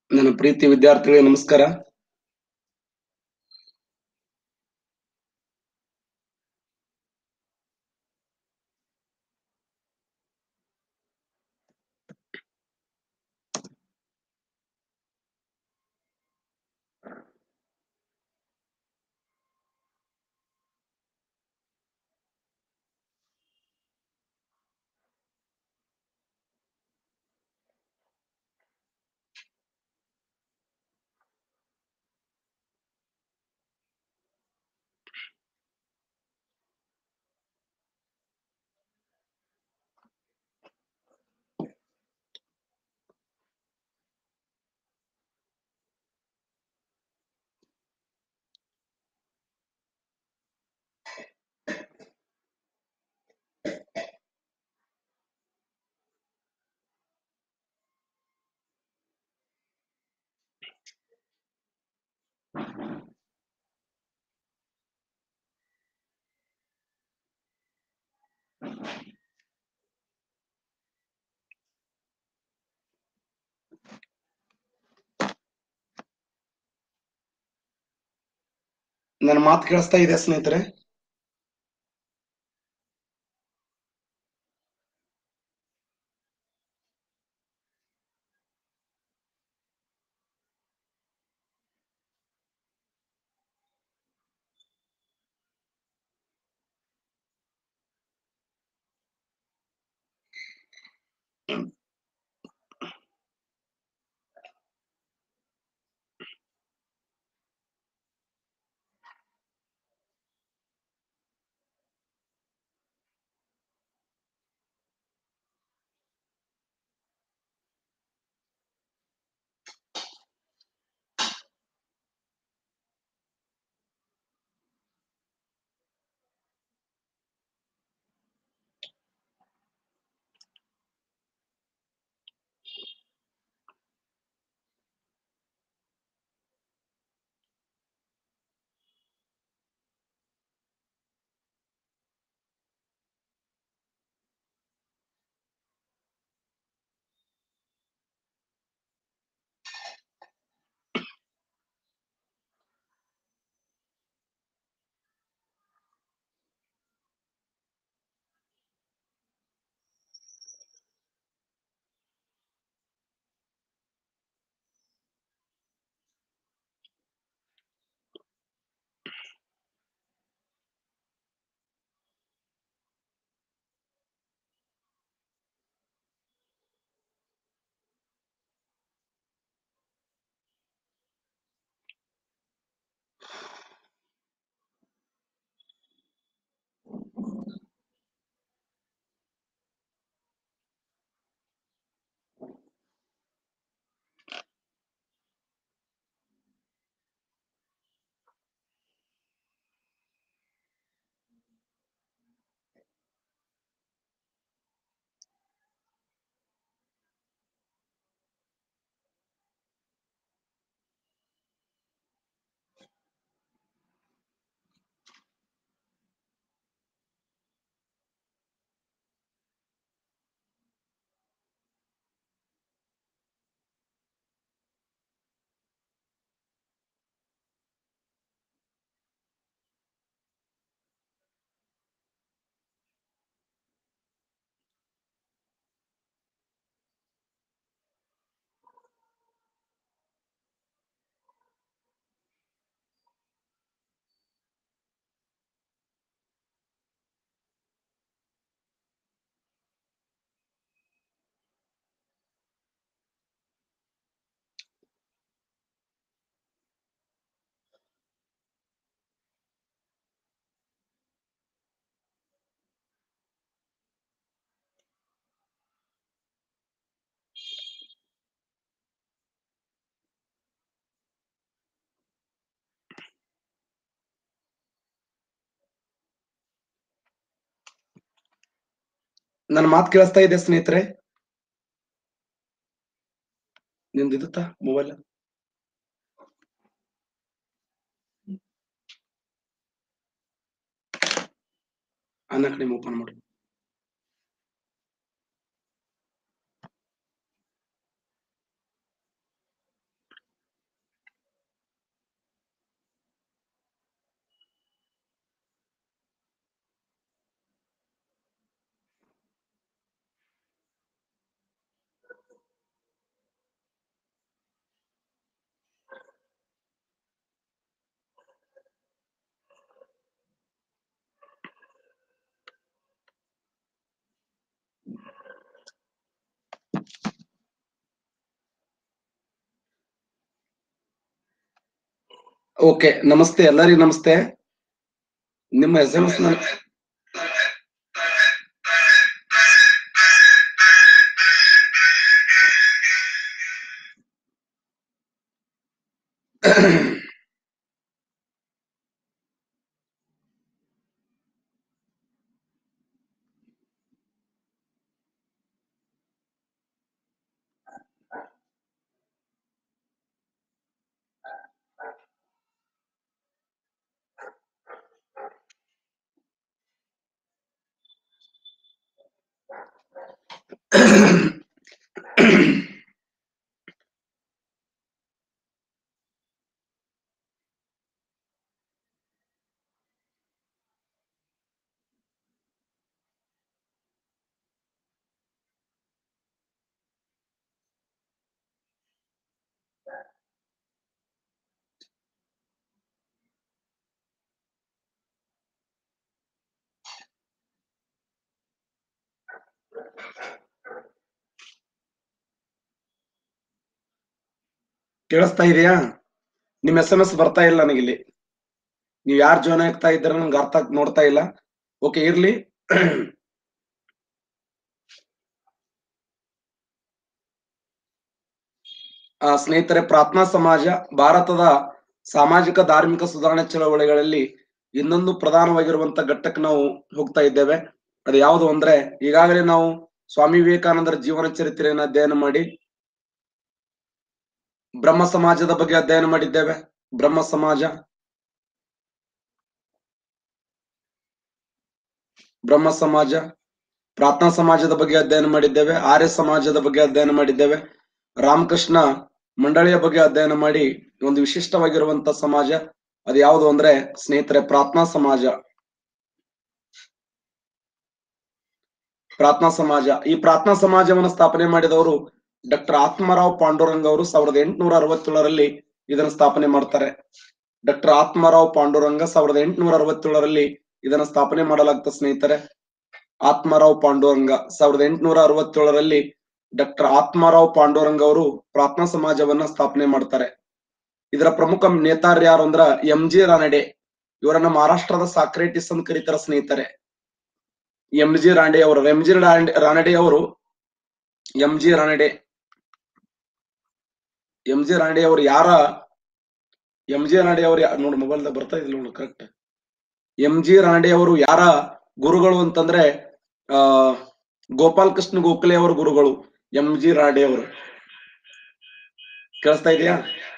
ನನ್ನ ಪ್ರೀತಿ ವಿದ್ಯಾರ್ಥಿಗಳಿಗೆ ನಮಸ್ಕಾರ ನನ್ನ ಮಾತು ಕೇಳಿಸ್ತಾ ಇದೆ ಸ್ನೇಹಿತರೆ ನನ್ನ ಮಾತು ಕೇಳಿಸ್ತಾ ಇದೆ ಸ್ನೇಹಿತರೆ ನಿಮ್ದು ಇದುತ್ತಾ ಮೊಬೈಲ್ ಅನ್ನ ಕಡೆ ಓಪನ್ ಮಾಡು ಓಕೆ ನಮಸ್ತೆ ಎಲ್ಲರಿಗೂ ನಮಸ್ತೆ ನಿಮ್ಮ ಎಸ್ ಎಂ ಎಸ್ ಕೇಳಿಸ್ತಾ ಇದೆಯಾ ನಿಮ್ ಎಸ್ ಎಂ ಎಸ್ ಬರ್ತಾ ಇಲ್ಲ ನನಗಿಲ್ಲಿ ನೀವ್ ಯಾರು ಜಾಯ್ನ್ ಆಗ್ತಾ ಇದ್ದೀರ ನಂಗೆ ಅರ್ಥ ಆಗ್- ನೋಡ್ತಾ ಇಲ್ಲ ಓಕೆ ಇರ್ಲಿ ಆ, ಸ್ನೇಹಿತರೆ ಪ್ರಾರ್ಥನಾ ಸಮಾಜ ಭಾರತದ ಸಾಮಾಜಿಕ ಧಾರ್ಮಿಕ ಸುಧಾರಣೆ ಚಳವಳಿಗಳಲ್ಲಿ ಇನ್ನೊಂದು ಪ್ರಧಾನವಾಗಿರುವಂತ ಘಟ್ಟಕ್ಕೆ ನಾವು ಹೋಗ್ತಾ ಇದ್ದೇವೆ ಅದು ಯಾವುದು ಅಂದ್ರೆ ಈಗಾಗಲೇ ನಾವು ಸ್ವಾಮಿ ವಿವೇಕಾನಂದರ ಜೀವನ ಚರಿತ್ರೆಯನ್ನು ಅಧ್ಯಯನ ಮಾಡಿ ಬ್ರಹ್ಮ ಸಮಾಜದ ಬಗ್ಗೆ ಅಧ್ಯಯನ ಮಾಡಿದ್ದೇವೆ ಬ್ರಹ್ಮ ಸಮಾಜ ಬ್ರಹ್ಮ ಸಮಾಜ ಪ್ರಾರ್ಥನಾ ಸಮಾಜದ ಬಗ್ಗೆ ಅಧ್ಯಯನ ಮಾಡಿದ್ದೇವೆ ಆರ್ಯ ಸಮಾಜದ ಬಗ್ಗೆ ಅಧ್ಯಯನ ಮಾಡಿದ್ದೇವೆ ರಾಮಕೃಷ್ಣ ಮಂಡಳಿಯ ಬಗ್ಗೆ ಅಧ್ಯಯನ ಮಾಡಿ ಒಂದು ವಿಶಿಷ್ಟವಾಗಿರುವಂತ ಸಮಾಜ ಅದು ಯಾವುದು ಅಂದ್ರೆ ಸ್ನೇಹಿತರೆ ಪ್ರಾರ್ಥನಾ ಸಮಾಜ ಪ್ರಾರ್ಥನಾ ಸಮಾಜ ಈ ಪ್ರಾರ್ಥನಾ ಸಮಾಜವನ್ನು ಸ್ಥಾಪನೆ ಮಾಡಿದವರು ಡಾಕ್ಟರ್ ಆತ್ಮರಾವ್ ಪಾಂಡುರಂಗ್ ಅವರು ಸಾವಿರದ ಎಂಟುನೂರ ಅರವತ್ತೇಳರಲ್ಲಿ ಇದನ್ನು ಸ್ಥಾಪನೆ ಮಾಡ್ತಾರೆ ಡಾಕ್ಟರ್ ಆತ್ಮರಾವ್ ಪಾಂಡುರಂಗ ಸಾವಿರದ ಎಂಟುನೂರ ಅರವತ್ತೇಳರಲ್ಲಿ ಇದನ್ನ ಸ್ಥಾಪನೆ ಮಾಡಲಾಗ್ತದೆ ಸ್ನೇಹಿತರೆ ಆತ್ಮರಾವ್ ಪಾಂಡುರಂಗ ಸಾವಿರದ ಎಂಟುನೂರ ಅರವತ್ತೇಳರಲ್ಲಿ ಡಾಕ್ಟರ್ ಆತ್ಮರಾವ್ ಪಾಂಡುರಂಗ್ ಅವರು ಪ್ರಾರ್ಥನಾ ಸಮಾಜವನ್ನ ಸ್ಥಾಪನೆ ಮಾಡ್ತಾರೆ ಇದರ ಪ್ರಮುಖ ನೇತಾರ ಯಾರು ಅಂದ್ರ ಎಂ ಜಿ ರಾನಡೆ ಇವರನ್ನ ಮಹಾರಾಷ್ಟ್ರದ ಸಾಕ್ರೇಟಿಸ್ ಅಂತ ಕರೀತಾರ ಸ್ನೇಹಿತರೆ ಎಂ ಜಿ ರಾಂಡೆ ಅವರು ಎಂ ಜಿ ರಾನಡೆ ಅವರು M G Ranade M G Ranade ಅವರು ಯಾರ ಎಂ ಜಿ ರಾಂಡೆ ಅವರು ನೋಡಿ ಮೊಬೈಲ್ ಬರ್ತಾ ಇದಿಲ್ಲ ನೋಡಿ ಕರೆಕ್ಟ್ ಎಂ ಜಿ ರಾಂಡೆ ಅವರು ಯಾರ ಗುರುಗಳು ಅಂತಂದ್ರೆ ಆ ಗೋಪಾಲ್ ಕೃಷ್ಣ ಗೋಖಲೆ ಅವರ ಗುರುಗಳು ಎಂ ಜಿ ರಾಂಡೆ ಅವರು ಕೇಳಿಸ್ತಾ ಇದೆಯಾ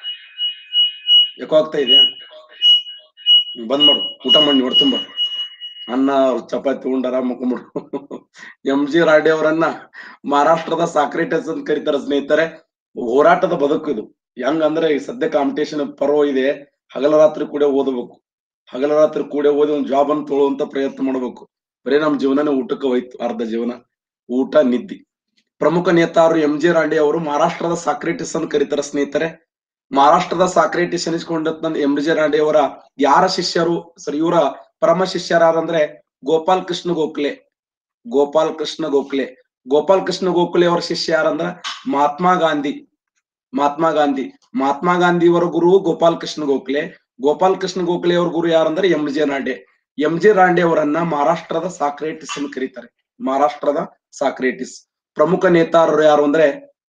ಯಾಕೋ ಆಗ್ತಾ ಇದೆಯಾ ಹ್ಮ್, ಬಂದ್ ಮಾಡು ಊಟ ಮಾಡಿ ನೋಡ್ ತುಂಬ ಅನ್ನ ಚಪಾತಿ ಉಂಡಾರ ಮುಖಂಬಿಡು ಎಂ ಜಿ ರಾಂಡೆ ಅವರನ್ನ ಮಹಾರಾಷ್ಟ್ರದ ಸಾಕ್ರೇಟಸ್ ಅಂತ ಕರೀತಾರೆ ಸ್ನೇಹಿತರೆ ಹೋರಾಟದ ಬದುಕು ಇದು ಹೆಂಗಂದ್ರೆ ಈ ಸದ್ಯ ಕಾಂಪಿಟೇಷನ್ ಪರ್ವ ಇದೆ ಹಗಲ ರಾತ್ರಿ ಕೂಡ ಓದಬೇಕು ಹಗಲ ರಾತ್ರಿ ಕೂಡ ಓದಿ ಒಂದು ಜಾಬ್ ಅನ್ನು ತೊಗೊಳ್ಳುವಂತ ಪ್ರಯತ್ನ ಮಾಡಬೇಕು ಬರೀ ನಮ್ ಜೀವನನೇ ಊಟಕ್ಕೆ ಹೋಯ್ತು ಅರ್ಧ ಜೀವನ ಊಟ ನಿದ್ದಿ ಪ್ರಮುಖ ನೇತಾರರು ಎಂ ಜಿ ರಾಂಡೆ ಅವರು ಮಹಾರಾಷ್ಟ್ರದ ಸಾಕ್ರೇಟಿಸ್ ಅಂತ ಕರೀತಾರೆ ಸ್ನೇಹಿತರೆ ಮಹಾರಾಷ್ಟ್ರದ ಸಾಕ್ರೇಟಿಸ್ ಅನಿಸ್ಕೊಂಡಂತ ಎಂ ಜಿ ರಾಂಡೆ ಅವರ ಯಾರ ಶಿಷ್ಯರು ಸರಿ ಇವರ ಪರಮ ಶಿಷ್ಯರಾರಂದ್ರೆ ಗೋಪಾಲ್ ಕೃಷ್ಣ ಗೋಖಲೆ ಗೋಪಾಲ್ ಕೃಷ್ಣ ಗೋಖಲೆ ಗೋಪಾಲ್ ಕೃಷ್ಣ ಗೋಖಲೆ ಅವರ ಶಿಷ್ಯ ಯಾರಂದ್ರ ಮಹಾತ್ಮ ಗಾಂಧಿ ಮಹಾತ್ಮ ಗಾಂಧಿ ಮಹಾತ್ಮ ಗಾಂಧಿ ಅವರ ಗುರು ಗೋಪಾಲ್ ಕೃಷ್ಣ ಗೋಖಲೆ ಗೋಪಾಲ್ ಕೃಷ್ಣ ಗೋಖಲೆ ಅವರ ಗುರು ಯಾರಂದ್ರೆ M G Ranade M G Ranade ಅವರನ್ನ ಮಹಾರಾಷ್ಟ್ರದ ಸಾಕ್ರೇಟಿಸ್ ಅಂತ ಕರೀತಾರೆ ಮಹಾರಾಷ್ಟ್ರದ ಸಾಕ್ರೇಟಿಸ್ ಪ್ರಮುಖ ನೇತಾರರು ಯಾರು ಅಂದ್ರೆ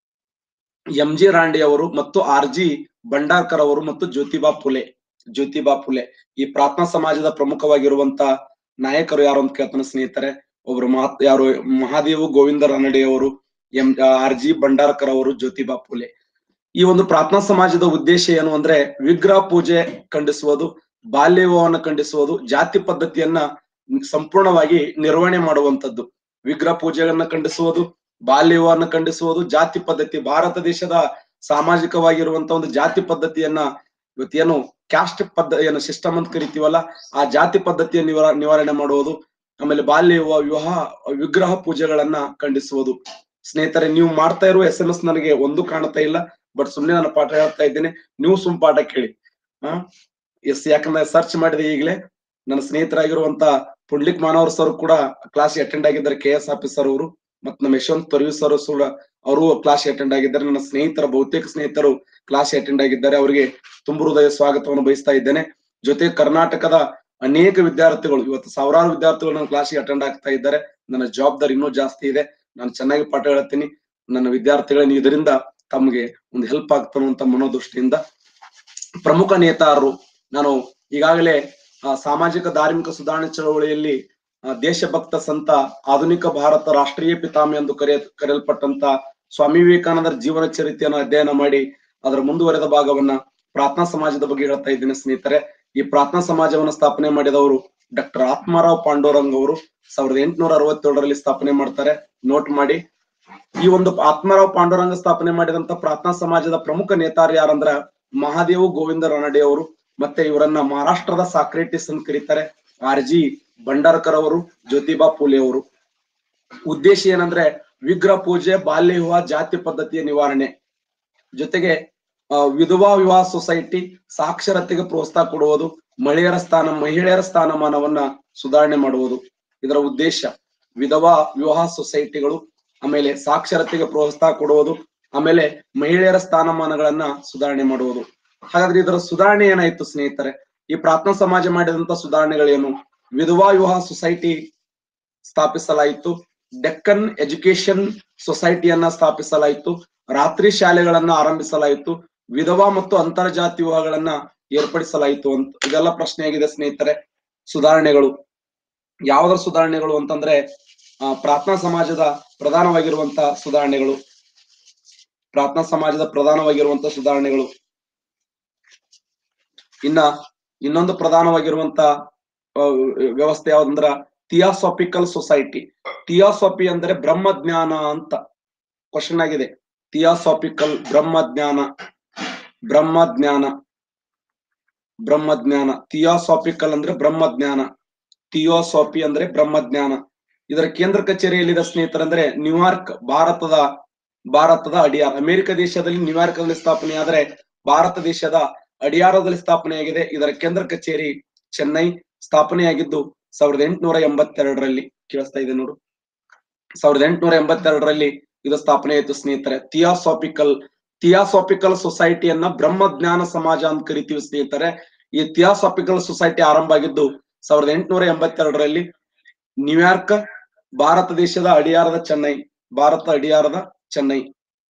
ಎಂ ಜಿ ರಾಂಡೆ ಅವರು ಮತ್ತು ಆರ್ ಜಿ ಭಂಡಾರ್ಕರ್ ಅವರು ಮತ್ತು ಜ್ಯೋತಿಬಾ ಫುಲೆ ಜ್ಯೋತಿಬಾ ಫುಲೆ ಈ ಪ್ರಾರ್ಥನಾ ಸಮಾಜದ ಪ್ರಮುಖವಾಗಿರುವಂತ ನಾಯಕರು ಯಾರು ಅಂತ ಕೇಳ್ತಾನೆ ಸ್ನೇಹಿತರೆ ಒಬ್ರು ಮಹಾತ್ ಯಾರು ಮಹಾದೇವು ಗೋವಿಂದ ರಾನಡೆ ಅವರು ಎಂ ಆರ್ ಜಿ ಭಂಡಾರ್ಕರ್ ಅವರು ಜ್ಯೋತಿಬಾ ಫುಲೆ ಈ ಒಂದು ಪ್ರಾರ್ಥನಾ ಸಮಾಜದ ಉದ್ದೇಶ ಏನು ಅಂದ್ರೆ ವಿಗ್ರಹ ಪೂಜೆ ಖಂಡಿಸುವುದು ಬಾಲ್ಯ ವಿವಾಹವನ್ನು ಖಂಡಿಸುವುದು ಜಾತಿ ಪದ್ಧತಿಯನ್ನ ಸಂಪೂರ್ಣವಾಗಿ ನಿರ್ವಹಣೆ ಮಾಡುವಂತದ್ದು ವಿಗ್ರಹ ಪೂಜೆಯನ್ನ ಖಂಡಿಸುವುದು ಬಾಲ್ಯ ವಿವಾಹವನ್ನು ಖಂಡಿಸುವುದು ಜಾತಿ ಪದ್ಧತಿ ಭಾರತ ದೇಶದ ಸಾಮಾಜಿಕವಾಗಿರುವಂತ ಒಂದು ಜಾತಿ ಪದ್ಧತಿಯನ್ನ ಇವತ್ತೇನು ಕ್ಯಾಸ್ಟ್ ಪದ್ಧ ಏನು ಸಿಸ್ಟಮ್ ಅಂತ ಕರಿತೀವಲ್ಲ ಆ ಜಾತಿ ಪದ್ಧತಿಯ ನಿವಾರ ನಿವಾರಣೆ ಮಾಡುವುದು ಆಮೇಲೆ ಬಾಲ್ಯ ವಿವಾಹ ವಿವಾಹ ವಿಗ್ರಹ ಪೂಜೆಗಳನ್ನ ಖಂಡಿಸುವುದು ಸ್ನೇಹಿತರೆ ನೀವು ಮಾಡ್ತಾ ಇರುವ ಎಸ್ ಎಂ ಎಸ್ ನನಗೆ ಒಂದು ಕಾಣ್ತಾ ಇಲ್ಲ ಬಟ್ ಸುಮ್ನೆ ನಾನು ಪಾಠ ಹೇಳ್ತಾ ಇದ್ದೇನೆ ನೀವು ಸುಮ್ ಪಾಠ ಕೇಳಿ ಹಾ ಎಸ್ ಯಾಕಂದ್ರೆ ಸರ್ಚ್ ಮಾಡಿದೆ ಈಗಲೇ ನನ್ನ ಸ್ನೇಹಿತರಾಗಿರುವಂತ ಪುಂಡ್ಲಿಕ್ ಮಾನವರ್ ಸರ್ ಕೂಡ ಕ್ಲಾಸ್ ಅಟೆಂಡ್ ಆಗಿದ್ದಾರೆ ಕೆ ಎಸ್ ಆಫೀಸರ್ ಅವರು ಮತ್ತು ನಮ್ಮ ಯಶವಂತ್ ಪರ್ವಿ ಸರ್ ಕೂಡ ಅವರು ಕ್ಲಾಸ್ ಅಟೆಂಡ್ ಆಗಿದ್ದಾರೆ ನನ್ನ ಸ್ನೇಹಿತರ ಬಹುತೇಕ ಸ್ನೇಹಿತರು ಕ್ಲಾಸ್ ಅಟೆಂಡ್ ಆಗಿದ್ದಾರೆ ಅವರಿಗೆ ತುಂಬು ಹೃದಯ ಸ್ವಾಗತವನ್ನು ಬಯಸ್ತಾ ಇದ್ದೇನೆ ಜೊತೆ ಕರ್ನಾಟಕದ ಅನೇಕ ವಿದ್ಯಾರ್ಥಿಗಳು ಇವತ್ತು ಸಾವಿರಾರು ವಿದ್ಯಾರ್ಥಿಗಳು ನನ್ನ ಕ್ಲಾಸಿಗೆ ಅಟೆಂಡ್ ಆಗ್ತಾ ಇದ್ದಾರೆ ನನ್ನ ಜವಾಬ್ದಾರಿ ಇನ್ನೂ ಜಾಸ್ತಿ ಇದೆ ನಾನು ಚೆನ್ನಾಗಿ ಪಾಠ ಹೇಳ್ತೀನಿ ನನ್ನ ವಿದ್ಯಾರ್ಥಿಗಳ ಇದರಿಂದ ತಮಗೆ ಒಂದು ಹೆಲ್ಪ್ ಆಗ್ತಾನಂತ ಮನೋದೃಷ್ಟಿಯಿಂದ ಪ್ರಮುಖ ನೇತಾರರು ನಾನು ಈಗಾಗಲೇ ಆ, ಸಾಮಾಜಿಕ ಧಾರ್ಮಿಕ ಸುಧಾರಣೆ ಚಳವಳಿಯಲ್ಲಿ ಆ, ದೇಶಭಕ್ತ ಸಂತ ಆಧುನಿಕ ಭಾರತ ರಾಷ್ಟ್ರೀಯ ಪಿತಾಮಿ ಎಂದು ಕರೆಯ ಕರೆಯಲ್ಪಟ್ಟಂತ ಸ್ವಾಮಿ ವಿವೇಕಾನಂದರ ಜೀವನ ಚರಿತ್ರೆಯನ್ನು ಅಧ್ಯಯನ ಮಾಡಿ ಅದರ ಮುಂದುವರೆದ ಭಾಗವನ್ನ ಪ್ರಾರ್ಥನಾ ಸಮಾಜದ ಬಗ್ಗೆ ಹೇಳ್ತಾ ಇದ್ದೇನೆ ಸ್ನೇಹಿತರೆ ಈ ಪ್ರಾರ್ಥನಾ ಸಮಾಜವನ್ನ ಸ್ಥಾಪನೆ ಮಾಡಿದವರು ಡಾಕ್ಟರ್ ಆತ್ಮಾರಾವ್ ಪಾಂಡೋರಂಗ್ ಅವರು ಸಾವಿರದ ಎಂಟುನೂರ ಅರವತ್ತೇಳರಲ್ಲಿ ಸ್ಥಾಪನೆ ಮಾಡ್ತಾರೆ ನೋಟ್ ಮಾಡಿ ಈ ಒಂದು ಆತ್ಮಾರಾವ್ ಪಾಂಡುರಂಗ ಸ್ಥಾಪನೆ ಮಾಡಿದಂತ ಪ್ರಾರ್ಥನಾ ಸಮಾಜದ ಪ್ರಮುಖ ನೇತಾರ ಯಾರಂದ್ರ ಮಹಾದೇವು ಗೋವಿಂದ ರಾನಡೆ ಅವರು ಮತ್ತೆ ಇವರನ್ನ ಮಹಾರಾಷ್ಟ್ರದ ಸಾಕ್ರೇಟಿಸ್ ಅಂತ ಕರೀತಾರೆ ಆರ್ ಜಿ ಭಂಡಾರ್ಕರ್ ಅವರು ಜ್ಯೋತಿಬಾ ಫುಲೆ ಅವರು ಉದ್ದೇಶ ಏನಂದ್ರೆ ವಿಗ್ರಹ ಪೂಜೆ ಬಾಲ್ಯ ವಿವಾಹ ಜಾತಿ ಪದ್ಧತಿಯ ನಿವಾರಣೆ ಜೊತೆಗೆ ಆ, ವಿಧವಾ ವಿವಾಹ ಸೊಸೈಟಿ ಸಾಕ್ಷರತೆಗೆ ಪ್ರೋತ್ಸಾಹ ಕೊಡುವುದು ಮಹಿಳೆಯರ ಸ್ಥಾನ ಮಹಿಳೆಯರ ಸ್ಥಾನಮಾನವನ್ನ ಸುಧಾರಣೆ ಮಾಡುವುದು ಇದರ ಉದ್ದೇಶ ವಿಧವಾ ವಿವಾಹ ಸೊಸೈಟಿಗಳು ಆಮೇಲೆ ಸಾಕ್ಷರತೆಗೆ ಪ್ರೋತ್ಸಾಹ ಕೊಡುವುದು ಆಮೇಲೆ ಮಹಿಳೆಯರ ಸ್ಥಾನಮಾನಗಳನ್ನ ಸುಧಾರಣೆ ಮಾಡುವುದು ಹಾಗಾದ್ರೆ ಇದರ ಸುಧಾರಣೆ ಏನಾಯ್ತು ಸ್ನೇಹಿತರೆ ಈ ಪ್ರಾರ್ಥನಾ ಸಮಾಜ ಮಾಡಿದಂತ ಸುಧಾರಣೆಗಳೇನು ವಿಧವಾ ವಿವಾಹ ಸೊಸೈಟಿ ಸ್ಥಾಪಿಸಲಾಯಿತು ಡೆಕ್ಕನ್ ಎಜುಕೇಶನ್ ಸೊಸೈಟಿಯನ್ನ ಸ್ಥಾಪಿಸಲಾಯಿತು ರಾತ್ರಿ ಶಾಲೆಗಳನ್ನ ಆರಂಭಿಸಲಾಯಿತು ವಿಧವಾ ಮತ್ತು ಅಂತರ್ಜಾತಿ ವಿವಾಹಗಳನ್ನ ಏರ್ಪಡಿಸಲಾಯಿತು ಅಂತ ಇದೆಲ್ಲ ಪ್ರಶ್ನೆಯಾಗಿದೆ ಸ್ನೇಹಿತರೆ ಸುಧಾರಣೆಗಳು ಯಾವ್ದರ ಸುಧಾರಣೆಗಳು ಅಂತಂದ್ರೆ ಆ, ಪ್ರಾರ್ಥನಾ ಸಮಾಜದ ಪ್ರಧಾನವಾಗಿರುವಂತ ಸುಧಾರಣೆಗಳು ಪ್ರಾರ್ಥನಾ ಸಮಾಜದ ಪ್ರಧಾನವಾಗಿರುವಂತ ಸುಧಾರಣೆಗಳು ಇನ್ನ ಇನ್ನೊಂದು ಪ್ರಧಾನವಾಗಿರುವಂತ ಆ, ವ್ಯವಸ್ಥೆ ಯಾವ್ದಂದ್ರ ಥಿಯಾಸಾಫಿಕಲ್ ಸೊಸೈಟಿ ಥಿಯಾಸಾಫಿ ಅಂದ್ರೆ ಬ್ರಹ್ಮಜ್ಞಾನ ಅಂತ ಕ್ವಶನ್ ಆಗಿದೆ ಥಿಯಾಸಾಫಿಕಲ್ ಬ್ರಹ್ಮಜ್ಞಾನ ಬ್ರಹ್ಮಜ್ಞಾನ ಬ್ರಹ್ಮಜ್ಞಾನ ಥಿಯಾಸಾಫಿಕಲ್ ಅಂದ್ರೆ ಬ್ರಹ್ಮಜ್ಞಾನ ಥಿಯೋಸಾಫಿ ಅಂದ್ರೆ ಬ್ರಹ್ಮಜ್ಞಾನ ಇದರ ಕೇಂದ್ರ ಕಚೇರಿ ಎಲ್ಲಿದೆ ಸ್ನೇಹಿತರಂದ್ರೆ ನ್ಯೂಯಾರ್ಕ್ ಭಾರತದ ಭಾರತದ ಅಡಿಯಾರ್ ಅಮೆರಿಕ ದೇಶದಲ್ಲಿ ನ್ಯೂಯಾರ್ಕ್ನಲ್ಲಿ ಸ್ಥಾಪನೆ ಆದರೆ ಭಾರತ ದೇಶದ ಅಡಿಯಾರದಲ್ಲಿ ಸ್ಥಾಪನೆಯಾಗಿದೆ ಇದರ ಕೇಂದ್ರ ಕಚೇರಿ ಚೆನ್ನೈ ಸ್ಥಾಪನೆಯಾಗಿದ್ದು ಸಾವಿರದ ಎಂಟುನೂರ ಎಂಬತ್ತೆರಡರಲ್ಲಿ ಕೇಳಿಸ್ತಾ ಇದೆ ನೋಡು ಸಾವಿರದ ಎಂಟುನೂರ ಎಂಬತ್ತೆರಡರಲ್ಲಿ ಇದು ಸ್ಥಾಪನೆ ಆಯಿತು ಸ್ನೇಹಿತರೆ ಥಿಯಾಸಾಫಿಕಲ್ ಥಿಯಾಸಾಫಿಕಲ್ ಸೊಸೈಟಿಯನ್ನ ಬ್ರಹ್ಮಜ್ಞಾನ ಸಮಾಜ ಅಂತ ಕರಿತೀವಿ ಸ್ನೇಹಿತರೆ ಈ ಥಿಯಾಸಾಫಿಕಲ್ ಸೊಸೈಟಿ ಆರಂಭ ಆಗಿದ್ದು ಸಾವಿರದ ಎಂಟುನೂರ ಎಂಬತ್ತೆರಡರಲ್ಲಿ ನ್ಯೂಯಾರ್ಕ್ ಭಾರತ ದೇಶದ ಅಡಿಯಾರದ ಚೆನ್ನೈ ಭಾರತ ಅಡಿಯಾರದ ಚೆನ್ನೈ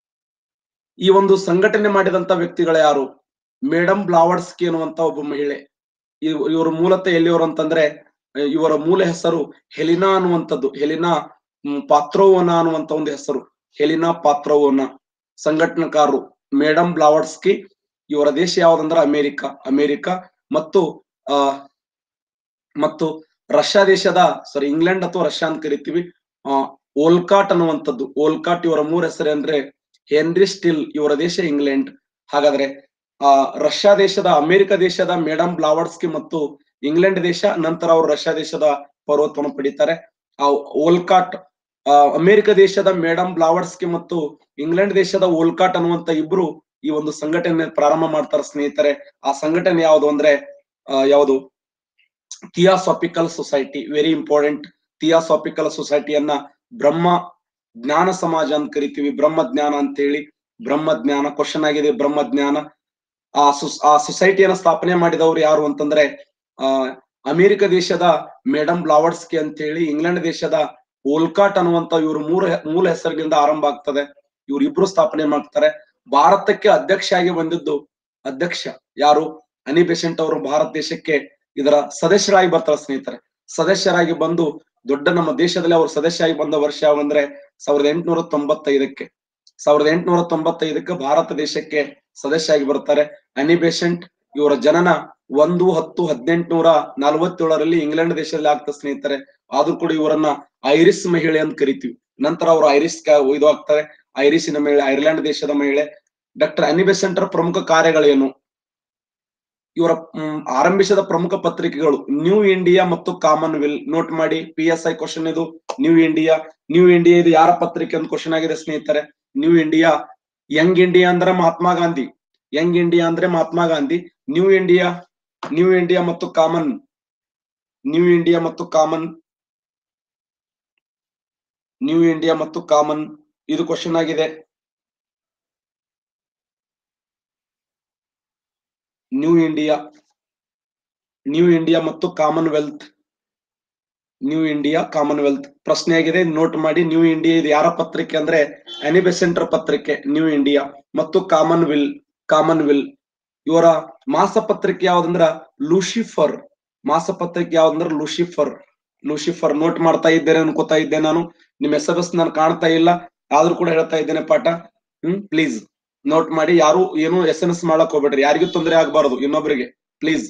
ಈ ಒಂದು ಸಂಘಟನೆ ಮಾಡಿದಂತ ವ್ಯಕ್ತಿಗಳು ಯಾರು ಮೇಡಮ್ ಬ್ಲಾವರ್ಸ್ಕಿ ಅನ್ನುವಂತ ಒಬ್ಬ ಮಹಿಳೆ ಇವ್- ಇವರು ಮೂಲತಃ ಎಲ್ಲಿಯವರು ಅಂತಂದ್ರೆ ಅಹ್, ಇವರ ಮೂಲ ಹೆಸರು ಹೆಲಿನಾ ಅನ್ನುವಂಥದ್ದು ಹೆಲಿನಾ ಹ್ಮ್, ಪಾತ್ರೋವನ ಅನ್ನುವಂತ ಒಂದು ಹೆಸರು ಹೆಲಿನಾ ಪಾತ್ರೋವನ ಸಂಘಟನಾಕಾರರು ಮೇಡಮ್ ಬ್ಲಾವರ್ಸ್ಕಿ ಇವರ ದೇಶ ಯಾವ್ದಂದ್ರೆ ಅಮೆರಿಕ ಅಮೆರಿಕ ಮತ್ತು ಆ ಮತ್ತು ರಷ್ಯಾ ದೇಶದ ಸಾರಿ ಇಂಗ್ಲೆಂಡ್ ಅಥವಾ ರಷ್ಯಾ ಅಂತ ಕರಿತೀವಿ ಆ ಓಲ್ಕಾಟ್ ಅನ್ನುವಂಥದ್ದು ಓಲ್ಕಾಟ್ ಇವರ ಮೂರ ಹೆಸರು ಅಂದ್ರೆ ಹೆನ್ರಿ ಸ್ಟಿಲ್ ಇವರ ದೇಶ ಇಂಗ್ಲೆಂಡ್ ಹಾಗಾದ್ರೆ ಆ ರಷ್ಯಾ ದೇಶದ ಅಮೆರಿಕ ದೇಶದ ಮೇಡಮ್ ಬ್ಲಾವರ್ಸ್ಕಿ ಮತ್ತು ಇಂಗ್ಲೆಂಡ್ ದೇಶ ನಂತರ ಅವರು ರಷ್ಯಾ ದೇಶದ ಪರ್ವತವನ್ನು ಪಡಿತಾರೆ ಆ ಓಲ್ಕಾಟ್ ಆ ಅಮೆರಿಕ ದೇಶದ ಮೇಡಮ್ ಬ್ಲಾವರ್ಸ್ಕಿ ಮತ್ತು ಇಂಗ್ಲೆಂಡ್ ದೇಶದ ಓಲ್ಕಾಟ್ ಅನ್ನುವಂತ ಇಬ್ರು ಈ ಒಂದು ಸಂಘಟನೆ ಪ್ರಾರಂಭ ಮಾಡ್ತಾರೆ ಸ್ನೇಹಿತರೆ ಆ ಸಂಘಟನೆ ಯಾವುದು ಅಂದ್ರೆ ಆ, ಯಾವುದು theosophical society very important theosophical ಸೊಸೈಟಿಯನ್ನ ಬ್ರಹ್ಮ ಜ್ಞಾನ ಸಮಾಜ ಅಂತ ಕರಿತೀವಿ ಬ್ರಹ್ಮ ಜ್ಞಾನ ಅಂತೇಳಿ ಬ್ರಹ್ಮ ಜ್ಞಾನ ಕ್ವಶನ್ ಆಗಿದೆ ಬ್ರಹ್ಮ ಜ್ಞಾನ ಆ ಸುಸ್ ಆ ಸೊಸೈಟಿಯನ್ನ ಸ್ಥಾಪನೆ ಮಾಡಿದವರು ಯಾರು ಅಂತಂದ್ರೆ ಆ ಅಮೆರಿಕ ದೇಶದ ಮೇಡಮ್ ಬ್ಲಾವರ್ಸ್ಕಿ ಅಂತೇಳಿ ಇಂಗ್ಲೆಂಡ್ ದೇಶದ ಓಲ್ಕಾಟ್ ಅನ್ನುವಂತ ಇವರು ಮೂರ ಮೂಲ ಹೆಸರಿನಿಂದ ಆರಂಭ ಆಗ್ತದೆ ಇವ್ರು ಇಬ್ರು ಸ್ಥಾಪನೆ ಮಾಡ್ತಾರೆ ಭಾರತಕ್ಕೆ ಅಧ್ಯಕ್ಷರಾಗಿ ಬಂದಿದ್ದು ಅಧ್ಯಕ್ಷ ಯಾರು ಅನಿ ಬೆಸೆಂಟ್ ಅವರು ಭಾರತ ದೇಶಕ್ಕೆ ಇದರ ಸದಸ್ಯರಾಗಿ ಬರ್ತಾರೆ ಸ್ನೇಹಿತರೆ ಸದಸ್ಯರಾಗಿ ಬಂದು ದೊಡ್ಡ ನಮ್ಮ ದೇಶದಲ್ಲಿ ಅವರು ಸದಸ್ಯರಾಗಿ ಬಂದ ವರ್ಷ ಯಾವಂದ್ರೆ ಸಾವಿರದ ಎಂಟುನೂರ ತೊಂಬತ್ತೈದಕ್ಕೆ ಸಾವಿರದ ಎಂಟುನೂರ ತೊಂಬತ್ತೈದಕ್ಕೆ ಭಾರತ ದೇಶಕ್ಕೆ ಸದಸ್ಯರಾಗಿ ಬರ್ತಾರೆ ಅನಿ ಬೆಸೆಂಟ್ ಇವರ ಜನನ ಒಂದು ಹತ್ತು ಹದಿನೆಂಟುನೂರ ನಲವತ್ತೇಳರಲ್ಲಿ ಇಂಗ್ಲೆಂಡ್ ದೇಶದಲ್ಲಿ ಆಗ್ತದೆ ಸ್ನೇಹಿತರೆ ಆದ್ರೂ ಕೂಡ ಇವರನ್ನ ಐರಿಸ್ ಮಹಿಳೆ ಅಂತ ಕರಿತೀವಿ ನಂತರ ಅವರು ಐರಿಸ್ ಇದು ಆಗ್ತಾರೆ ಐರಿಸಿನ ಮಹಿಳೆ ಐರ್ಲೆಂಡ್ ದೇಶದ ಮಹಿಳೆ ಡಾಕ್ಟರ್ ಅನಿ ಬೆಸೆಂಟರ ಪ್ರಮುಖ ಕಾರ್ಯಗಳೇನು ಇವರ ಮ್, ಆರಂಭಿಸಿದ ಪ್ರಮುಖ ಪತ್ರಿಕೆಗಳು ನ್ಯೂ ಇಂಡಿಯಾ ಮತ್ತು ಕಾಮನ್ವೆಲ್ ನೋಟ್ ಮಾಡಿ ಪಿ ಎಸ್ ಐ ಕ್ವಶನ್ ಇದು ನ್ಯೂ ಇಂಡಿಯಾ ನ್ಯೂ ಇಂಡಿಯಾ ಇದು ಯಾರ ಪತ್ರಿಕೆ ಅಂತ ಕ್ವಶನ್ ಆಗಿದೆ ಸ್ನೇಹಿತರೆ ನ್ಯೂ ಇಂಡಿಯಾ ಯಂಗ್ ಇಂಡಿಯಾ ಅಂದ್ರೆ ಮಹಾತ್ಮ ಗಾಂಧಿ ಯಂಗ್ ಇಂಡಿಯಾ ಅಂದ್ರೆ Mahatma Gandhi New India New India ಮತ್ತು ಕಾಮನ್ ನ್ಯೂ ಇಂಡಿಯಾ ಮತ್ತು ಕಾಮನ್ ನ್ಯೂ ಇಂಡಿಯಾ ಮತ್ತು ಕಾಮನ್ ಇದು ಕ್ವಶನ್ ಆಗಿದೆ ನ್ಯೂ ಇಂಡಿಯಾ ನ್ಯೂ ಇಂಡಿಯಾ ಮತ್ತು ಕಾಮನ್ವೆಲ್ತ್ ನ್ಯೂ ಇಂಡಿಯಾ ಕಾಮನ್ವೆಲ್ತ್ ಪ್ರಶ್ನೆ ಆಗಿದೆ ನೋಟ್ ಮಾಡಿ ನ್ಯೂ ಇಂಡಿಯಾ ಇದು ಯಾರ ಪತ್ರಿಕೆ ಅಂದ್ರೆ ಅನಿಬೆಸೆಂಟರ್ ಪತ್ರಿಕೆ ನ್ಯೂ ಇಂಡಿಯಾ ಮತ್ತು ಕಾಮನ್ವಿಲ್ ಕಾಮನ್ವಿಲ್ ಇವರ ಮಾಸಪತ್ರಿಕೆ ಯಾವ್ದಂದ್ರ ಲೂಸಿಫರ್ ಮಾಸಪತ್ರಿಕೆ ಯಾವ್ದಂದ್ರ ಲೂಸಿಫರ್ ಲೂಸಿಫರ್ ನೋಟ್ ಮಾಡ್ತಾ ಇದ್ದೇನೆ ಅನ್ಕೋತಾ ಇದ್ದೆ ನಾನು ನಿಮ್ ಎಸ್ ಎಸ್ ನಾನು ಕಾಣ್ತಾ ಇಲ್ಲ ಆದ್ರೂ ಕೂಡ ಹೇಳ್ತಾ ಇದ್ದೇನೆ ಪಾಠ ಹ್ಮ್ ಪ್ಲೀಸ್ ನೋಟ್ ಮಾಡಿ ಯಾರು ಏನು ಎಸ್ ಎಂ ಎಸ್ ಮಾಡಕ್ ಹೋಗ್ಬೇಡ್ರಿ ಯಾರಿಗೂ ತೊಂದರೆ ಆಗ್ಬಾರ್ದು ಇನ್ನೊಬ್ಬರಿಗೆ ಪ್ಲೀಸ್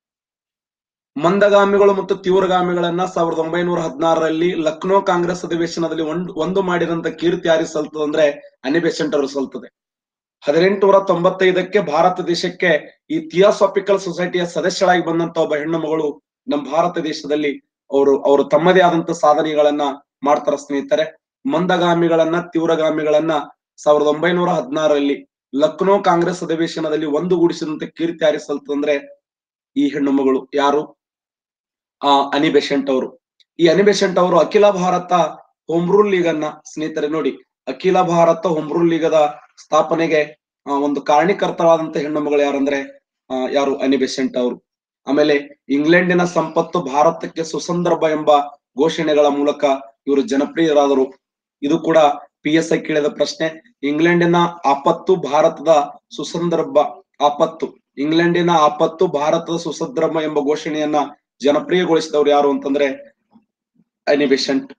ಮಂದಗಾಮಿಗಳು ಮತ್ತು ತೀವ್ರಗಾಮಿಗಳನ್ನ ಸಾವಿರದ ಒಂಬೈನೂರ ಹದಿನಾರರಲ್ಲಿ ಲಕ್ನೋ ಕಾಂಗ್ರೆಸ್ ಅಧಿವೇಶನದಲ್ಲಿ ಒಂದು ಒಂದು ಮಾಡಿದಂತ ಕೀರ್ತಿ ಯಾರಿಗೆ ಸಲ್ತದೆ ಅಂದ್ರೆ ಅನಿಬೆಸೆಂಟ್ ಅವರು ಸಲ್ತದೆ ಹದಿನೆಂಟುನೂರ ತೊಂಬತ್ತೈದಕ್ಕೆ ಭಾರತ ದೇಶಕ್ಕೆ ಈ ಥಿಯಾಸಾಫಿಕಲ್ ಸೊಸೈಟಿಯ ಸದಸ್ಯರಾಗಿ ಬಂದಂತ ಒಬ್ಬ ಹೆಣ್ಣು ಮಗಳು ನಮ್ಮ ಭಾರತ ದೇಶದಲ್ಲಿ ಅವರು ಅವರು ತಮ್ಮದೇ ಆದಂತ ಸಾಧನೆಗಳನ್ನ ಮಾಡ್ತಾರ ಸ್ನೇಹಿತರೆ ಮಂದಗಾಮಿಗಳನ್ನ ತೀವ್ರಗಾಮಿಗಳನ್ನ ಸಾವಿರದ ಒಂಬೈನೂರ ಹದಿನಾರರಲ್ಲಿ ಲಕ್ನೋ ಕಾಂಗ್ರೆಸ್ ಅಧಿವೇಶನದಲ್ಲಿ ಒಂದುಗೂಡಿಸಿದಂತ ಕೀರ್ತಿ ಯಾರಿಗೆ ಸಲ್ತದಂದ್ರೆ ಈ ಹೆಣ್ಣು ಮಗಳು ಯಾರು ಆ ಅನಿಬೆಸೆಂಟ್ ಅವರು ಈ ಅನಿಬೆಸೆಂಟ್ ಅವರು ಅಖಿಲ ಭಾರತ ಹೋಮ್ ರೂಲ್ ಲೀಗ್ ಅನ್ನ ಸ್ನೇಹಿತರೆ ನೋಡಿ ಅಖಿಲ ಭಾರತ ಹೋಮ್ ರೂಲ್ ಲೀಗದ ಸ್ಥಾಪನೆಗೆ ಆ, ಒಂದು ಕಾರಣೀಕರ್ತರಾದಂತ ಹೆಣ್ಣು ಮಗಳು ಯಾರಂದ್ರೆ ಆ, ಯಾರು ಅನಿಬೆಸೆಂಟ್ ಅವರು ಆಮೇಲೆ ಇಂಗ್ಲೆಂಡಿನ ಸಂಪತ್ತು ಭಾರತಕ್ಕೆ ಸುಸಂದರ್ಭ ಎಂಬ ಘೋಷಣೆಗಳ ಮೂಲಕ ಇವರು ಜನಪ್ರಿಯರಾದರು ಇದು ಕೂಡ ಪಿ ಎಸ್ ಐ ಕೇಳಿದ ಪ್ರಶ್ನೆ ಇಂಗ್ಲೆಂಡಿನ ಆಪತ್ತು ಭಾರತದ ಸುಸಂದರ್ಭ ಆಪತ್ತು ಇಂಗ್ಲೆಂಡಿನ ಆಪತ್ತು ಭಾರತದ ಸುಸಂದರ್ಭ ಎಂಬ ಘೋಷಣೆಯನ್ನ ಜನಪ್ರಿಯಗೊಳಿಸಿದವರು ಯಾರು ಅಂತಂದ್ರೆ ಅನಿಬೆಸೆಂಟ್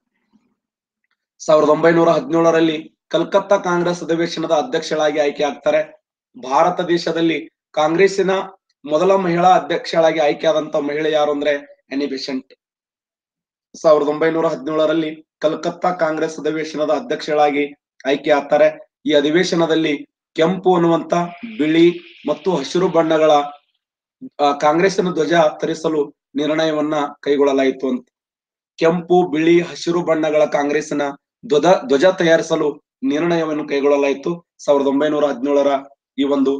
ಸಾವಿರದ ಒಂಬೈನೂರ ಹದಿನೇಳರಲ್ಲಿ ಕಲ್ಕತ್ತಾ ಕಾಂಗ್ರೆಸ್ ಅಧಿವೇಶನದ ಅಧ್ಯಕ್ಷಳಾಗಿ ಆಯ್ಕೆ ಆಗ್ತಾರೆ ಭಾರತ ದೇಶದಲ್ಲಿ ಕಾಂಗ್ರೆಸ್ಸಿನ ಮೊದಲ ಮಹಿಳಾ ಅಧ್ಯಕ್ಷಳಾಗಿ ಆಯ್ಕೆಯಾದಂತ ಮಹಿಳೆ ಯಾರು ಅಂದ್ರೆ ಅನಿಬೆಸೆಂಟ್ ಸಾವಿರದ ಒಂಬೈನೂರ ಹದಿನೇಳರಲ್ಲಿ ಕಲ್ಕತ್ತಾ ಕಾಂಗ್ರೆಸ್ ಅಧಿವೇಶನದ ಅಧ್ಯಕ್ಷಳಾಗಿ ಆಯ್ಕೆ ಆಗ್ತಾರೆ ಈ ಅಧಿವೇಶನದಲ್ಲಿ ಕೆಂಪು ಅನ್ನುವಂತ ಬಿಳಿ ಮತ್ತು ಹಸಿರು ಬಣ್ಣಗಳ ಆ, ಕಾಂಗ್ರೆಸ್ಸಿನ ಧ್ವಜ ತರಿಸಲು ನಿರ್ಣಯವನ್ನ ಕೈಗೊಳ್ಳಲಾಯಿತು ಅಂತ ಕೆಂಪು ಬಿಳಿ ಹಸಿರು ಬಣ್ಣಗಳ ಕಾಂಗ್ರೆಸ್ಸಿನ ಧ್ವಜ ಧ್ವಜ ತಯಾರಿಸಲು ನಿರ್ಣಯವನ್ನು ಕೈಗೊಳ್ಳಲಾಯಿತು ಸಾವಿರದ ಒಂಬೈನೂರ ಹದಿನೇಳರ ಈ ಒಂದು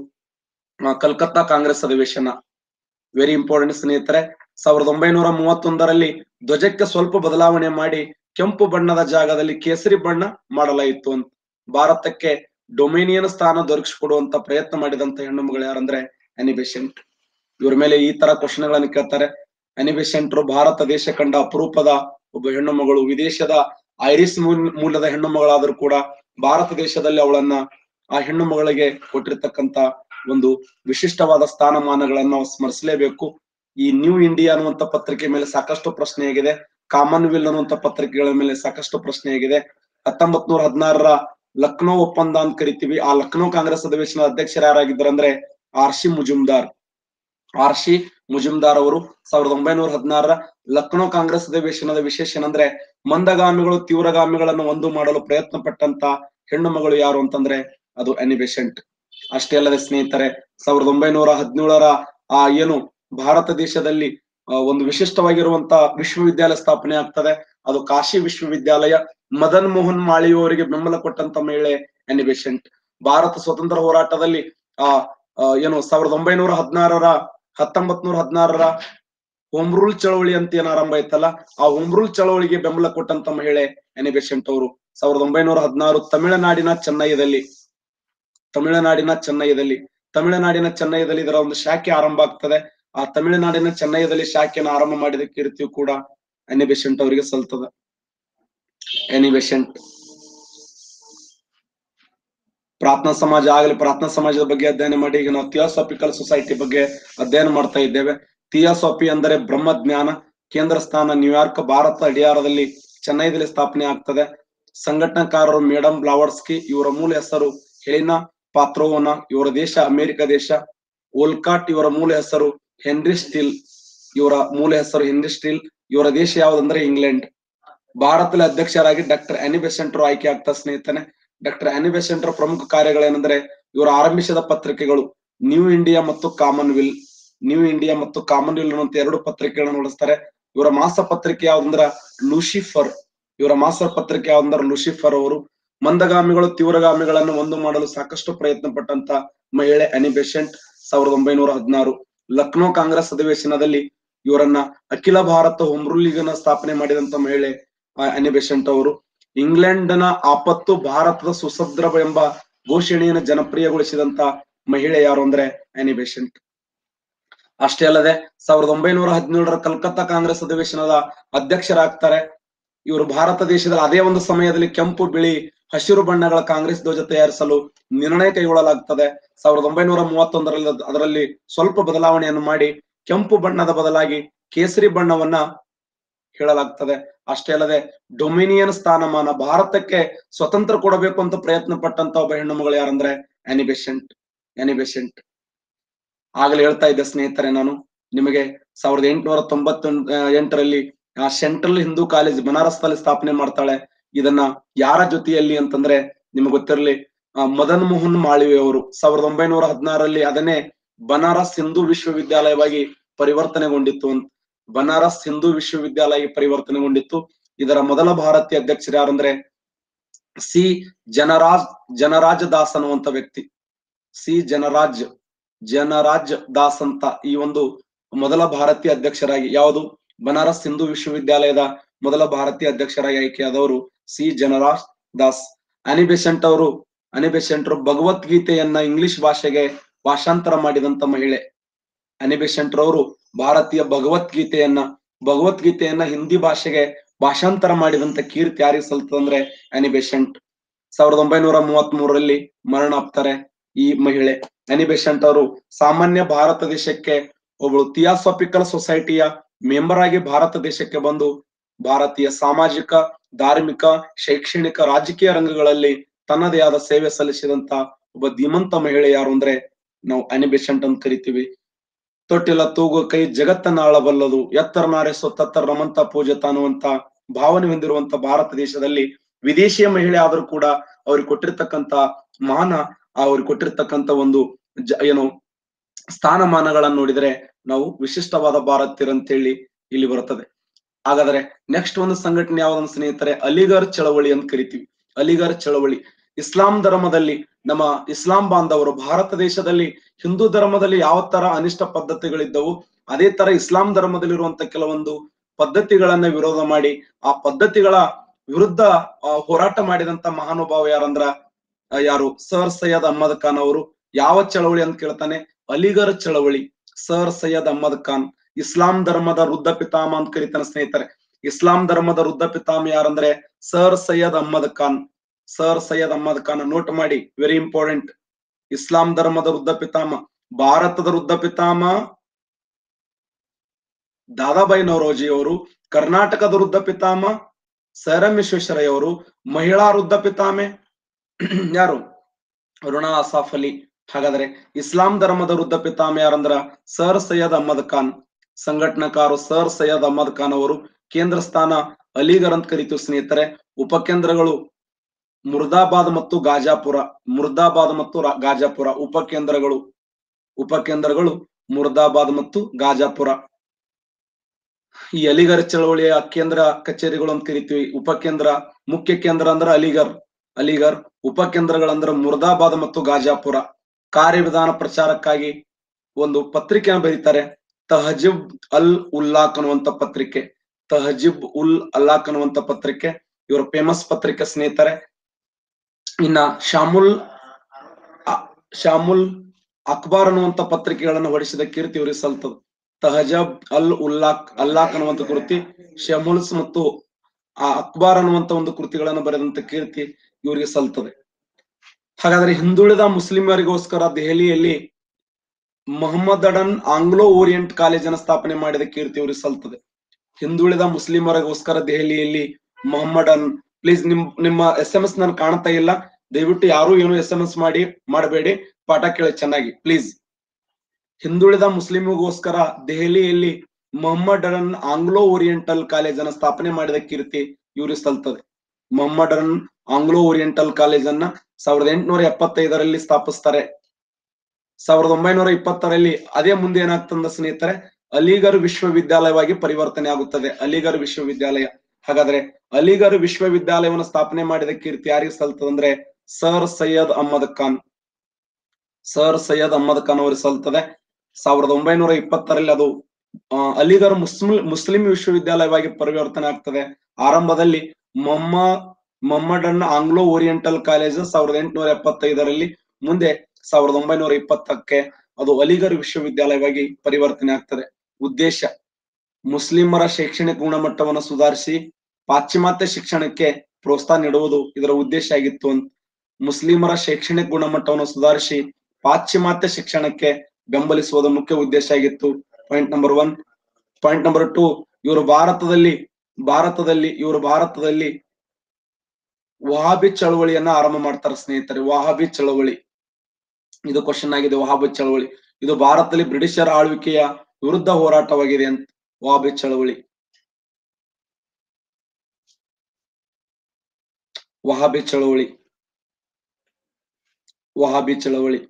ಆ, ಕಲ್ಕತ್ತಾ ಕಾಂಗ್ರೆಸ್ ಅಧಿವೇಶನ ವೆರಿ ಇಂಪಾರ್ಟೆಂಟ್ ಸ್ನೇಹಿತರೆ ಸಾವಿರದ ಒಂಬೈನೂರ ಮೂವತ್ತೊಂದರಲ್ಲಿ ಧ್ವಜಕ್ಕೆ ಸ್ವಲ್ಪ ಬದಲಾವಣೆ ಮಾಡಿ ಕೆಂಪು ಬಣ್ಣದ ಜಾಗದಲ್ಲಿ ಕೇಸರಿ ಬಣ್ಣ ಮಾಡಲಾಯಿತು ಅಂತ ಭಾರತಕ್ಕೆ ಡೊಮಿನಿಯನ್ ಸ್ಥಾನ ದೊರಕಿಸಿಕೊಡುವಂತ ಪ್ರಯತ್ನ ಮಾಡಿದಂತ ಹೆಣ್ಣು ಮಗಳು ಯಾರಂದ್ರೆ ಅನಿಬೆಸೆಂಟ್ ಇವ್ರ ಮೇಲೆ ಈ ತರ ಕ್ವಶನ್ಗಳನ್ನು ಕೇಳ್ತಾರೆ ಅನಿಬೆಸೆಂಟ್ರು ಭಾರತ ದೇಶ ಕಂಡ ಅಪರೂಪದ ಒಬ್ಬ ಹೆಣ್ಣು ಮಗಳು ವಿದೇಶದ ಐರಿಸ್ ಮೂಲ್- ಮೂಲದ ಹೆಣ್ಣು ಮಗಳಾದ್ರೂ ಕೂಡ ಭಾರತ ದೇಶದಲ್ಲಿ ಅವಳನ್ನ ಆ ಹೆಣ್ಣು ಮಗಳಿಗೆ ಕೊಟ್ಟಿರ್ತಕ್ಕಂತ ಒಂದು ವಿಶಿಷ್ಟವಾದ ಸ್ಥಾನಮಾನಗಳನ್ನ ನಾವು ಸ್ಮರಿಸಲೇಬೇಕು ಈ ನ್ಯೂ ಇಂಡಿಯಾ ಅನ್ನುವಂತ ಪತ್ರಿಕೆ ಮೇಲೆ ಸಾಕಷ್ಟು ಪ್ರಶ್ನೆ ಆಗಿದೆ ಕಾಮನ್ವೆಲ್ ಅನ್ನುವಂತ ಪತ್ರಿಕೆಗಳ ಮೇಲೆ ಸಾಕಷ್ಟು ಪ್ರಶ್ನೆ ಆಗಿದೆ ಹತ್ತೊಂಬತ್ ನೂರ ಹದಿನಾರರ ಲಕ್ನೋ ಒಪ್ಪಂದ ಅಂತ ಕರಿತೀವಿ ಆ ಲಕ್ನೋ ಕಾಂಗ್ರೆಸ್ ಅಧಿವೇಶನದ ಅಧ್ಯಕ್ಷರು ಯಾರಾಗಿದ್ದಾರೆ ಅಂದ್ರೆ ಆರ್ಶಿ ಮುಜುಮ್ದಾರ್ ಆರ್ಶಿ ಮುಜುಮ್ದಾರ್ ಅವರು ಸಾವಿರದ ಒಂಬೈನೂರ ಹದಿನಾರರ ಲಕ್ನೋ ಕಾಂಗ್ರೆಸ್ ಅಧಿವೇಶನದ ವಿಶೇಷ ಏನಂದ್ರೆ ಮಂದಗಾಮಿಗಳು ತೀವ್ರಗಾಮಿಗಳನ್ನು ಒಂದು ಮಾಡಲು ಪ್ರಯತ್ನ ಪಟ್ಟಂತ ಹೆಣ್ಣು ಮಗಳು ಯಾರು ಅಂತಂದ್ರೆ ಅದು ಅನಿಬೆಸೆಂಟ್ ಅಷ್ಟೇ ಅಲ್ಲದೆ ಸ್ನೇಹಿತರೆ ಸಾವಿರದ ಒಂಬೈನೂರ ಹದಿನೇಳರ ಆ ಏನು ಭಾರತ ದೇಶದಲ್ಲಿ ಆ, ಒಂದು ವಿಶಿಷ್ಟವಾಗಿರುವಂತ ವಿಶ್ವವಿದ್ಯಾಲಯ ಸ್ಥಾಪನೆ ಆಗ್ತದೆ ಅದು ಕಾಶಿ ವಿಶ್ವವಿದ್ಯಾಲಯ ಮದನ್ ಮೋಹನ್ ಮಾಳಿಯು ಅವರಿಗೆ ಬೆಂಬಲ ಕೊಟ್ಟಂತ ಮಹಿಳೆ ಅನಿಬೆಸೆಂಟ್ ಭಾರತ ಸ್ವತಂತ್ರ ಹೋರಾಟದಲ್ಲಿ ಆ ಆ, ಏನು ಸಾವಿರದ ಒಂಬೈನೂರ ಹದಿನಾರರ ಹತ್ತೊಂಬತ್ ನೂರ ಹದಿನಾರರ ಹೋಮ್ ರೂಲ್ ಚಳವಳಿ ಅಂತ ಏನ್ ಆರಂಭ ಆಯ್ತಲ್ಲ ಆ ಹೋಮ್ ರೂಲ್ ಚಳವಳಿಗೆ ಬೆಂಬಲ ಕೊಟ್ಟಂತ ಮಹಿಳೆ ಅನಿಬೆಸೆಂಟ್ ಅವರು ಸಾವಿರದ ಒಂಬೈನೂರ ಹದಿನಾರು ತಮಿಳುನಾಡಿನ ಚೆನ್ನೈದಲ್ಲಿ ತಮಿಳುನಾಡಿನ ಚೆನ್ನೈದಲ್ಲಿ ತಮಿಳುನಾಡಿನ ಚೆನ್ನೈದಲ್ಲಿ ಇದರ ಒಂದು ಶಾಖೆ ಆರಂಭ ಆಗ್ತದೆ ಆ ತಮಿಳುನಾಡಿನ ಚೆನ್ನೈದಲ್ಲಿ ಶಾಖೆಯನ್ನು ಆರಂಭ ಮಾಡಿದ ಕೀರ್ತಿಯು ಕೂಡ ಅನಿಬೆಸೆಂಟ್ ಅವರಿಗೆ ಸಲ್ತದ ಅನಿಬೆಸೆಂಟ್ ಪ್ರಾರ್ಥನಾ ಸಮಾಜ ಆಗಲಿ ಪ್ರಾರ್ಥನಾ ಸಮಾಜದ ಬಗ್ಗೆ ಅಧ್ಯಯನ ಮಾಡಿ ಈಗ ನಾವು ಥಿಯಾಸಾಫಿಕಲ್ ಸೊಸೈಟಿ ಬಗ್ಗೆ ಅಧ್ಯಯನ ಮಾಡ್ತಾ ಇದ್ದೇವೆ ಥಿಯಾಸಾಫಿ ಅಂದರೆ ಬ್ರಹ್ಮಜ್ಞಾನ ಕೇಂದ್ರ ಸ್ಥಾನ ನ್ಯೂಯಾರ್ಕ್ ಭಾರತ ಅಡಿಯಾರದಲ್ಲಿ ಚೆನ್ನೈದಲ್ಲಿ ಸ್ಥಾಪನೆ ಆಗ್ತದೆ ಸಂಘಟನಾಕಾರರು ಮೇಡಮ್ ಬ್ಲಾವರ್ಸ್ಕಿ ಇವರ ಮೂಲ ಹೆಸರು ಹೆಲಿನಾ ಪಾತ್ರೋವನ ಇವರ ದೇಶ ಅಮೆರಿಕ ದೇಶ ಓಲ್ಕಾಟ್ ಇವರ ಮೂಲ ಹೆಸರು ಹೆನ್ರಿ ಸ್ಟಿಲ್ ಇವರ ಮೂಲ ಹೆಸರು ಹೆನ್ರಿ ಸ್ಟಿಲ್ ಇವರ ದೇಶ ಯಾವುದಂದ್ರೆ ಇಂಗ್ಲೆಂಡ್ ಭಾರತದಲ್ಲಿ ಅಧ್ಯಕ್ಷರಾಗಿ ಡಾಕ್ಟರ್ ಅನಿಬೆಸೆಂಟ್ರು ಆಯ್ಕೆ ಆಗ್ತಾ ಸ್ನೇಹಿತನೆ ಡಾಕ್ಟರ್ ಅನಿಬೆಸೆಂಟ್ರ ಪ್ರಮುಖ ಕಾರ್ಯಗಳೇನೆಂದ್ರೆ ಇವರು ಆರಂಭಿಸಿದ ಪತ್ರಿಕೆಗಳು ನ್ಯೂ ಇಂಡಿಯಾ ಮತ್ತು ಕಾಮನ್ವೆಲ್ ನ್ಯೂ ಇಂಡಿಯಾ ಮತ್ತು ಕಾಮನ್ವೆಲ್ ಅನ್ನುವಂತ ಎರಡು ಪತ್ರಿಕೆಗಳನ್ನು ನಡೆಸ್ತಾರೆ ಇವರ ಮಾಸ ಪತ್ರಿಕೆ ಯಾವ್ದಂದ್ರ ಲೂಸಿಫರ್ ಇವರ ಮಾಸ ಪತ್ರಿಕೆ ಯಾವ್ದಂದ್ರ ಲೂಸಿಫರ್ ಅವರು ಮಂದಗಾಮಿಗಳು ತೀವ್ರಗಾಮಿಗಳನ್ನು ಒಂದು ಮಾಡಲು ಸಾಕಷ್ಟು ಪ್ರಯತ್ನ ಪಟ್ಟಂತ ಮಹಿಳೆ ಅನಿಬೆಸೆಂಟ್ ಸಾವಿರದ ಒಂಬೈನೂರ ಹದಿನಾರು ಲಕ್ನೋ ಕಾಂಗ್ರೆಸ್ ಅಧಿವೇಶನದಲ್ಲಿ ಇವರನ್ನ ಅಖಿಲ ಭಾರತ ಹೋಮ್ ರೂಲ್ ಲೀಗನ್ನ ಸ್ಥಾಪನೆ ಮಾಡಿದಂತ ಮಹಿಳೆ ಆ, ಅನಿಬೆಸೆಂಟ್ ಅವರು ಇಂಗ್ಲೆಂಡ್ನ ಆಪತ್ತು ಭಾರತದ ಸುಸದ್ರವ ಎಂಬ ಘೋಷಣೆಯನ್ನು ಜನಪ್ರಿಯಗೊಳಿಸಿದಂತ ಮಹಿಳೆ ಯಾರು ಅಂದ್ರೆ ಅನಿಬೆಸೆಂಟ್ ಅಷ್ಟೇ ಅಲ್ಲದೆ ಸಾವಿರದ ಒಂಬೈನೂರ ಹದಿನೇಳರ ಕಲ್ಕತ್ತಾ ಕಾಂಗ್ರೆಸ್ ಅಧಿವೇಶನದ ಅಧ್ಯಕ್ಷರಾಗ್ತಾರೆ ಇವರು ಭಾರತ ದೇಶದ ಅದೇ ಒಂದು ಸಮಯದಲ್ಲಿ ಕೆಂಪು ಬಿಳಿ ಹಸಿರು ಬಣ್ಣಗಳ ಕಾಂಗ್ರೆಸ್ ಧ್ವಜ ತಯಾರಿಸಲು ನಿರ್ಣಯ ಕೈಗೊಳ್ಳಲಾಗ್ತದೆ ಸಾವಿರದ ಒಂಬೈನೂರ ಮೂವತ್ತೊಂದರಲ್ಲಿ ಅದ್- ಅದರಲ್ಲಿ ಸ್ವಲ್ಪ ಬದಲಾವಣೆಯನ್ನು ಮಾಡಿ ಕೆಂಪು ಬಣ್ಣದ ಬದಲಾಗಿ ಕೇಸರಿ ಬಣ್ಣವನ್ನ ಹೇಳಲಾಗ್ತದೆ ಅಷ್ಟೇ ಅಲ್ಲದೆ ಡೊಮಿನಿಯನ್ ಸ್ಥಾನಮಾನ ಭಾರತಕ್ಕೆ ಸ್ವತಂತ್ರ ಕೊಡಬೇಕು ಅಂತ ಪ್ರಯತ್ನ ಪಟ್ಟಂತ ಒಬ್ಬ ಹೆಣ್ಣು ಮಗಳು ಯಾರಂದ್ರೆ ಆನಿಬೆಸೆಂಟ್ ಆನಿಬೆಸೆಂಟ್ ಆಗಲೇ ಹೇಳ್ತಾ ಇದ್ದೆ ಸ್ನೇಹಿತರೆ ನಾನು ನಿಮಗೆ ಸಾವಿರದ ಎಂಟುನೂರ ತೊಂಬತ್ತ ಎಂಟರಲ್ಲಿ ಆ ಸೆಂಟ್ರಲ್ ಹಿಂದೂ ಕಾಲೇಜ್ ಬನಾರಸ್ನಲ್ಲಿ ಸ್ಥಾಪನೆ ಮಾಡ್ತಾಳೆ ಇದನ್ನ ಯಾರ ಜೊತೆಯಲ್ಲಿ ಅಂತಂದ್ರೆ ನಿಮಗೆ ಗೊತ್ತಿರಲಿ ಆ, ಮದನ್ ಮೋಹನ್ ಮಾಳವಿಯ ಅವರು ಸಾವಿರದ ಒಂಬೈನೂರ ಹದಿನಾರರಲ್ಲಿ ಅದನ್ನೇ ಬನಾರಸ್ ಹಿಂದೂ ವಿಶ್ವವಿದ್ಯಾಲಯವಾಗಿ ಪರಿವರ್ತನೆಗೊಂಡಿತ್ತು ಅಂತ ಬನಾರಸ್ ಹಿಂದೂ ವಿಶ್ವವಿದ್ಯಾಲಯ ಪರಿವರ್ತನೆಗೊಂಡಿತ್ತು ಇದರ ಮೊದಲ ಭಾರತೀಯ ಅಧ್ಯಕ್ಷರು ಯಾರಂದ್ರೆ ಸಿ ಜನರಾಜ್ ಜನರಾಜ್ ದಾಸ್ ಅನ್ನುವಂತ ವ್ಯಕ್ತಿ ಸಿ ಜನರಾಜ್ ಜನರಾಜ್ ದಾಸ್ ಅಂತ ಈ ಒಂದು ಮೊದಲ ಭಾರತೀಯ ಅಧ್ಯಕ್ಷರಾಗಿ ಯಾವುದು ಬನಾರಸ್ ಹಿಂದೂ ವಿಶ್ವವಿದ್ಯಾಲಯದ ಮೊದಲ ಭಾರತೀಯ ಅಧ್ಯಕ್ಷರಾಗಿ ಆಯ್ಕೆಯಾದವರು ಸಿ ಜನರಾಜ್ ದಾಸ್ ಅನಿಬೆಸೆಂಟ್ ಅವರು ಅನಿಬೆಸೆಂಟ್ ಅವರು ಭಗವದ್ಗೀತೆಯನ್ನ ಇಂಗ್ಲಿಷ್ ಭಾಷೆಗೆ ಭಾಷಾಂತರ ಮಾಡಿದಂತ ಮಹಿಳೆ ಅನಿಬೆಸೆಂಟ್ ರವರು ಭಾರತೀಯ ಭಗವದ್ಗೀತೆಯನ್ನ ಭಗವದ್ಗೀತೆಯನ್ನ ಹಿಂದಿ ಭಾಷೆಗೆ ಭಾಷಾಂತರ ಮಾಡಿದಂತ ಕೀರ್ತಿ ಯಾರಿಗೆ ಸಲ್ತದಂದ್ರೆ ಅನಿಬೆಸೆಂಟ್ ಸಾವಿರದ ಒಂಬೈನೂರ ಮೂವತ್ತ್ ಮೂರರಲ್ಲಿ ಮರಣ ಆಗ್ತಾರೆ ಈ ಮಹಿಳೆ ಅನಿಬೆಸೆಂಟ್ ಅವರು ಸಾಮಾನ್ಯ ಭಾರತ ದೇಶಕ್ಕೆ ಒಬ್ಬಳು ಥಿಯಾಸಫಿಕಲ್ ಸೊಸೈಟಿಯ ಮೆಂಬರ್ ಆಗಿ ಭಾರತ ದೇಶಕ್ಕೆ ಬಂದು ಭಾರತೀಯ ಸಾಮಾಜಿಕ ಧಾರ್ಮಿಕ ಶೈಕ್ಷಣಿಕ ರಾಜಕೀಯ ರಂಗಗಳಲ್ಲಿ ತನ್ನದೇ ಆದ ಸೇವೆ ಸಲ್ಲಿಸಿದಂತ ಒಬ್ಬ ಧೀಮಂತ ಮಹಿಳೆ ಯಾರು ಅಂದ್ರೆ ನಾವು ಅನಿಬೆಸೆಂಟ್ ಅಂತ ಕರಿತೀವಿ ತೊಟ್ಟಿಲ ತೂಗು ಕೈ ಜಗತ್ತನ್ನ ಆಳಬಲ್ಲದು ಎತ್ತರ ನಾರೆಸೋ ತತ್ತರ ರಮಂತ ಪೂಜತ ಅನ್ನುವಂತ ಭಾವನೆ ಹೊಂದಿರುವಂತ ಭಾರತ ದೇಶದಲ್ಲಿ ವಿದೇಶಿಯ ಮಹಿಳೆ ಆದ್ರೂ ಕೂಡ ಅವ್ರಿಗೆ ಕೊಟ್ಟಿರ್ತಕ್ಕಂತ ಮಾನ ಅವ್ರಿಗೆ ಕೊಟ್ಟಿರ್ತಕ್ಕಂತ ಒಂದು ಜ ಏನು ಸ್ಥಾನಮಾನಗಳನ್ನ ನೋಡಿದ್ರೆ ನಾವು ವಿಶಿಷ್ಟವಾದ ಭಾರತೀಯರಂತೇಳಿ ಇಲ್ಲಿ ಬರುತ್ತದೆ ಹಾಗಾದ್ರೆ ನೆಕ್ಸ್ಟ್ ಒಂದು ಸಂಘಟನೆ ಯಾವ್ದನ್ನ ಸ್ನೇಹಿತರೆ ಅಲಿಗರ್ ಚಳವಳಿ ಅಂತ ಕರಿತೀವಿ ಅಲಿಗರ್ ಚಳವಳಿ ಇಸ್ಲಾಂ ಧರ್ಮದಲ್ಲಿ ನಮ್ಮ ಇಸ್ಲಾಂ ಬಾಂಧವರು ಭಾರತ ದೇಶದಲ್ಲಿ ಹಿಂದೂ ಧರ್ಮದಲ್ಲಿ ಯಾವ ತರ ಅನಿಷ್ಟ ಪದ್ಧತಿಗಳಿದ್ದವು ಅದೇ ತರ ಇಸ್ಲಾಂ ಧರ್ಮದಲ್ಲಿರುವಂತ ಕೆಲವೊಂದು ಪದ್ಧತಿಗಳನ್ನ ವಿರೋಧ ಮಾಡಿ ಆ ಪದ್ಧತಿಗಳ ವಿರುದ್ಧ ಆ, ಹೋರಾಟ ಮಾಡಿದಂತ ಮಹಾನುಭಾವ ಯಾರಂದ್ರ ಆ, ಯಾರು ಸರ್ ಸೈಯದ್ ಅಹಮದ್ ಖಾನ್ ಅವರು ಯಾವ ಚಳವಳಿ ಅಂತ ಕೇಳ್ತಾನೆ ಅಲಿಗರ್ ಚಳವಳಿ ಸರ್ ಸೈಯದ್ ಅಹಮದ್ ಖಾನ್ ಇಸ್ಲಾಂ ಧರ್ಮದ ವೃದ್ಧ ಪಿತಾಮ ಅಂತ ಕರೀತಾನೆ ಸ್ನೇಹಿತರೆ ಇಸ್ಲಾಂ ಧರ್ಮದ ವೃದ್ಧ ಪಿತಾಮ ಯಾರಂದ್ರೆ sir Syed Ahmad Khan sir Syed Ahmad Khan note ಮಾಡಿ ವೆರಿ ಇಂಪಾರ್ಟೆಂಟ್ ಇಸ್ಲಾಂ ಧರ್ಮದ ವೃದ್ಧ ಪಿತಾಮ ಭಾರತದ ವೃದ್ಧ ಪಿತಾಮ ದಾದಾಬಾಯಿ ನವರೋಜಿ ಅವರು ಕರ್ನಾಟಕದ ವೃದ್ಧ ಪಿತಾಮ ಸರ್ ಎಂ ವಿಶ್ವೇಶ್ವರಯ್ಯ ಅವರು ಮಹಿಳಾ ವೃದ್ಧ ಪಿತಾಮೆ ಯಾರು ರುಣಾ ಅಸಾಫ್ ಅಲಿ ಹಾಗಾದ್ರೆ ಇಸ್ಲಾಂ ಧರ್ಮದ ವೃದ್ಧ ಪಿತಾಮ ಯಾರಂದ್ರ ಸರ್ ಸೈಯದ್ ಅಹಮದ್ ಖಾನ್ ಸಂಘಟನಾಕಾರು ಸರ್ ಸೈಯದ್ ಅಹಮದ್ ಖಾನ್ ಅವರು ಕೇಂದ್ರ ಸ್ಥಾನ ಅಲಿಗರ್ ಅಂತ ಕರಿತೀವಿ ಸ್ನೇಹಿತರೆ ಉಪಕೇಂದ್ರಗಳು ಮುರ್ದಾಬಾದ್ ಮತ್ತು ಗಾಜಾಪುರ ಮುರ್ದಾಬಾದ್ ಮತ್ತು ರಾ- ಗಾಜಾಪುರ ಉಪಕೇಂದ್ರಗಳು ಉಪಕೇಂದ್ರಗಳು ಮುರ್ದಾಬಾದ್ ಮತ್ತು ಗಾಜಾಪುರ ಈ ಅಲಿಗರ್ ಚಳವಳಿಯ ಕೇಂದ್ರ ಕಚೇರಿಗಳು ಅಂತ ಕರಿತೀವಿ ಉಪಕೇಂದ್ರ ಮುಖ್ಯ ಕೇಂದ್ರ ಅಂದ್ರ ಅಲಿಗರ್ ಅಲಿಗರ್ ಉಪಕೇಂದ್ರಗಳಂದ್ರ ಮುರ್ದಾಬಾದ್ ಮತ್ತು ಗಾಜಾಪುರ ಕಾರ್ಯವಿಧಾನ ಪ್ರಚಾರಕ್ಕಾಗಿ ಒಂದು ಪತ್ರಿಕೆಯನ್ನು ಬರೀತಾರೆ ತಹಜಿಬ್ ಅಲ್ ಉಲ್ಲಾಕ್ ಅನ್ನುವಂತ ಪತ್ರಿಕೆ ತಹಜಿಬ್ ಉಲ್ ಅಲ್ಲಾಕ್ ಅನ್ನುವಂತ ಪತ್ರಿಕೆ ಇವರು ಫೇಮಸ್ ಪತ್ರಿಕೆ ಸ್ನೇಹಿತರೆ ಇನ್ನ ಶಾಮುಲ್ ಅ- ಶಾಮುಲ್ ಅಕ್ಬಾರ್ ಅನ್ನುವಂತ ಪತ್ರಿಕೆಗಳನ್ನು ಹೊಡಿಸಿದ ಕೀರ್ತಿ ಇವರಿಗೆ ಸಲ್ತದ ತಹಜಬ್ ಅಲ್ ಉಲ್ಲಾಕ್ ಅಲ್ಲಾಕ್ ಅನ್ನುವಂತ ಕೃತಿ ಶಮುಲ್ಸ್ ಮತ್ತು ಆ ಅಕ್ಬಾರ್ ಅನ್ನುವಂತ ಒಂದು ಕೃತಿಗಳನ್ನು ಬರೆದಂತ ಕೀರ್ತಿ ಇವರಿಗೆ ಸಲ್ತದೆ ಹಾಗಾದ್ರೆ ಹಿಂದುಳಿದ ಮುಸ್ಲಿಮರಿಗೋಸ್ಕರ ದೆಹಲಿಯಲ್ಲಿ ಮೊಹಮ್ಮದ್ ಅಡನ್ ಆಂಗ್ಲೋ ಓರಿಯೆಂಟ್ ಕಾಲೇಜನ್ನು ಸ್ಥಾಪನೆ ಮಾಡಿದ ಕೀರ್ತಿ ಇವರಿಗೆ ಸಲ್ತದೆ ಹಿಂದುಳಿದ ಮುಸ್ಲಿಮರಿಗೋಸ್ಕರ ದೆಹಲಿಯಲ್ಲಿ ಮೊಹಮ್ಮದ್ ಅನ್ ಪ್ಲೀಸ್ ನಿಮ್ ನಿಮ್ಮ ಎಸ್ ಎಂ ಎಸ್ ನಾನು ಕಾಣ್ತಾ ಇಲ್ಲ ದಯವಿಟ್ಟು ಯಾರು ಏನು ಎಸ್ ಎಂ ಎಸ್ ಮಾಡಿ ಮಾಡಬೇಡಿ ಪಾಠ ಕೇಳಿ ಚೆನ್ನಾಗಿ ಪ್ಲೀಸ್ ಹಿಂದುಳಿದ ಮುಸ್ಲಿಮಿಗೋಸ್ಕರ ದೆಹಲಿಯಲ್ಲಿ ಮೊಹಮ್ಮದ್ ಅಡನ್ ಆಂಗ್ಲೋ ಓರಿಯೆಂಟಲ್ ಕಾಲೇಜನ್ನು ಸ್ಥಾಪನೆ ಮಾಡಿದ ಕೀರ್ತಿ ಇವರಿಗೆ ಸಲ್ತದೆ ಮೊಹಮ್ಮದ್ ಅಡನ್ ಆಂಗ್ಲೋ ಓರಿಯೆಂಟಲ್ ಕಾಲೇಜನ್ನ ಸಾವಿರದ ಎಂಟುನೂರ ಎಪ್ಪತ್ತೈದರಲ್ಲಿ ಸ್ಥಾಪಿಸ್ತಾರೆ ಸಾವಿರದ ಒಂಬೈನೂರ ಇಪ್ಪತ್ತರಲ್ಲಿ ಅದೇ ಮುಂದೆ ಏನಾಗ್ತಂದ ಸ್ನೇಹಿತರೆ ಅಲಿಗರ್ ವಿಶ್ವವಿದ್ಯಾಲಯವಾಗಿ ಪರಿವರ್ತನೆ ಆಗುತ್ತದೆ ಅಲಿಗರ್ ವಿಶ್ವವಿದ್ಯಾಲಯ ಹಾಗಾದ್ರೆ ಅಲಿಗರ್ ವಿಶ್ವವಿದ್ಯಾಲಯವನ್ನು ಸ್ಥಾಪನೆ ಮಾಡಿದ ಕೀರ್ತಿ ಯಾರಿಗೆ ಸಲ್ತದಂದ್ರೆ ಸರ್ ಸೈಯದ್ ಅಹಮದ್ ಖಾನ್ ಸರ್ ಸೈಯದ್ ಅಹಮದ್ ಖಾನ್ ಅವರಿಗೆ ಸಲ್ತದೆ ಸಾವಿರದ ಒಂಬೈನೂರ ಇಪ್ಪತ್ತರಲ್ಲಿ ಅದು ಆ, ಅಲಿಗರ್ ಮುಸ್ಲಿಂ ಮುಸ್ಲಿಂ ವಿಶ್ವವಿದ್ಯಾಲಯವಾಗಿ ಪರಿವರ್ತನೆ ಆಗ್ತದೆ ಆರಂಭದಲ್ಲಿ ಮೊಹಮ್ಮ ಮೊಹಮ್ಮಡನ್ ಆಂಗ್ಲೋ ಓರಿಯೆಂಟಲ್ ಕಾಲೇಜ್ ಸಾವಿರದ ಎಂಟುನೂರ ಎಪ್ಪತ್ತೈದರಲ್ಲಿ ಮುಂದೆ ಸಾವಿರದ ಒಂಬೈನೂರ ಇಪ್ಪತ್ತಕ್ಕೆ ಅದು ಅಲಿಗರ್ ವಿಶ್ವವಿದ್ಯಾಲಯವಾಗಿ ಪರಿವರ್ತನೆ ಆಗ್ತದೆ ಉದ್ದೇಶ ಮುಸ್ಲಿಮರ ಶೈಕ್ಷಣಿಕ ಗುಣಮಟ್ಟವನ್ನು ಸುಧಾರಿಸಿ ಪಾಶ್ಚಿಮಾತ್ಯ ಶಿಕ್ಷಣಕ್ಕೆ ಪ್ರೋತ್ಸಾಹ ನೀಡುವುದು ಇದರ ಉದ್ದೇಶ ಆಗಿತ್ತು ಅಂತ ಮುಸ್ಲಿಮರ ಶೈಕ್ಷಣಿಕ ಗುಣಮಟ್ಟವನ್ನು ಸುಧಾರಿಸಿ ಪಾಶ್ಚಿಮಾತ್ಯ ಶಿಕ್ಷಣಕ್ಕೆ ಬೆಂಬಲಿಸುವುದು ಮುಖ್ಯ ಉದ್ದೇಶ ಆಗಿತ್ತು point number one point number two ಇವರು ಭಾರತದಲ್ಲಿ ಭಾರತದಲ್ಲಿ ಇವರು ಭಾರತದಲ್ಲಿ ವಹಾಬಿ ಚಳವಳಿಯನ್ನ ಆರಂಭ ಮಾಡ್ತಾರೆ ಸ್ನೇಹಿತರೆ ವಹಾಬಿ ಚಳವಳಿ ಇದು ಕ್ವಶನ್ ಆಗಿದೆ ವಹಾಬಿ ಚಳವಳಿ ಇದು ಭಾರತದಲ್ಲಿ ಬ್ರಿಟಿಷರ ಆಳ್ವಿಕೆಯ ವಿರುದ್ಧ ಹೋರಾಟವಾಗಿದೆ ಅಂತ ವಹಾಬಿ ಚಳವಳಿ ವಹಾಬಿ ಚಳವಳಿ ವಹಾಬಿ ಚಳವಳಿ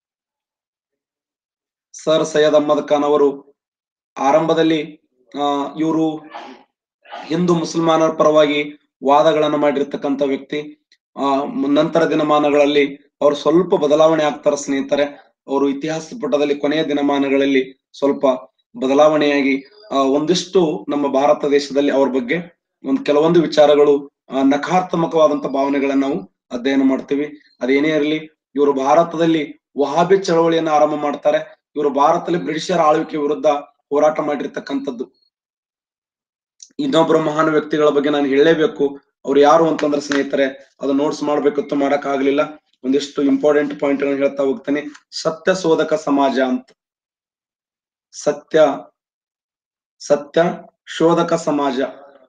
ಸರ್ ಸೈಯದ್ ಅಹಮದ್ ಖಾನ್ ಅವರು ಆರಂಭದಲ್ಲಿ ಆ ಇವರು ಹಿಂದೂ ಮುಸಲ್ಮಾನರ ಪರವಾಗಿ ವಾದಗಳನ್ನು ಮಾಡಿರ್ತಕ್ಕಂಥ ವ್ಯಕ್ತಿ ಆ ನಂತರ ದಿನಮಾನಗಳಲ್ಲಿ ಅವರು ಸ್ವಲ್ಪ ಬದಲಾವಣೆ ಆಗ್ತಾರೆ ಸ್ನೇಹಿತರೆ ಅವರು ಇತಿಹಾಸ ಪುಟದಲ್ಲಿ ಕೊನೆಯ ದಿನಮಾನಗಳಲ್ಲಿ ಸ್ವಲ್ಪ ಬದಲಾವಣೆಯಾಗಿ ಆ ಒಂದಿಷ್ಟು ನಮ್ಮ ಭಾರತ ದೇಶದಲ್ಲಿ ಅವ್ರ ಬಗ್ಗೆ ಒಂದ್ ಕೆಲವೊಂದು ವಿಚಾರಗಳು ಆ, ನಕಾರಾತ್ಮಕವಾದಂತ ಭಾವನೆಗಳನ್ನ ನಾವು ಅಧ್ಯಯನ ಮಾಡ್ತೀವಿ ಅದೇನೇ ಇರಲಿ ಇವರು ಭಾರತದಲ್ಲಿ ವಹಾಬಿ ಚಳವಳಿಯನ್ನ ಆರಂಭ ಮಾಡ್ತಾರೆ ಇವರು ಭಾರತದಲ್ಲಿ ಬ್ರಿಟಿಷರ ಆಳ್ವಿಕೆ ವಿರುದ್ಧ ಹೋರಾಟ ಮಾಡಿರ್ತಕ್ಕಂಥದ್ದು ಇನ್ನೊಬ್ಬರು ಮಹಾನ್ ವ್ಯಕ್ತಿಗಳ ಬಗ್ಗೆ ನಾನು ಹೇಳಲೇಬೇಕು ಅವ್ರು ಯಾರು ಅಂತಂದ್ರೆ ಸ್ನೇಹಿತರೆ ಅದು ನೋಟ್ಸ್ ಮಾಡ್ಬೇಕಿತ್ತು ಮಾಡಕ್ ಆಗ್ಲಿಲ್ಲ ಒಂದಿಷ್ಟು ಇಂಪಾರ್ಟೆಂಟ್ ಪಾಯಿಂಟ್ ಹೇಳ್ತಾ ಹೋಗ್ತೇನೆ ಸತ್ಯ ಶೋಧಕ ಸಮಾಜ ಅಂತ ಸತ್ಯ ಸತ್ಯ ಶೋಧಕ ಸಮಾಜ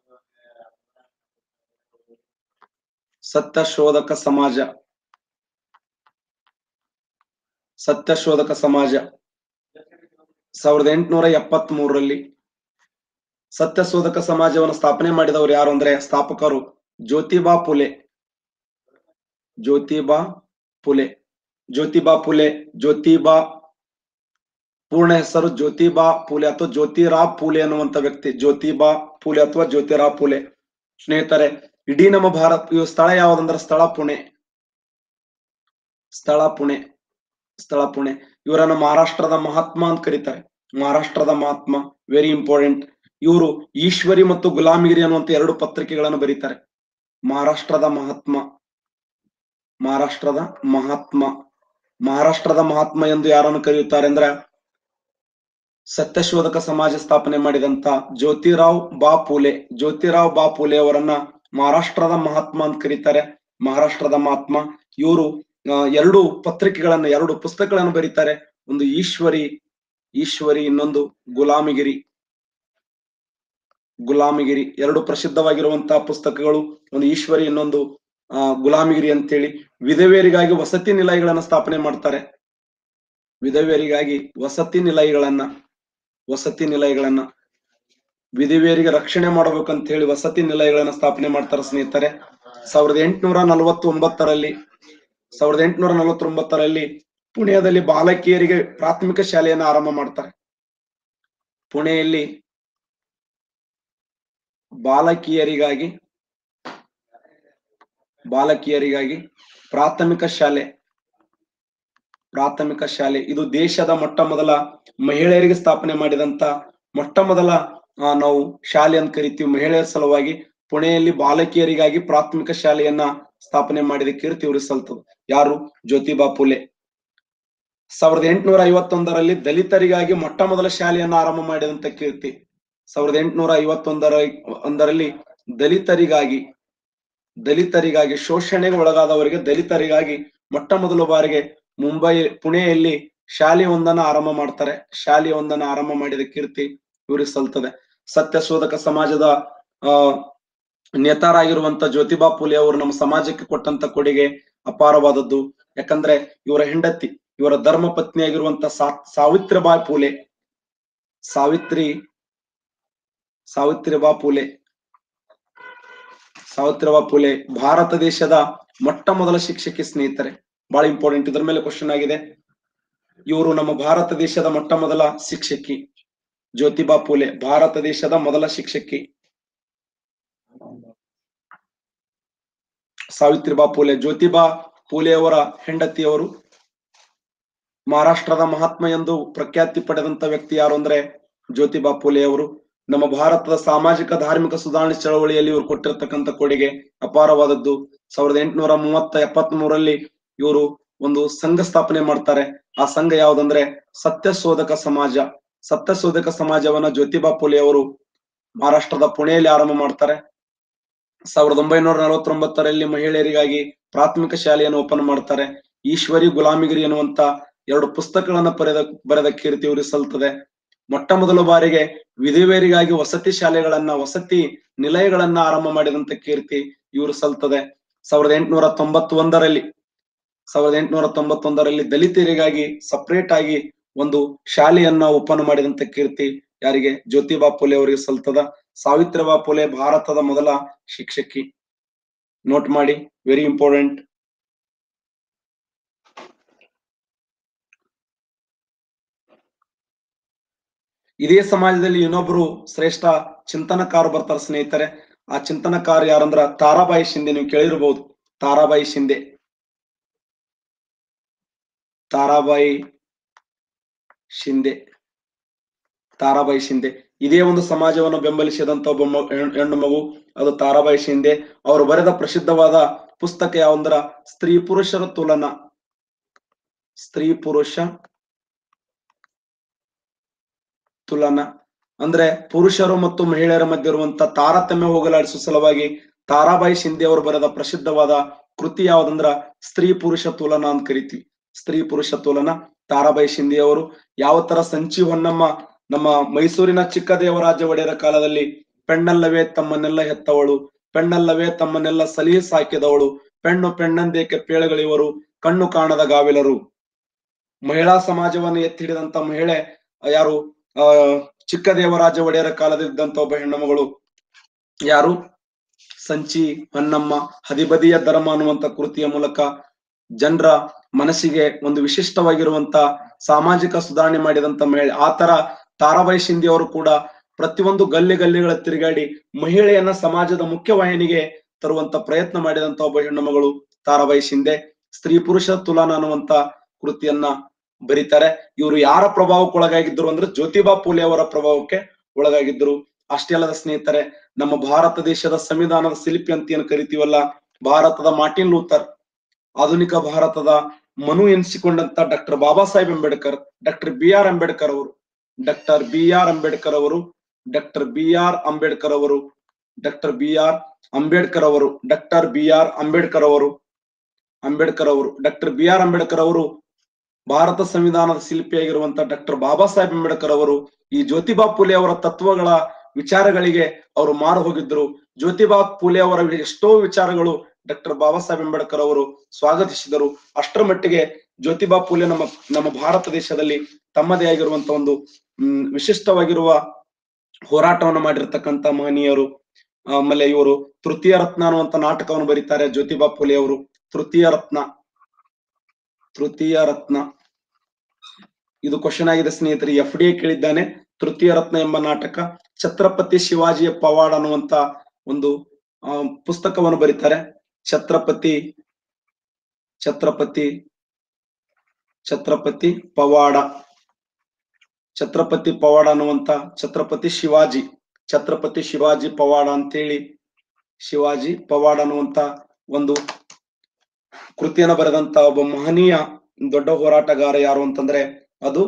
ಸತ್ಯ ಶೋಧಕ ಸಮಾಜ ಸತ್ಯ ಶೋಧಕ ಸಮಾಜ ಸಾವಿರದ ಎಂಟುನೂರ ಎಪ್ಪತ್ತ್ ಮೂರರಲ್ಲಿ ಸತ್ಯ ಶೋಧಕ ಸಮಾಜವನ್ನು ಸ್ಥಾಪನೆ ಮಾಡಿದವರು ಯಾರು ಅಂದ್ರೆ ಸ್ಥಾಪಕರು ಜ್ಯೋತಿಬಾ ಫುಲೆ ಜ್ಯೋತಿಬಾ ಫುಲೆ ಜ್ಯೋತಿಬಾ ಫುಲೆ ಜ್ಯೋತಿಬಾ ಪೂರ್ಣ ಹೆಸರು ಜ್ಯೋತಿಬಾ ಫುಲೆ ಅಥವಾ ಜ್ಯೋತಿರಾವ್ ಫುಲೆ ಅನ್ನುವಂತ ವ್ಯಕ್ತಿ ಜ್ಯೋತಿಬಾ ಫುಲೆ ಅಥವಾ ಜ್ಯೋತಿರಾವ್ ಫುಲೆ ಸ್ನೇಹಿತರೆ ಇಡೀ ನಮ್ಮ ಭಾರತ ಇವು ಸ್ಥಳ ಯಾವ್ದಂದ್ರೆ ಸ್ಥಳ ಪುಣೆ ಸ್ಥಳ ಪುಣೆ ಸ್ಥಳ ಪುಣೆ ಇವರನ್ನ ಮಹಾರಾಷ್ಟ್ರದ ಮಹಾತ್ಮ ಅಂತ ಕರೀತಾರೆ ಮಹಾರಾಷ್ಟ್ರದ ಮಹಾತ್ಮ ವೆರಿ ಇಂಪಾರ್ಟೆಂಟ್ ಇವರು ಈಶ್ವರಿ ಮತ್ತು ಗುಲಾಮಿಗಿರಿ ಅನ್ನುವಂತ ಎರಡು ಪತ್ರಿಕೆಗಳನ್ನು ಬರೀತಾರೆ ಮಹಾರಾಷ್ಟ್ರದ ಮಹಾತ್ಮ ಮಹಾರಾಷ್ಟ್ರದ ಮಹಾತ್ಮ ಮಹಾರಾಷ್ಟ್ರದ ಮಹಾತ್ಮ ಎಂದು ಯಾರನ್ನು ಕರೆಯುತ್ತಾರೆ ಅಂದ್ರೆ ಸತ್ಯಶೋಧಕ ಸಮಾಜ ಸ್ಥಾಪನೆ ಮಾಡಿದಂತ ಜ್ಯೋತಿರಾವ್ ಬಾ ಫೂಲೆ ಜ್ಯೋತಿರಾವ್ ಬಾ ಫೂಲೆ ಅವರನ್ನ ಮಹಾರಾಷ್ಟ್ರದ ಮಹಾತ್ಮ ಅಂತ ಕರೀತಾರೆ ಮಹಾರಾಷ್ಟ್ರದ ಮಹಾತ್ಮ ಇವರು ಎರಡು ಪತ್ರಿಕೆಗಳನ್ನ ಎರಡು ಪುಸ್ತಕಗಳನ್ನು ಬರೀತಾರೆ ಒಂದು ಈಶ್ವರಿ ಈಶ್ವರಿ ಇನ್ನೊಂದು ಗುಲಾಮಿಗಿರಿ ಗುಲಾಮಿಗಿರಿ ಎರಡು ಪ್ರಸಿದ್ಧವಾಗಿರುವಂತಹ ಪುಸ್ತಕಗಳು ಒಂದು ಈಶ್ವರಿ ಇನ್ನೊಂದು ಆ ಗುಲಾಮಿಗಿರಿ ಅಂತೇಳಿ ವಿಧವೆಯರಿಗಾಗಿ ವಸತಿ ನಿಲಯಗಳನ್ನ ಸ್ಥಾಪನೆ ಮಾಡ್ತಾರೆ ವಿಧವೆಯರಿಗಾಗಿ ವಸತಿ ನಿಲಯಗಳನ್ನ ವಸತಿ ನಿಲಯಗಳನ್ನ ವಿಧವೆಯರಿಗೆ ರಕ್ಷಣೆ ಮಾಡಬೇಕಂತ ಹೇಳಿ ವಸತಿ ನಿಲಯಗಳನ್ನ ಸ್ಥಾಪನೆ ಮಾಡ್ತಾರೆ ಸ್ನೇಹಿತರೆ ಸಾವಿರದ ಎಂಟುನೂರ ನಲವತ್ತೊಂಬತ್ತರಲ್ಲಿ ಸಾವಿರದ ಎಂಟುನೂರ ನಲವತ್ತೊಂಬತ್ತರಲ್ಲಿ ಪುಣೆಯಲ್ಲಿ ಬಾಲಕಿಯರಿಗೆ ಪ್ರಾಥಮಿಕ ಶಾಲೆಯನ್ನ ಆರಂಭ ಮಾಡ್ತಾರೆ ಪುಣೆಯಲ್ಲಿ ಬಾಲಕಿಯರಿಗಾಗಿ ಬಾಲಕಿಯರಿಗಾಗಿ ಪ್ರಾಥಮಿಕ ಶಾಲೆ ಪ್ರಾಥಮಿಕ ಶಾಲೆ ಇದು ದೇಶದ ಮೊಟ್ಟ ಮೊದಲ ಮಹಿಳೆಯರಿಗೆ ಸ್ಥಾಪನೆ ಮಾಡಿದಂತ ಮೊಟ್ಟ ಮೊದಲ ಆ, ನಾವು ಶಾಲೆ ಅಂತ ಕರಿತೀವಿ ಮಹಿಳೆಯರ ಸಲುವಾಗಿ ಪುಣೆಯಲ್ಲಿ ಬಾಲಕಿಯರಿಗಾಗಿ ಪ್ರಾಥಮಿಕ ಶಾಲೆಯನ್ನ ಸ್ಥಾಪನೆ ಮಾಡಿದ ಕೀರ್ತಿ ಇವರು ಸಲ್ತದ ಯಾರು ಜ್ಯೋತಿಬಾ ಫುಲೆ ಸಾವಿರದ ಎಂಟುನೂರ ಐವತ್ತೊಂದರಲ್ಲಿ ದಲಿತರಿಗಾಗಿ ಮೊಟ್ಟ ಮೊದಲ ಶಾಲೆಯನ್ನ ಆರಂಭ ಮಾಡಿದಂತ ಕೀರ್ತಿ ಸಾವಿರದ ಎಂಟುನೂರ ಐವತ್ತೊಂದರ ಒಂದರಲ್ಲಿ ದಲಿತರಿಗಾಗಿ ದಲಿತರಿಗಾಗಿ ಶೋಷಣೆಗೆ ಒಳಗಾದವರಿಗೆ ದಲಿತರಿಗಾಗಿ ಮೊಟ್ಟ ಮೊದಲ ಬಾರಿಗೆ ಮುಂಬೈ ಪುಣೆಯಲ್ಲಿ ಶಾಲೆಯೊಂದನ್ನ ಆರಂಭ ಮಾಡ್ತಾರೆ ಶಾಲೆಯೊಂದನ್ನ ಆರಂಭ ಮಾಡಿದ ಕೀರ್ತಿ ಇವರಿಗೆ ಸಲ್ತದೆ ಸತ್ಯ ಶೋಧಕ ಸಮಾಜದ ಆ ನೇತಾರಾಗಿರುವಂತ ಜ್ಯೋತಿಬಾ ಫುಲೆ ಅವರು ನಮ್ಮ ಸಮಾಜಕ್ಕೆ ಕೊಟ್ಟಂತ ಕೊಡುಗೆ ಅಪಾರವಾದದ್ದು ಯಾಕಂದ್ರೆ ಇವರ ಹೆಂಡತಿ ಇವರ ಧರ್ಮ ಪತ್ನಿಯಾಗಿರುವಂತ ಸಾ ಸಾವಿತ್ರಿಬಾಯಿ ಫೂಲೆ ಸಾವಿತ್ರಿ ಸಾವಿತ್ರಿಬಾ ಫೂಲೆ ಸಾವಿತ್ರಿಬಾ ಫೂಲೆ ಭಾರತ ದೇಶದ ಮೊಟ್ಟ ಮೊದಲ ಶಿಕ್ಷಕಿ ಸ್ನೇಹಿತರೆ ಬಹಳ ಇಂಪಾರ್ಟೆಂಟ್ ಇದ್ರ ಮೇಲೆ ಕ್ವಶನ್ ಆಗಿದೆ ಇವರು ನಮ್ಮ ಭಾರತ ದೇಶದ ಮೊಟ್ಟ ಮೊದಲ ಶಿಕ್ಷಕಿ ಜ್ಯೋತಿಬಾ ಫೂಲೆ ಭಾರತ ದೇಶದ ಮೊದಲ ಶಿಕ್ಷಕಿ ಸಾವಿತ್ರಿಬಾ ಫೂಲೆ ಜ್ಯೋತಿಬಾ ಫೂಲೆ ಅವರ ಹೆಂಡತಿಯವರು ಮಹಾರಾಷ್ಟ್ರದ ಮಹಾತ್ಮ ಎಂದು ಪ್ರಖ್ಯಾತಿ ಪಡೆದಂತ ವ್ಯಕ್ತಿ ಯಾರು ಅಂದ್ರೆ ಜ್ಯೋತಿಬಾ ಫೂಲೆ ಅವರು ನಮ್ಮ ಭಾರತದ ಸಾಮಾಜಿಕ ಧಾರ್ಮಿಕ ಸುಧಾರಣೆ ಚಳವಳಿಯಲ್ಲಿ ಇವರು ಕೊಟ್ಟಿರ್ತಕ್ಕಂಥ ಕೊಡುಗೆ ಅಪಾರವಾದದ್ದು ಸಾವಿರದ ಎಂಟುನೂರ ಮೂವತ್ತ ಎಪ್ಪತ್ತ್ ಮೂರಲ್ಲಿ ಇವರು ಒಂದು ಸಂಘ ಸ್ಥಾಪನೆ ಮಾಡ್ತಾರೆ ಆ ಸಂಘ ಯಾವ್ದಂದ್ರೆ ಸತ್ಯಶೋಧಕ ಸಮಾಜ ಸತ್ಯಶೋಧಕ ಸಮಾಜವನ್ನ ಜ್ಯೋತಿಬಾ ಫುಲೆ ಅವರು ಮಹಾರಾಷ್ಟ್ರದ ಪುಣೆಯಲ್ಲಿ ಆರಂಭ ಮಾಡ್ತಾರೆ ಸಾವಿರದ ಒಂಬೈನೂರ ನಲವತ್ತೊಂಬತ್ತರಲ್ಲಿ ಮಹಿಳೆಯರಿಗಾಗಿ ಪ್ರಾಥಮಿಕ ಶಾಲೆಯನ್ನು ಓಪನ್ ಮಾಡ್ತಾರೆ ಈಶ್ವರಿ ಗುಲಾಮಿಗಿರಿ ಎನ್ನುವಂತ ಎರಡು ಪುಸ್ತಕಗಳನ್ನ ಬರೆದ ಬರೆದ ಕೀರ್ತಿ ಇವರಿಗೆ ಸಲ್ತದೆ ಮೊಟ್ಟ ಮೊದಲ ಬಾರಿಗೆ ವಿಧವೆಯರಿಗಾಗಿ ವಸತಿ ಶಾಲೆಗಳನ್ನ ವಸತಿ ನಿಲಯಗಳನ್ನ ಆರಂಭ ಮಾಡಿದಂತ ಕೀರ್ತಿ ಇವರು ಸಲ್ತದೆ ಸಾವಿರದ ಎಂಟುನೂರ ತೊಂಬತ್ತೊಂದರಲ್ಲಿ ಸಾವಿರದ ಎಂಟುನೂರ ತೊಂಬತ್ತೊಂದರಲ್ಲಿ ದಲಿತರಿಗಾಗಿ ಸಪರೇಟ್ ಆಗಿ ಒಂದು ಶಾಲೆಯನ್ನ ಓಪನ್ ಮಾಡಿದಂತ ಕೀರ್ತಿ ಯಾರಿಗೆ ಜ್ಯೋತಿಬಾ ಫುಲೆ ಅವರಿಗೆ ಸಲ್ತದ ಸಾವಿತ್ರಿಬಾ ಫುಲೆ ಭಾರತದ ಮೊದಲ ಶಿಕ್ಷಕಿ ನೋಟ್ ಮಾಡಿ ವೆರಿ ಇಂಪಾರ್ಟೆಂಟ್ ಇದೇ ಸಮಾಜದಲ್ಲಿ ಇನ್ನೊಬ್ರು ಶ್ರೇಷ್ಠ ಚಿಂತನಕಾರ ಬರ್ತಾರೆ ಸ್ನೇಹಿತರೆ ಆ ಚಿಂತನಕಾರ ಯಾರಂದ್ರ ತಾರಾಬಾಯಿ ಶಿಂದೆ ನೀವು ಕೇಳಿರ್ಬಹುದು ತಾರಾಬಾಯಿ ಶಿಂದೆ ತಾರಾಬಾಯಿ ಶಿಂದೆ ತಾರಾಬಾಯಿ ಶಿಂದೆ ಇದೇ ಒಂದು ಸಮಾಜವನ್ನು ಬೆಂಬಲಿಸಿದಂತ ಒಬ್ಬ ಮ- ಹೆಣ್- ಹೆಣ್ಣು ಮಗು ಅದು ತಾರಾಬಾಯಿ ಶಿಂದೆ ಅವರು ಬರೆದ ಪ್ರಸಿದ್ಧವಾದ ಪುಸ್ತಕ ಯಾವಂದ್ರ ಸ್ತ್ರೀ ಪುರುಷರ ತುಲನ ಸ್ತ್ರೀ ಪುರುಷ ತುಲನ ಅಂದ್ರೆ ಪುರುಷರು ಮತ್ತು ಮಹಿಳೆಯರ ಮಧ್ಯೆ ಇರುವಂತ ತಾರತಮ್ಯ ಹೋಗಲಾಡಿಸುವ ಸಲುವಾಗಿ ತಾರಾಬಾಯಿ ಶಿಂದೆ ಅವರು ಬರೆದ ಪ್ರಸಿದ್ಧವಾದ ಕೃತಿ ಯಾವ್ದಂದ್ರ ಸ್ತ್ರೀ ಪುರುಷ ತುಲನ ಅಂತ ಕರಿತೀವಿ ಸ್ತ್ರೀ ಪುರುಷ ತುಲನ ತಾರಾಬಾಯಿ ಶಿಂದೆ ಅವರು ಯಾವ ತರ ಸಂಚಿ ಹೊನ್ನಮ್ಮ ನಮ್ಮ ಮೈಸೂರಿನ ಚಿಕ್ಕದೇವರಾಜ ಒಡೆಯರ ಕಾಲದಲ್ಲಿ ಪೆಣ್ಣಲ್ಲವೇ ತಮ್ಮನ್ನೆಲ್ಲ ಹೆತ್ತವಳು ಪೆಣ್ಣಲ್ಲವೇ ತಮ್ಮನ್ನೆಲ್ಲ ಸಲಿಹೆ ಸಾಕಿದವಳು ಪೆಣ್ಣು ಪೆಣ್ಣಂದೇಕೆ ಪೇಳೆಗಳಿವರು ಕಣ್ಣು ಕಾಣದ ಗಾವಿಲರು ಮಹಿಳಾ ಸಮಾಜವನ್ನು ಎತ್ತಿ ಹಿಡಿದಂತ ಮಹಿಳೆ ಆ, ಯಾರು ಆ ಚಿಕ್ಕದೇವರಾಜ ಒಡೆಯರ ಕಾಲದಿದ್ದಂತ ಒಬ್ಬ ಹೆಣ್ಣು ಮಗಳು ಯಾರು ಸಂಚಿ ಹೊನ್ನಮ್ಮ ಹದಿಬದಿಯ ಧರ್ಮ ಅನ್ನುವಂತ ಕೃತಿಯ ಮೂಲಕ ಜನರ ಮನಸ್ಸಿಗೆ ಒಂದು ವಿಶಿಷ್ಟವಾಗಿರುವಂತ ಸಾಮಾಜಿಕ ಸುಧಾರಣೆ ಮಾಡಿದಂತ ಮಹಿಳೆ ಆ ತರ ತಾರಾಬಾಯಿ ಶಿಂದೆ ಅವರು ಕೂಡ ಪ್ರತಿಯೊಂದು ಗಲ್ಲಿ ಗಲ್ಲಿಗಳ ತಿರುಗಾಡಿ ಮಹಿಳೆಯನ್ನ ಸಮಾಜದ ಮುಖ್ಯವಾಹಿನಿಗೆ ತರುವಂತ ಪ್ರಯತ್ನ ಮಾಡಿದಂತ ಒಬ್ಬ ಹೆಣ್ಣು ಮಗಳು ತಾರಾಬಾಯಿ ಶಿಂದೆ ಸ್ತ್ರೀ ಪುರುಷ ತುಲನ ಅನ್ನುವಂತ ಕೃತಿಯನ್ನ ಬರೀತಾರೆ ಇವರು ಯಾರ ಪ್ರಭಾವಕ್ಕೆ ಒಳಗಾಗಿದ್ರು ಅಂದ್ರೆ ಜ್ಯೋತಿಬಾ ಫುಲೆ ಅವರ ಪ್ರಭಾವಕ್ಕೆ ಒಳಗಾಗಿದ್ರು ಅಷ್ಟೇ ಅಲ್ಲದ ಸ್ನೇಹಿತರೆ ನಮ್ಮ ಭಾರತ ದೇಶದ ಸಂವಿಧಾನದ ಶಿಲ್ಪಿ ಅಂತ ಏನ್ ಕರಿತೀವಲ್ಲ ಭಾರತದ ಮಾರ್ಟಿನ್ ಲೂಥರ್ ಆಧುನಿಕ ಭಾರತದ ಮನು ಎನಿಸಿಕೊಂಡಂತ doctor Baba Saheb Ambedkar doctor B R Ambedkar ಅವರು ಡಾಕ್ಟರ್ ಬಿ ಆರ್ ಅಂಬೇಡ್ಕರ್ ಅವರು ಡಾಕ್ಟರ್ ಬಿ ಆರ್ ಅಂಬೇಡ್ಕರ್ ಅವರು ಡಾಕ್ಟರ್ ಬಿ ಆರ್ ಅಂಬೇಡ್ಕರ್ ಅವರು ಡಾಕ್ಟರ್ ಬಿ ಆರ್ ಅಂಬೇಡ್ಕರ್ ಅವರು ಅಂಬೇಡ್ಕರ್ ಅವರು ಡಾಕ್ಟರ್ ಬಿ ಆರ್ ಅಂಬೇಡ್ಕರ್ ಅವರು ಭಾರತ ಸಂವಿಧಾನದ ಶಿಲ್ಪಿಯಾಗಿರುವಂತ ಡಾಕ್ಟರ್ ಬಾಬಾ ಸಾಹೇಬ್ ಅಂಬೇಡ್ಕರ್ ಅವರು ಈ ಜ್ಯೋತಿಬಾ ಫುಲೆ ಅವರ ತತ್ವಗಳ ವಿಚಾರಗಳಿಗೆ ಅವರು ಮಾರು ಹೋಗಿದ್ರು ಜ್ಯೋತಿಬಾ ಫುಲೆ ಅವರ ಎಷ್ಟೋ ವಿಚಾರಗಳು ಡಾಕ್ಟರ್ ಬಾಬಾ ಸಾಹೇಬ್ ಅಂಬೇಡ್ಕರ್ ಅವರು ಸ್ವಾಗತಿಸಿದರು ಅಷ್ಟರ ಮಟ್ಟಿಗೆ ಜ್ಯೋತಿಬಾ ಫುಲೆ ನಮ್ಮ ನಮ್ಮ ಭಾರತ ದೇಶದಲ್ಲಿ ತಮ್ಮದೇ ಆಗಿರುವಂತ ಒಂದು ಹ್ಮ್ ವಿಶಿಷ್ಟವಾಗಿರುವ ಹೋರಾಟವನ್ನು ಮಾಡಿರ್ತಕ್ಕಂತ ಮಹನೀಯರು ಆಮೇಲೆ ಇವರು ತೃತೀಯ ರತ್ನ ಅನ್ನುವಂತ ನಾಟಕವನ್ನು ಬರೀತಾರೆ ಜ್ಯೋತಿಬಾ ಫುಲೆ ಅವರು ತೃತೀಯ ರತ್ನ ತೃತೀಯ ರತ್ನ ಇದು ಕ್ವಶನ್ ಆಗಿದೆ ಸ್ನೇಹಿತರೆ ಎಫ್ ಡಿ ಎ ಕೇಳಿದ್ದಾನೆ ತೃತೀಯ ರತ್ನ ಎಂಬ ನಾಟಕ ಛತ್ರಪತಿ ಶಿವಾಜಿಯ ಪವಾಡ ಅನ್ನುವಂತ ಒಂದು ಆ, ಪುಸ್ತಕವನ್ನು ಬರೀತಾರೆ ಛತ್ರಪತಿ ಛತ್ರಪತಿ ಛತ್ರಪತಿ ಪವಾಡ ಛತ್ರಪತಿ ಪವಾಡ ಅನ್ನುವಂತ ಛತ್ರಪತಿ ಶಿವಾಜಿ ಛತ್ರಪತಿ ಶಿವಾಜಿ ಪವಾಡ ಅಂತೇಳಿ ಶಿವಾಜಿ ಪವಾಡ ಅನ್ನುವಂತ ಒಂದು ಕೃತಿಯನ್ನು ಬರೆದಂತ ಒಬ್ಬ ಮಹನೀಯ ದೊಡ್ಡ ಹೋರಾಟಗಾರ ಯಾರು ಅಂತಂದ್ರೆ ಅದು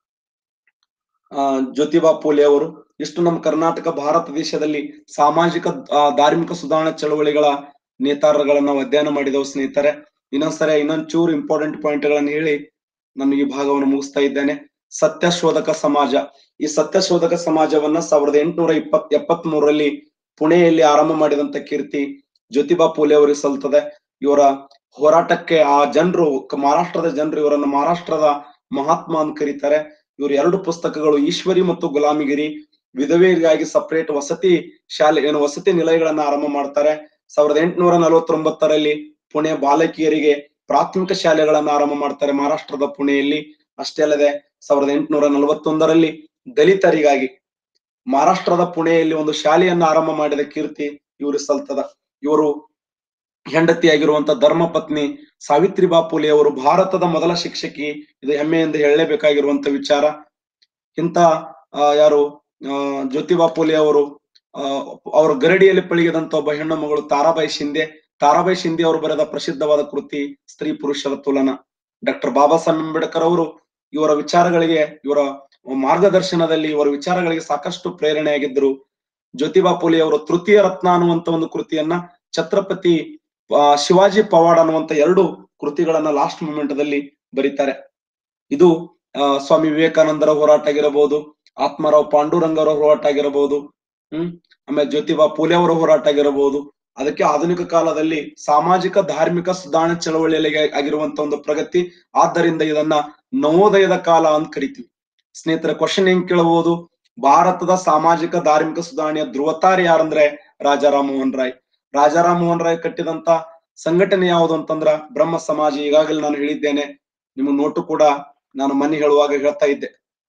ಆ ಜ್ಯೋತಿಬಾ ಫುಲೆ ಅವರು ಇಷ್ಟು ನಮ್ಮ ಕರ್ನಾಟಕ ಭಾರತ ದೇಶದಲ್ಲಿ ಸಾಮಾಜಿಕ ಆ, ಧಾರ್ಮಿಕ ಸುಧಾರಣಾ ಚಳವಳಿಗಳ ನೇತಾರಗಳನ್ನ ನಾವು ಅಧ್ಯಯನ ಮಾಡಿದವು ಸ್ನೇಹಿತರೆ ಇನ್ನೊಂದ್ಸರಿ ಇನ್ನೊಂದ್ ಚೂರು ಇಂಪಾರ್ಟೆಂಟ್ ಪಾಯಿಂಟ್ ಗಳನ್ನ ಹೇಳಿ ನಾನು ಈ ಭಾಗವನ್ನು ಮುಗಿಸ್ತಾ ಇದ್ದೇನೆ ಸತ್ಯಶೋಧಕ ಸಮಾಜ ಈ ಸತ್ಯಶೋಧಕ ಸಮಾಜವನ್ನ ಸಾವಿರದ ಎಂಟುನೂರ ಇಪ್ಪತ್ ಎಪ್ಪತ್ತ್ ಮೂರರಲ್ಲಿ ಪುಣೆಯಲ್ಲಿ ಆರಂಭ ಮಾಡಿದಂತ ಕೀರ್ತಿ ಜ್ಯೋತಿಬಾ ಫುಲೆ ಅವರಿಗೆ ಸಲ್ತದೆ ಇವರ ಹೋರಾಟಕ್ಕೆ ಆ ಜನರು ಮಹಾರಾಷ್ಟ್ರದ ಜನರು ಇವರನ್ನ ಮಹಾರಾಷ್ಟ್ರದ ಮಹಾತ್ಮ ಅಂತ ಕರೀತಾರೆ ಇವರು ಎರಡು ಪುಸ್ತಕಗಳು ಈಶ್ವರಿ ಮತ್ತು ಗುಲಾಮಿಗಿರಿ ವಿಧವೆಯರಿಗಾಗಿ ಸಪರೇಟ್ ವಸತಿ ಶಾಲೆ ಏನು ವಸತಿ ನಿಲಯಗಳನ್ನ ಆರಂಭ ಮಾಡ್ತಾರೆ ಸಾವಿರದ ಎಂಟುನೂರ ನಲವತ್ತೊಂಬತ್ತರಲ್ಲಿ ಪುಣೆ ಬಾಲಕಿಯರಿಗೆ ಪ್ರಾಥಮಿಕ ಶಾಲೆಗಳನ್ನ ಆರಂಭ ಮಾಡ್ತಾರೆ ಮಹಾರಾಷ್ಟ್ರದ ಪುಣೆಯಲ್ಲಿ ಅಷ್ಟೇ ಅಲ್ಲದೆ ಸಾವಿರದ ಎಂಟುನೂರ ನಲವತ್ತೊಂದರಲ್ಲಿ ದಲಿತರಿಗಾಗಿ ಮಹಾರಾಷ್ಟ್ರದ ಪುಣೆಯಲ್ಲಿ ಒಂದು ಶಾಲೆಯನ್ನ ಆರಂಭ ಮಾಡಿದ ಕೀರ್ತಿ ಇವರು ಸಲ್ತದ ಇವರು ಹೆಂಡತಿಯಾಗಿರುವಂತ ಧರ್ಮಪತ್ನಿ ಸಾವಿತ್ರಿಬಾ ಫುಲೆ ಅವರು ಭಾರತದ ಮೊದಲ ಶಿಕ್ಷಕಿ ಇದು ಹೆಮ್ಮೆಯಿಂದ ಹೇಳಲೇಬೇಕಾಗಿರುವಂತ ವಿಚಾರ ಇಂತ ಆ, ಯಾರು ಆ, ಜ್ಯೋತಿಬಾ ಫುಲೆ ಅವರು ಆ, ಅವರ ಗರಡಿಯಲ್ಲಿ ಪಳಗಿದಂತ ಒಬ್ಬ ಹೆಣ್ಣು ಮಗಳು ತಾರಾಬಾಯಿ ಶಿಂದೆ ತಾರಾಬಾಯಿ ಶಿಂದೆ ಅವರು ಬರೆದ ಪ್ರಸಿದ್ಧವಾದ ಕೃತಿ ಸ್ತ್ರೀ ಪುರುಷರ ತುಲನ ಡಾಕ್ಟರ್ ಬಾಬಾ ಸಾಹೇಬ್ ಅಂಬೇಡ್ಕರ್ ಅವರು ಇವರ ವಿಚಾರಗಳಿಗೆ ಇವರ ಮಾರ್ಗದರ್ಶನದಲ್ಲಿ ಇವರ ವಿಚಾರಗಳಿಗೆ ಸಾಕಷ್ಟು ಪ್ರೇರಣೆಯಾಗಿದ್ದರು ಜ್ಯೋತಿಬಾ ಫುಲೆ ಅವರು ತೃತೀಯ ರತ್ನ ಅನ್ನುವಂತ ಒಂದು ಕೃತಿಯನ್ನ ಛತ್ರಪತಿ ಆ, ಶಿವಾಜಿ ಪವಾಡ್ ಅನ್ನುವಂತ ಎರಡು ಕೃತಿಗಳನ್ನ ಲಾಸ್ಟ್ ಮೂಮೆಂಟ್ ದಲ್ಲಿ ಬರೀತಾರೆ ಇದು ಆ, ಸ್ವಾಮಿ ವಿವೇಕಾನಂದರ ಹೋರಾಟ ಆಗಿರಬಹುದು ಆತ್ಮರಾವ್ ಪಾಂಡುರಂಗ ಅವರ ಹೋರಾಟ ಆಗಿರಬಹುದು ಹ್ಮ್ ಆಮೇಲೆ ಜ್ಯೋತಿಬಾ ಫುಲೆ ಅವರ ಹೋರಾಟ ಆಗಿರಬಹುದು ಅದಕ್ಕೆ ಆಧುನಿಕ ಕಾಲದಲ್ಲಿ ಸಾಮಾಜಿಕ ಧಾರ್ಮಿಕ ಸುಧಾರಣೆ ಚಳವಳಿಯಲ್ಲಿ ಆಗಿರುವಂತ ಒಂದು ಪ್ರಗತಿ ಆದ್ದರಿಂದ ಇದನ್ನ ನವೋದಯದ ಕಾಲ ಅಂತ ಕರಿತೀವಿ ಸ್ನೇಹಿತರ ಕ್ವಶನ್ ಹೆಂಗ್ ಕೇಳಬಹುದು ಭಾರತದ ಸಾಮಾಜಿಕ ಧಾರ್ಮಿಕ ಸುಧಾರಣೆಯ ಧ್ರುವತಾರೆ ಯಾರಂದ್ರೆ ರಾಜಾರಾಮ್ ಮೋಹನ್ ರಾಯ್ ರಾಜಾರಾಮ್ ಮೋಹನ್ ರಾಯ್ ಕಟ್ಟಿದಂತ ಸಂಘಟನೆ ಯಾವುದು ಅಂತಂದ್ರ ಬ್ರಹ್ಮ ಸಮಾಜ ಈಗಾಗಲೇ ನಾನು ಹೇಳಿದ್ದೇನೆ ನಿಮ್ಮ ನೋಟು ಕೂಡ ನಾನು ಮನೆ ಹೇಳುವಾಗ ಹೇಳ್ತಾ ಇದ್ದೆ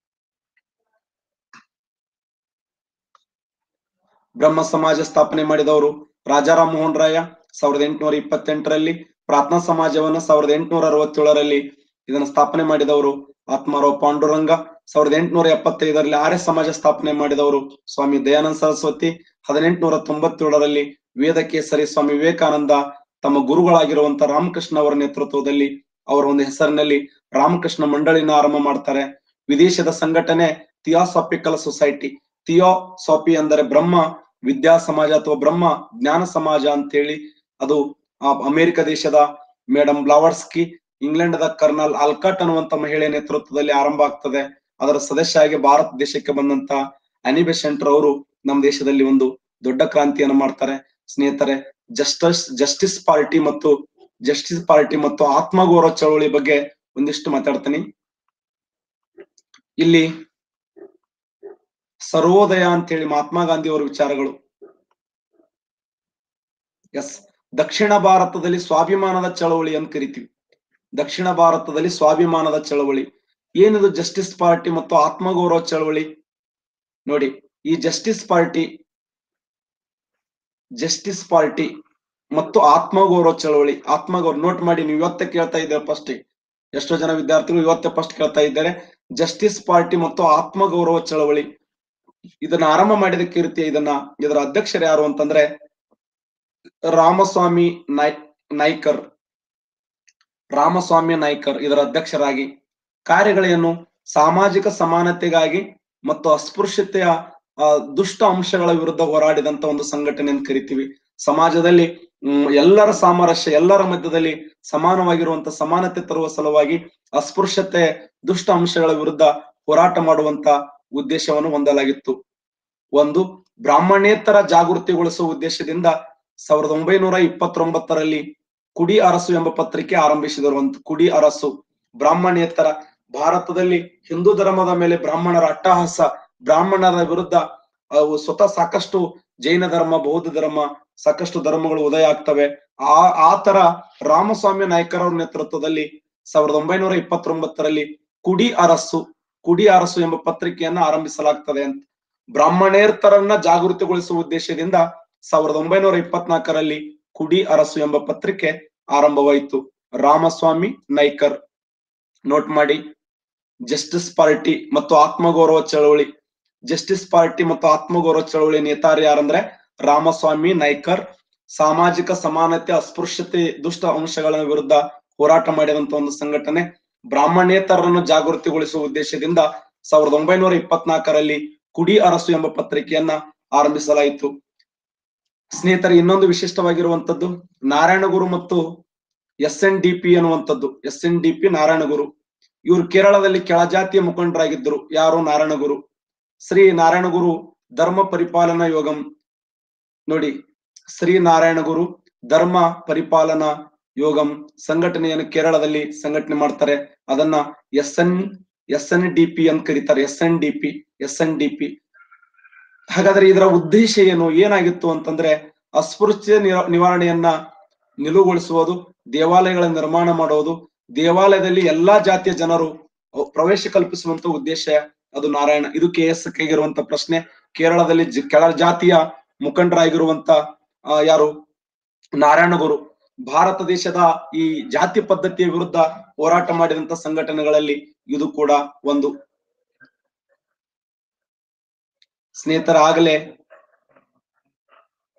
ಬ್ರಹ್ಮ ಸಮಾಜ ಸ್ಥಾಪನೆ ಮಾಡಿದವರು ರಾಜಾರಾಮ್ ಮೋಹನ್ ರಾಯ ಸಾವಿರದ ಎಂಟುನೂರ ಇಪ್ಪತ್ತೆಂಟರಲ್ಲಿ ಪ್ರಾರ್ಥನಾ ಸಮಾಜವನ್ನ ಸಾವಿರದ ಎಂಟುನೂರ ಅರವತ್ತೇಳರಲ್ಲಿ ಇದನ್ನ ಸ್ಥಾಪನೆ ಮಾಡಿದವರು ಆತ್ಮಾರಾವ್ ಪಾಂಡುರಂಗ ಸಾವಿರದ ಎಂಟುನೂರ ಎಪ್ಪತ್ತೈದರಲ್ಲಿ ಆರ್ಯ ಸಮಾಜ ಸ್ಥಾಪನೆ ಮಾಡಿದವರು ಸ್ವಾಮಿ ದಯಾನಂದ ಸರಸ್ವತಿ ಹದಿನೆಂಟುನೂರ ತೊಂಬತ್ತೇಳರಲ್ಲಿ ವೇದ ಕೇಸರಿ ಸ್ವಾಮಿ ವಿವೇಕಾನಂದ ತಮ್ಮ ಗುರುಗಳಾಗಿರುವಂತ ರಾಮಕೃಷ್ಣ ಅವರ ನೇತೃತ್ವದಲ್ಲಿ ಅವರ ಒಂದು ಹೆಸರಿನಲ್ಲಿ ರಾಮಕೃಷ್ಣ ಮಂಡಳಿನ ಆರಂಭ ಮಾಡ್ತಾರೆ ವಿದೇಶದ ಸಂಘಟನೆ ಥಿಯಾಸಾಪಿಕಲ್ ಸೊಸೈಟಿ ಥಿಯೋಸಾಫಿ ಅಂದರೆ ಬ್ರಹ್ಮ ವಿದ್ಯಾ ಸಮಾಜ ಅಥವಾ ಬ್ರಹ್ಮ ಜ್ಞಾನ ಸಮಾಜ ಅಂತೇಳಿ ಅದು ಆ, ಅಮೆರಿಕ ದೇಶದ ಮೇಡಮ್ ಬ್ಲಾವರ್ಸ್ಕಿ ಇಂಗ್ಲೆಂಡ್ದ ಕರ್ನಲ್ ಆಲ್ಕಟ್ ಅನ್ನುವಂತ ಮಹಿಳೆ ನೇತೃತ್ವದಲ್ಲಿ ಆರಂಭ ಆಗ್ತದೆ ಅದರ ಸದಸ್ಯ ಆಗಿ ಭಾರತ ದೇಶಕ್ಕೆ ಬಂದಂತ ಅನಿ ಬೆಸೆಂಟ್ ಅವರು ನಮ್ಮ ದೇಶದಲ್ಲಿ ಒಂದು ದೊಡ್ಡ ಕ್ರಾಂತಿಯನ್ನು ಮಾಡ್ತಾರೆ ಸ್ನೇಹಿತರೆ ಜಸ್ಟಿಸ್ ಜಸ್ಟಿಸ್ ಪಾರ್ಟಿ ಮತ್ತು ಜಸ್ಟಿಸ್ ಪಾರ್ಟಿ ಮತ್ತು ಆತ್ಮಗೌರವ ಚಳವಳಿ ಬಗ್ಗೆ ಒಂದಿಷ್ಟು ಮಾತಾಡ್ತೀನಿ ಇಲ್ಲಿ ಸರ್ವೋದಯ ಅಂತೇಳಿ ಮಹಾತ್ಮ ಗಾಂಧಿ ಅವರ ವಿಚಾರಗಳು ಎಸ್ ದಕ್ಷಿಣ ಭಾರತದಲ್ಲಿ ಸ್ವಾಭಿಮಾನದ ಚಳವಳಿ ಅಂತ ಕರಿತೀವಿ ದಕ್ಷಿಣ ಭಾರತದಲ್ಲಿ ಸ್ವಾಭಿಮಾನದ ಚಳವಳಿ ಏನಿದು ಜಸ್ಟಿಸ್ ಪಾರ್ಟಿ ಮತ್ತು ಆತ್ಮಗೌರವ ಚಳವಳಿ ನೋಡಿ ಈ ಜಸ್ಟಿಸ್ ಪಾರ್ಟಿ ಜಸ್ಟಿಸ್ ಪಾರ್ಟಿ ಮತ್ತು ಆತ್ಮಗೌರವ ಚಳವಳಿ ಆತ್ಮಗೌರವ ನೋಟ್ ಮಾಡಿ ನೀವು ಇವತ್ತೇ ಕೇಳ್ತಾ ಇದ್ದಾರೆ ಫಸ್ಟ್ ಎಷ್ಟೋ ಜನ ವಿದ್ಯಾರ್ಥಿಗಳು ಇವತ್ತೇ ಫಸ್ಟ್ ಕೇಳ್ತಾ ಇದ್ದಾರೆ ಜಸ್ಟಿಸ್ ಪಾರ್ಟಿ ಮತ್ತು ಆತ್ಮಗೌರವ ಚಳವಳಿ ಇದನ್ನ ಆರಂಭ ಮಾಡಿದ ಕೀರ್ತಿ ಇದನ್ನ ಇದರ ಅಧ್ಯಕ್ಷರು ಯಾರು ಅಂತಂದ್ರೆ ರಾಮಸ್ವಾಮಿ ನಾಯ್ ನಾಯ್ಕರ್ ರಾಮಸ್ವಾಮಿ ನಾಯ್ಕರ್ ಇದರ ಅಧ್ಯಕ್ಷರಾಗಿ ಕಾರ್ಯಗಳೇನು ಸಾಮಾಜಿಕ ಸಮಾನತೆಗಾಗಿ ಮತ್ತು ಅಸ್ಪೃಶ್ಯತೆಯ ಆ, ದುಷ್ಟ ಅಂಶಗಳ ವಿರುದ್ಧ ಹೋರಾಡಿದಂತ ಒಂದು ಸಂಘಟನೆ ಅಂತ ಕರಿತೀವಿ ಸಮಾಜದಲ್ಲಿ ಹ್ಮ್, ಎಲ್ಲರ ಸಾಮರಸ್ಯ ಎಲ್ಲರ ಮಧ್ಯದಲ್ಲಿ ಸಮಾನವಾಗಿರುವಂತ ಸಮಾನತೆ ತರುವ ಸಲುವಾಗಿ ಅಸ್ಪೃಶ್ಯತೆ ದುಷ್ಟ ಅಂಶಗಳ ವಿರುದ್ಧ ಹೋರಾಟ ಮಾಡುವಂತ ಉದ್ದೇಶವನ್ನು ಹೊಂದಲಾಗಿತ್ತು ಒಂದು ಬ್ರಾಹ್ಮಣೇತರ ಜಾಗೃತಿಗೊಳಿಸುವ ಉದ್ದೇಶದಿಂದ ಸಾವಿರದ ಒಂಬೈನೂರ ಇಪ್ಪತ್ತೊಂಬತ್ತರಲ್ಲಿ ಕುಡಿ ಅರಸು ಎಂಬ ಪತ್ರಿಕೆ ಆರಂಭಿಸಿದರು ಅಂತ ಕುಡಿ ಅರಸು ಬ್ರಾಹ್ಮಣೇತರ ಭಾರತದಲ್ಲಿ ಹಿಂದೂ ಧರ್ಮದ ಮೇಲೆ ಬ್ರಾಹ್ಮಣರ ಅಟ್ಟಹಾಸ ಬ್ರಾಹ್ಮಣರ ವಿರುದ್ಧ ಅವು ಸ್ವತಃ ಸಾಕಷ್ಟು ಜೈನ ಧರ್ಮ ಬೌದ್ಧ ಧರ್ಮ ಸಾಕಷ್ಟು ಧರ್ಮಗಳು ಉದಯ ಆಗ್ತವೆ ಆ ಆ ತರ ರಾಮಸ್ವಾಮಿ ನಾಯ್ಕರ್ ಅವ್ರ ನೇತೃತ್ವದಲ್ಲಿ ಸಾವಿರದ ಒಂಬೈನೂರ ಇಪ್ಪತ್ತೊಂಬತ್ತರಲ್ಲಿ ಕುಡಿ ಅರಸು ಕುಡಿ ಅರಸು ಎಂಬ ಪತ್ರಿಕೆಯನ್ನ ಆರಂಭಿಸಲಾಗ್ತದೆ ಅಂತ ಬ್ರಾಹ್ಮಣೇತರನ್ನ ಜಾಗೃತಿಗೊಳಿಸುವ ಉದ್ದೇಶದಿಂದ ಸಾವಿರದ ಒಂಬೈನೂರ ಇಪ್ಪತ್ನಾಲ್ಕರಲ್ಲಿ ಕುಡಿ ಅರಸು ಎಂಬ ಪತ್ರಿಕೆ ಆರಂಭವಾಯಿತು ರಾಮಸ್ವಾಮಿ ನೈಕರ್ ನೋಟ್ ಮಾಡಿ ಜಸ್ಟಿಸ್ ಪಾರ್ಟಿ ಮತ್ತು ಆತ್ಮಗೌರವ ಚಳವಳಿ ಜಸ್ಟಿಸ್ ಪಾರ್ಟಿ ಮತ್ತು ಆತ್ಮಗೌರವ ಚಳವಳಿ ನೇತಾರ ಯಾರಂದ್ರೆ ರಾಮಸ್ವಾಮಿ ನಾಯ್ಕರ್ ಸಾಮಾಜಿಕ ಸಮಾನತೆ ಅಸ್ಪೃಶ್ಯತೆ ದುಷ್ಟ ಅಂಶಗಳ ವಿರುದ್ಧ ಹೋರಾಟ ಮಾಡಿದಂತ ಒಂದು ಸಂಘಟನೆ ಬ್ರಾಹ್ಮಣೇತರರನ್ನು ಜಾಗೃತಿಗೊಳಿಸುವ ಉದ್ದೇಶದಿಂದ ಸಾವಿರದ ಒಂಬೈನೂರ ಇಪ್ಪತ್ನಾಲ್ಕರಲ್ಲಿ ಕುಡಿ ಅರಸು ಎಂಬ ಪತ್ರಿಕೆಯನ್ನ ಆರಂಭಿಸಲಾಯಿತು ಸ್ನೇಹಿತರೆ ಇನ್ನೊಂದು ವಿಶಿಷ್ಟವಾಗಿರುವಂತದ್ದು ನಾರಾಯಣಗುರು ಮತ್ತು ಎಸ್ ಎನ್ ಡಿ ಪಿ ಅನ್ನುವಂಥದ್ದು S N D P Narayanaguru ಇವರು ಕೇರಳದಲ್ಲಿ ಕೆಳಜಾತಿಯ ಮುಖಂಡರಾಗಿದ್ದರು ಯಾರು ನಾರಾಯಣಗುರು ಶ್ರೀ ನಾರಾಯಣಗುರು ಧರ್ಮ ಪರಿಪಾಲನಾ ಯೋಗಂ ನೋಡಿ ಶ್ರೀ ನಾರಾಯಣಗುರು ಧರ್ಮ ಪರಿಪಾಲನಾ ಯೋಗಂ ಸಂಘಟನೆಯನ್ನು ಕೇರಳದಲ್ಲಿ ಸಂಘಟನೆ ಮಾಡ್ತಾರೆ ಅದನ್ನ S N S N D P ಅಂತ ಕರೀತಾರೆ S N D P S N D P ಹಾಗಾದ್ರೆ ಇದರ ಉದ್ದೇಶ ಏನು ಏನಾಗಿತ್ತು ಅಂತಂದ್ರೆ ಅಸ್ಪೃಶ್ಯ ನಿವ- ನಿವಾರಣೆಯನ್ನ ನಿಲುಗೊಳಿಸುವುದು ದೇವಾಲಯಗಳ ನಿರ್ಮಾಣ ಮಾಡುವುದು ದೇವಾಲಯದಲ್ಲಿ ಎಲ್ಲಾ ಜಾತಿಯ ಜನರು ಅಹ್, ಪ್ರವೇಶ ಕಲ್ಪಿಸುವಂತ ಉದ್ದೇಶ ಅದು ನಾರಾಯಣ ಇದು ಕೆ ಎಸ್ ಕೆಗಿರುವಂತ ಪ್ರಶ್ನೆ ಕೇರಳದಲ್ಲಿ ಜ- ಕೆಳ ಜಾತಿಯ ಮುಖಂಡರಾಗಿರುವಂತ ಆ, ಯಾರು ನಾರಾಯಣ ಗುರು ಭಾರತ ದೇಶದ ಈ ಜಾತಿ ಪದ್ಧತಿಯ ವಿರುದ್ಧ ಹೋರಾಟ ಮಾಡಿದಂತ ಸಂಘಟನೆಗಳಲ್ಲಿ ಇದು ಕೂಡ ಒಂದು ಸ್ನೇಹಿತರ ಆಗಲೇ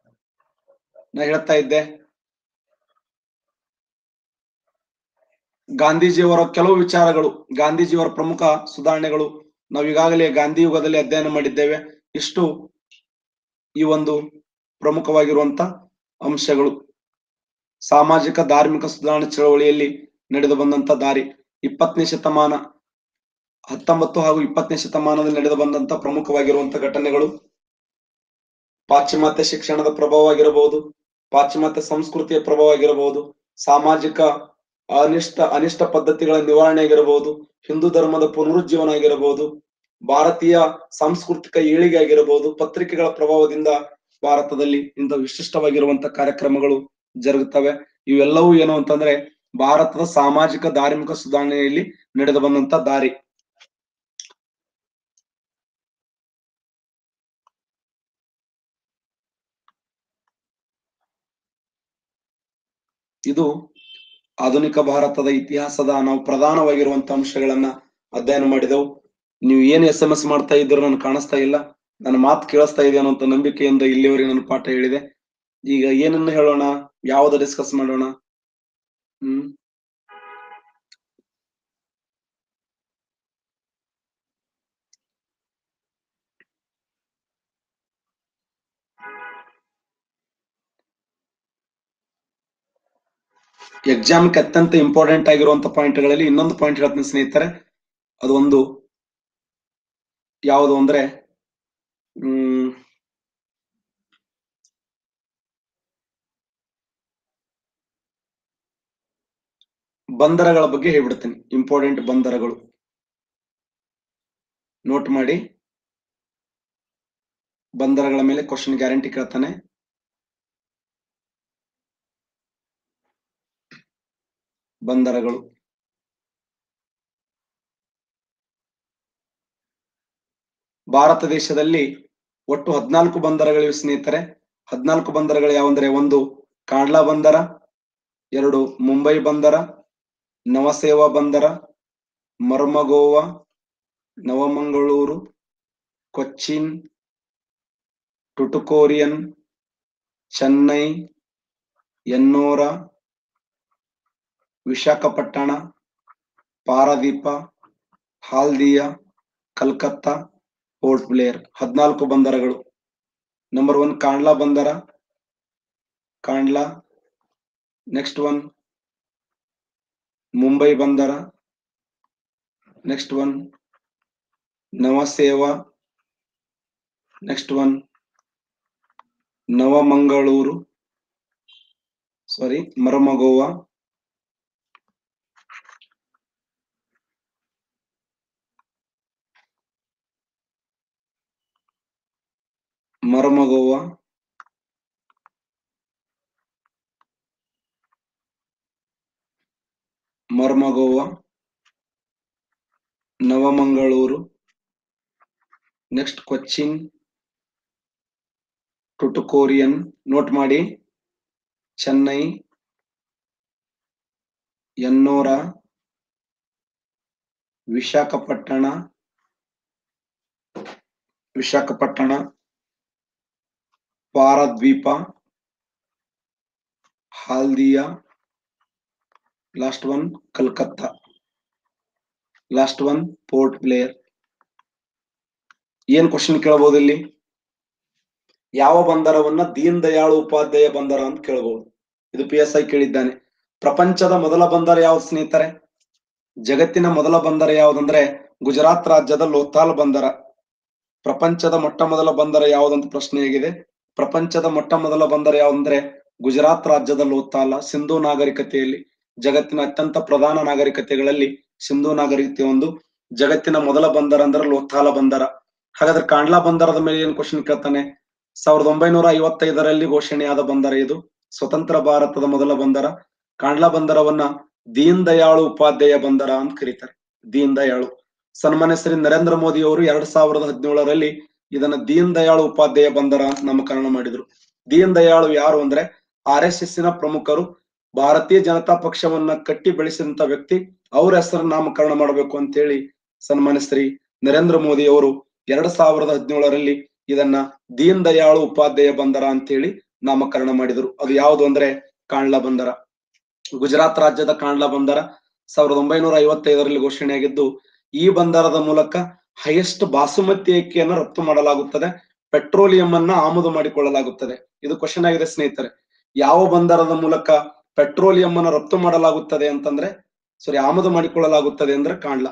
ನಾ ಹೇಳ್ತಾ ಇದ್ದೆ ಗಾಂಧೀಜಿಯವರ ಕೆಲವು ವಿಚಾರಗಳು ಗಾಂಧೀಜಿಯವರ ಪ್ರಮುಖ ಸುಧಾರಣೆಗಳು ನಾವು ಈಗಾಗಲೇ ಗಾಂಧಿ ಯುಗದಲ್ಲಿ ಅಧ್ಯಯನ ಮಾಡಿದ್ದೇವೆ ಇಷ್ಟು ಈ ಒಂದು ಪ್ರಮುಖವಾಗಿರುವಂತ ಅಂಶಗಳು ಸಾಮಾಜಿಕ ಧಾರ್ಮಿಕ ಸುಧಾರಣೆ ಚಳವಳಿಯಲ್ಲಿ ನಡೆದು ಬಂದಂತ ದಾರಿ ಇಪ್ಪತ್ತನೇ ಶತಮಾನ ಹತ್ತೊಂಬತ್ತು ಹಾಗೂ ಇಪ್ಪತ್ತನೇ ಶತಮಾನದಲ್ಲಿ ನಡೆದು ಬಂದಂತ ಪ್ರಮುಖವಾಗಿರುವಂತ ಘಟನೆಗಳು ಪಾಶ್ಚಿಮಾತ್ಯ ಶಿಕ್ಷಣದ ಪ್ರಭಾವ ಆಗಿರಬಹುದು ಪಾಶ್ಚಿಮಾತ್ಯ ಸಂಸ್ಕೃತಿಯ ಪ್ರಭಾವ ಆಗಿರಬಹುದು ಸಾಮಾಜಿಕ ಅನಿಷ್ಟ ಅನಿಷ್ಟ ಪದ್ಧತಿಗಳ ನಿವಾರಣೆ ಆಗಿರಬಹುದು ಹಿಂದೂ ಧರ್ಮದ ಪುನರುಜ್ಜೀವನ ಆಗಿರಬಹುದು ಭಾರತೀಯ ಸಾಂಸ್ಕೃತಿಕ ಏಳಿಗೆ ಆಗಿರಬಹುದು ಪತ್ರಿಕೆಗಳ ಪ್ರಭಾವದಿಂದ ಭಾರತದಲ್ಲಿ ಇಂಥ ವಿಶಿಷ್ಟವಾಗಿರುವಂತ ಕಾರ್ಯಕ್ರಮಗಳು ಜರುಗುತ್ತವೆ ಇವೆಲ್ಲವೂ ಏನು ಅಂತಂದ್ರೆ ಭಾರತದ ಸಾಮಾಜಿಕ ಧಾರ್ಮಿಕ ಸುಧಾರಣೆಯಲ್ಲಿ ನಡೆದು ಬಂದಂತ ದಾರಿ ಇದು ಆಧುನಿಕ ಭಾರತದ ಇತಿಹಾಸದ ನಾವು ಪ್ರಧಾನವಾಗಿರುವಂತ ಅಂಶಗಳನ್ನ ಅಧ್ಯಯನ ಮಾಡಿದೆವು ನೀವು ಏನ್ ಎಸ್ ಎಂ ಎಸ್ ಮಾಡ್ತಾ ಇದ್ರು ನನ್ ಕಾಣಿಸ್ತಾ ಇಲ್ಲ ನನ್ನ ಮಾತು ಕೇಳಿಸ್ತಾ ಇದೆ ಅನ್ನೋ ನಂಬಿಕೆಯಿಂದ ಇಲ್ಲಿವರೆಗೆ ನಾನು ಪಾಠ ಹೇಳಿದೆ ಈಗ ಏನನ್ನ ಹೇಳೋಣ ಯಾವ್ದು ಡಿಸ್ಕಸ್ ಮಾಡೋಣ ಹ್ಮ್ ಎಕ್ಸಾಮ್ಗೆ ಅತ್ಯಂತ ಇಂಪಾರ್ಟೆಂಟ್ ಆಗಿರುವಂತ ಪಾಯಿಂಟ್ಗಳಲ್ಲಿ ಇನ್ನೊಂದು ಪಾಯಿಂಟ್ ಹೇಳ್ತೀನಿ ಸ್ನೇಹಿತರೆ ಅದೊಂದು ಯಾವುದು ಅಂದ್ರೆ ಹ್ಮ್ ಬಂದರಗಳ ಬಗ್ಗೆ ಹೇಳ್ಬಿಡ್ತೀನಿ ಇಂಪಾರ್ಟೆಂಟ್ ಬಂದರಗಳು ನೋಟ್ ಮಾಡಿ ಬಂದರಗಳ ಮೇಲೆ ಕ್ವಶನ್ ಗ್ಯಾರಂಟಿ ಕೇಳ್ತಾನೆ ಬಂದರಗಳು ಭಾರತ ದೇಶದಲ್ಲಿ ಒಟ್ಟು ಹದಿನಾಲ್ಕು ಬಂದರಗಳಿವೆ ಸ್ನೇಹಿತರೆ ಹದಿನಾಲ್ಕು ಬಂದರಗಳು ಯಾವಂದ್ರೆ ಒಂದು ಕಾಂಡ್ಲಾ ಬಂದರ ಎರಡು ಮುಂಬೈ ಬಂದರ ನವಸೇವಾ ಬಂದರ ಮರ್ಮಗೋವಾ ನವಮಂಗಳೂರು ಕೊಚ್ಚಿನ್ ಟುಟುಕೋರಿಯನ್ ಚೆನ್ನೈ ಎನ್ನೋರ ವಿಶಾಖಪಟ್ಟಣ ಪಾರದೀಪ ಹಾಲ್ದಿಯಾ ಕಲ್ಕತ್ತಾ ಪೋರ್ಟ್ ಬ್ಲೇರ್ ಹದಿನಾಲ್ಕು ಬಂದರಗಳು ನಂಬರ್ ಒನ್ ಕಾಂಡ್ಲಾ ಬಂದರ ಕಾಂಡ್ಲಾ ನೆಕ್ಸ್ಟ್ ಒನ್ ಮುಂಬೈ ಬಂದರ next one Nhava Sheva next one Navamangaluru sorry Marmagao Marmagao Marmagao Navamangaluru next Cochin Tuticorin note ಮಾಡಿ Chennai Ennore Visakhapatnam Visakhapatnam Paradip Haldia last one Calcutta last one Port Blair ಏನ್ ಕ್ವಶನ್ ಕೇಳಬಹುದು ಇಲ್ಲಿ ಯಾವ ಬಂದರವನ್ನ ದೀನ್ ದಯಾಳು ಉಪಾಧ್ಯಾಯ ಬಂದರ ಅಂತ ಕೇಳಬಹುದು ಇದು ಪಿ ಎಸ್ ಐ ಕೇಳಿದ್ದಾನೆ ಪ್ರಪಂಚದ ಮೊದಲ ಬಂದರ ಯಾವ್ದು ಸ್ನೇಹಿತರೆ ಜಗತ್ತಿನ ಮೊದಲ ಬಂದರ ಯಾವ್ದಂದ್ರೆ ಗುಜರಾತ್ ರಾಜ್ಯದ ಲೋಥಾಲ್ ಬಂದರ ಪ್ರಪಂಚದ ಮೊಟ್ಟ ಮೊದಲ ಬಂದರ ಯಾವ್ದಂತ ಪ್ರಶ್ನೆ ಆಗಿದೆ ಪ್ರಪಂಚದ ಮೊಟ್ಟ ಮೊದಲ ಬಂದರ ಯಾವ್ದಂದ್ರೆ ಗುಜರಾತ್ ರಾಜ್ಯದ ಲೋಥಾಲ ಸಿಂಧು ನಾಗರಿಕತೆಯಲ್ಲಿ ಜಗತ್ತಿನ ಅತ್ಯಂತ ಪ್ರಧಾನ ನಾಗರಿಕತೆಗಳಲ್ಲಿ ಸಿಂಧು ನಾಗರಿಕತೆ ಒಂದು ಜಗತ್ತಿನ ಮೊದಲ ಬಂದರ ಅಂದ್ರೆ ಲೋಥಾಲ ಬಂದರ ಹಾಗಾದ್ರೆ ಕಾಂಡ್ಲಾ ಬಂದರದ ಮೇಲೆ ಏನ್ ಕ್ವಶನ್ ಕೇಳ್ತಾನೆ ಸಾವಿರದ ಒಂಬೈನೂರ ಐವತ್ತೈದರಲ್ಲಿ ಘೋಷಣೆಯಾದ ಬಂದರ ಇದು ಸ್ವತಂತ್ರ ಭಾರತದ ಮೊದಲ ಬಂದರ ಕಾಂಡ್ಲಾ ಬಂದರವನ್ನ ದೀನ್ ದಯಾಳು ಉಪಾಧ್ಯಾಯ ಬಂದರ ಅಂತ ಕರೀತಾರೆ ದೀನ್ ದಯಾಳು ಸನ್ಮಾನ್ಯ ಶ್ರೀ ನರೇಂದ್ರ ಮೋದಿ ಅವರು ಎರಡ್ ಸಾವಿರದ ಹದಿನೇಳರಲ್ಲಿ ಇದನ್ನ ದೀನ್ ದಯಾಳು ಉಪಾಧ್ಯಾಯ ಬಂದರ ಅಂತ ನಾಮಕರಣ ಮಾಡಿದ್ರು ದೀನ್ ದಯಾಳು ಯಾರು ಅಂದ್ರೆ ಆರ್ ಎಸ್ ಎಸ್ ನ ಪ್ರಮುಖರು ಭಾರತೀಯ ಜನತಾ ಪಕ್ಷವನ್ನ ಕಟ್ಟಿ ಬೆಳೆಸಿದಂತ ವ್ಯಕ್ತಿ ಅವ್ರ ಹೆಸರು ನಾಮಕರಣ ಮಾಡಬೇಕು ಅಂತ ಹೇಳಿ ಸನ್ಮಾನ್ಯ ಶ್ರೀ ನರೇಂದ್ರ ಮೋದಿ ಅವರು ಎರಡ್ ಸಾವಿರದ ಹದಿನೇಳರಲ್ಲಿ ಇದನ್ನ ದೀನ್ ದಯಾಳು ಉಪಾಧ್ಯಾಯ ಬಂದರ ಅಂತ ಹೇಳಿ ನಾಮಕರಣ ಮಾಡಿದ್ರು ಅದು ಯಾವುದು ಅಂದ್ರೆ ಕಾಂಡ್ಲಾ ಬಂದರ ಗುಜರಾತ್ ರಾಜ್ಯದ ಕಾಂಡ್ಲಾ ಬಂದರ ಸಾವಿರದ ಒಂಬೈನೂರ ಐವತ್ತೈದರಲ್ಲಿ ಘೋಷಣೆಯಾಗಿದ್ದು ಈ ಬಂದರದ ಮೂಲಕ ಹೈಯೆಸ್ಟ್ ಬಾಸುಮತಿ ಅಕ್ಕಿಯನ್ನು ರಫ್ತು ಮಾಡಲಾಗುತ್ತದೆ ಪೆಟ್ರೋಲಿಯಂ ಅನ್ನ ಆಮದು ಮಾಡಿಕೊಳ್ಳಲಾಗುತ್ತದೆ ಇದು ಕ್ವಶನ್ ಆಗಿದೆ ಸ್ನೇಹಿತರೆ ಯಾವ ಬಂದರದ ಮೂಲಕ ಪೆಟ್ರೋಲಿಯಂ ಅನ್ನು ರಫ್ತು ಮಾಡಲಾಗುತ್ತದೆ ಅಂತಂದ್ರೆ ಸಾರಿ ಆಮದು ಮಾಡಿಕೊಳ್ಳಲಾಗುತ್ತದೆ ಅಂದ್ರೆ ಕಾಣ್ಲಾ